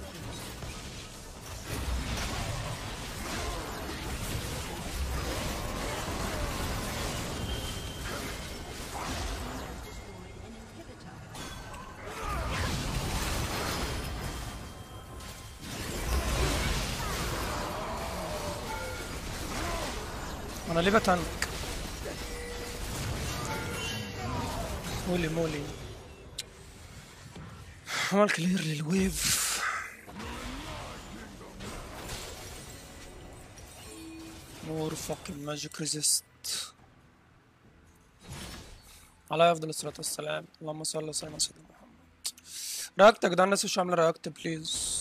انا ليه بتنك مولي مولي عمل كلير للويف مور فاكين ماجيك ريزيست على افضل الصلاه والسلام اللهم صل على سيدنا سيدنا محمد رياكت يا جدعان الناس مش عامله رياكت بليز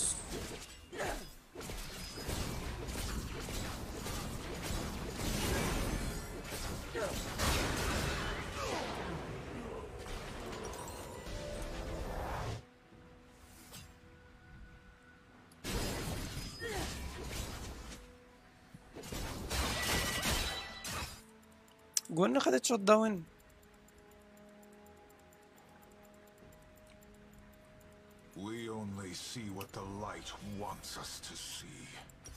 جوانا خدت شوت داون We only see what the light wants us to see.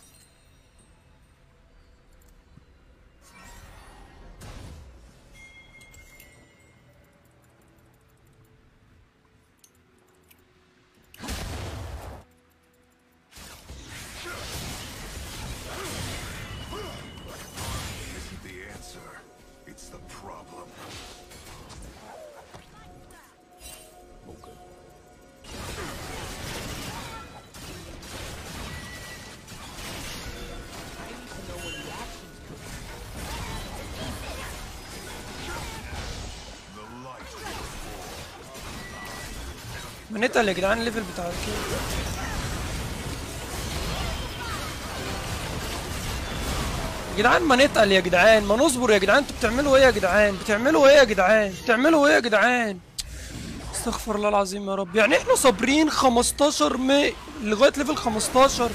Isn't the answer, it's the problem. The light منتقل يا جدعان الليفل بتاع الكيل يا جدعان ما نتقل يا جدعان ما نصبر يا جدعان انتوا بتعملوا ايه يا جدعان بتعملوا ايه يا جدعان بتعملوا ايه يا جدعان استغفر الله العظيم يا رب يعني احنا صابرين 15 مي لغايه ليفل 15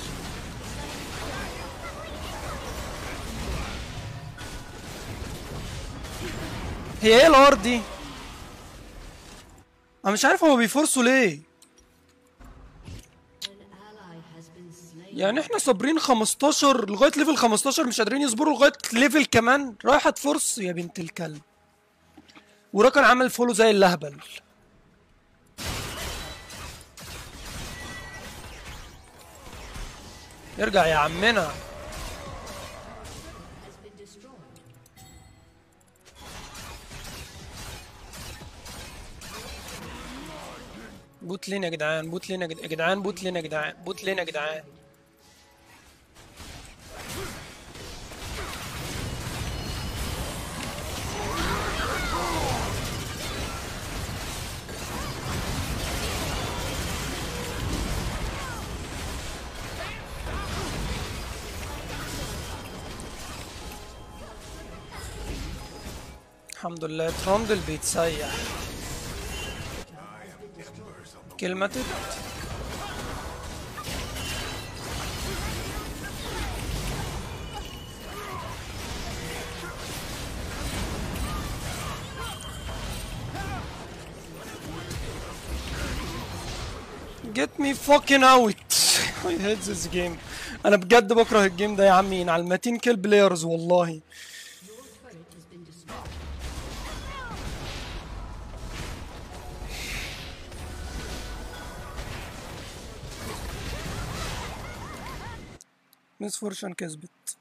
هي ايه الار دي انا مش عارف هما بيفرصوا ليه An ally has been slain. يعني احنا صابرين 15 لغايه ليفل 15 مش قادرين يصبروا لغايه ليفل كمان رايحه تفرص يا بنت الكلب وراكن عمل فولو زي اللهبل ارجع يا عمنا Has been destroyed. بوت لين يا جدعان بوت لين يا جد- يا جدعان بوت لين يا جدعان بوت لين يا جدعان الحمد لله ترندل بيتسيح كلمة تت Get me fucking out I hate this game انا بجد بكره الجيم ده يا عمي ينعلمتين كيل بلايرز والله مس فورشن كسبت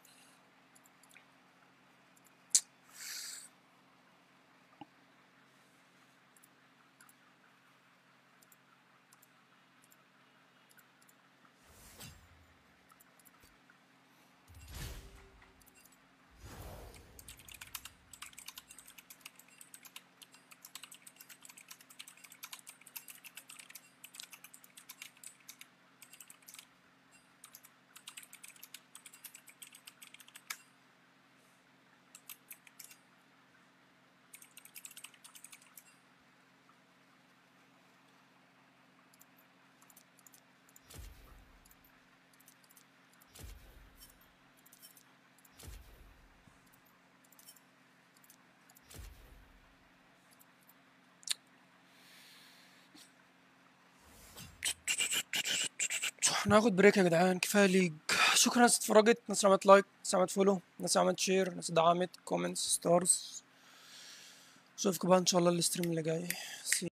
هناخد بريك يا جدعان كفايه ليج شكرا ناس اتفرجت ناس عملت لايك ناس عملت فولو ناس عملت شير ناس دعمت كومنتس ستارز اشوفكم بقى ان شاء الله الاستريم اللي جاي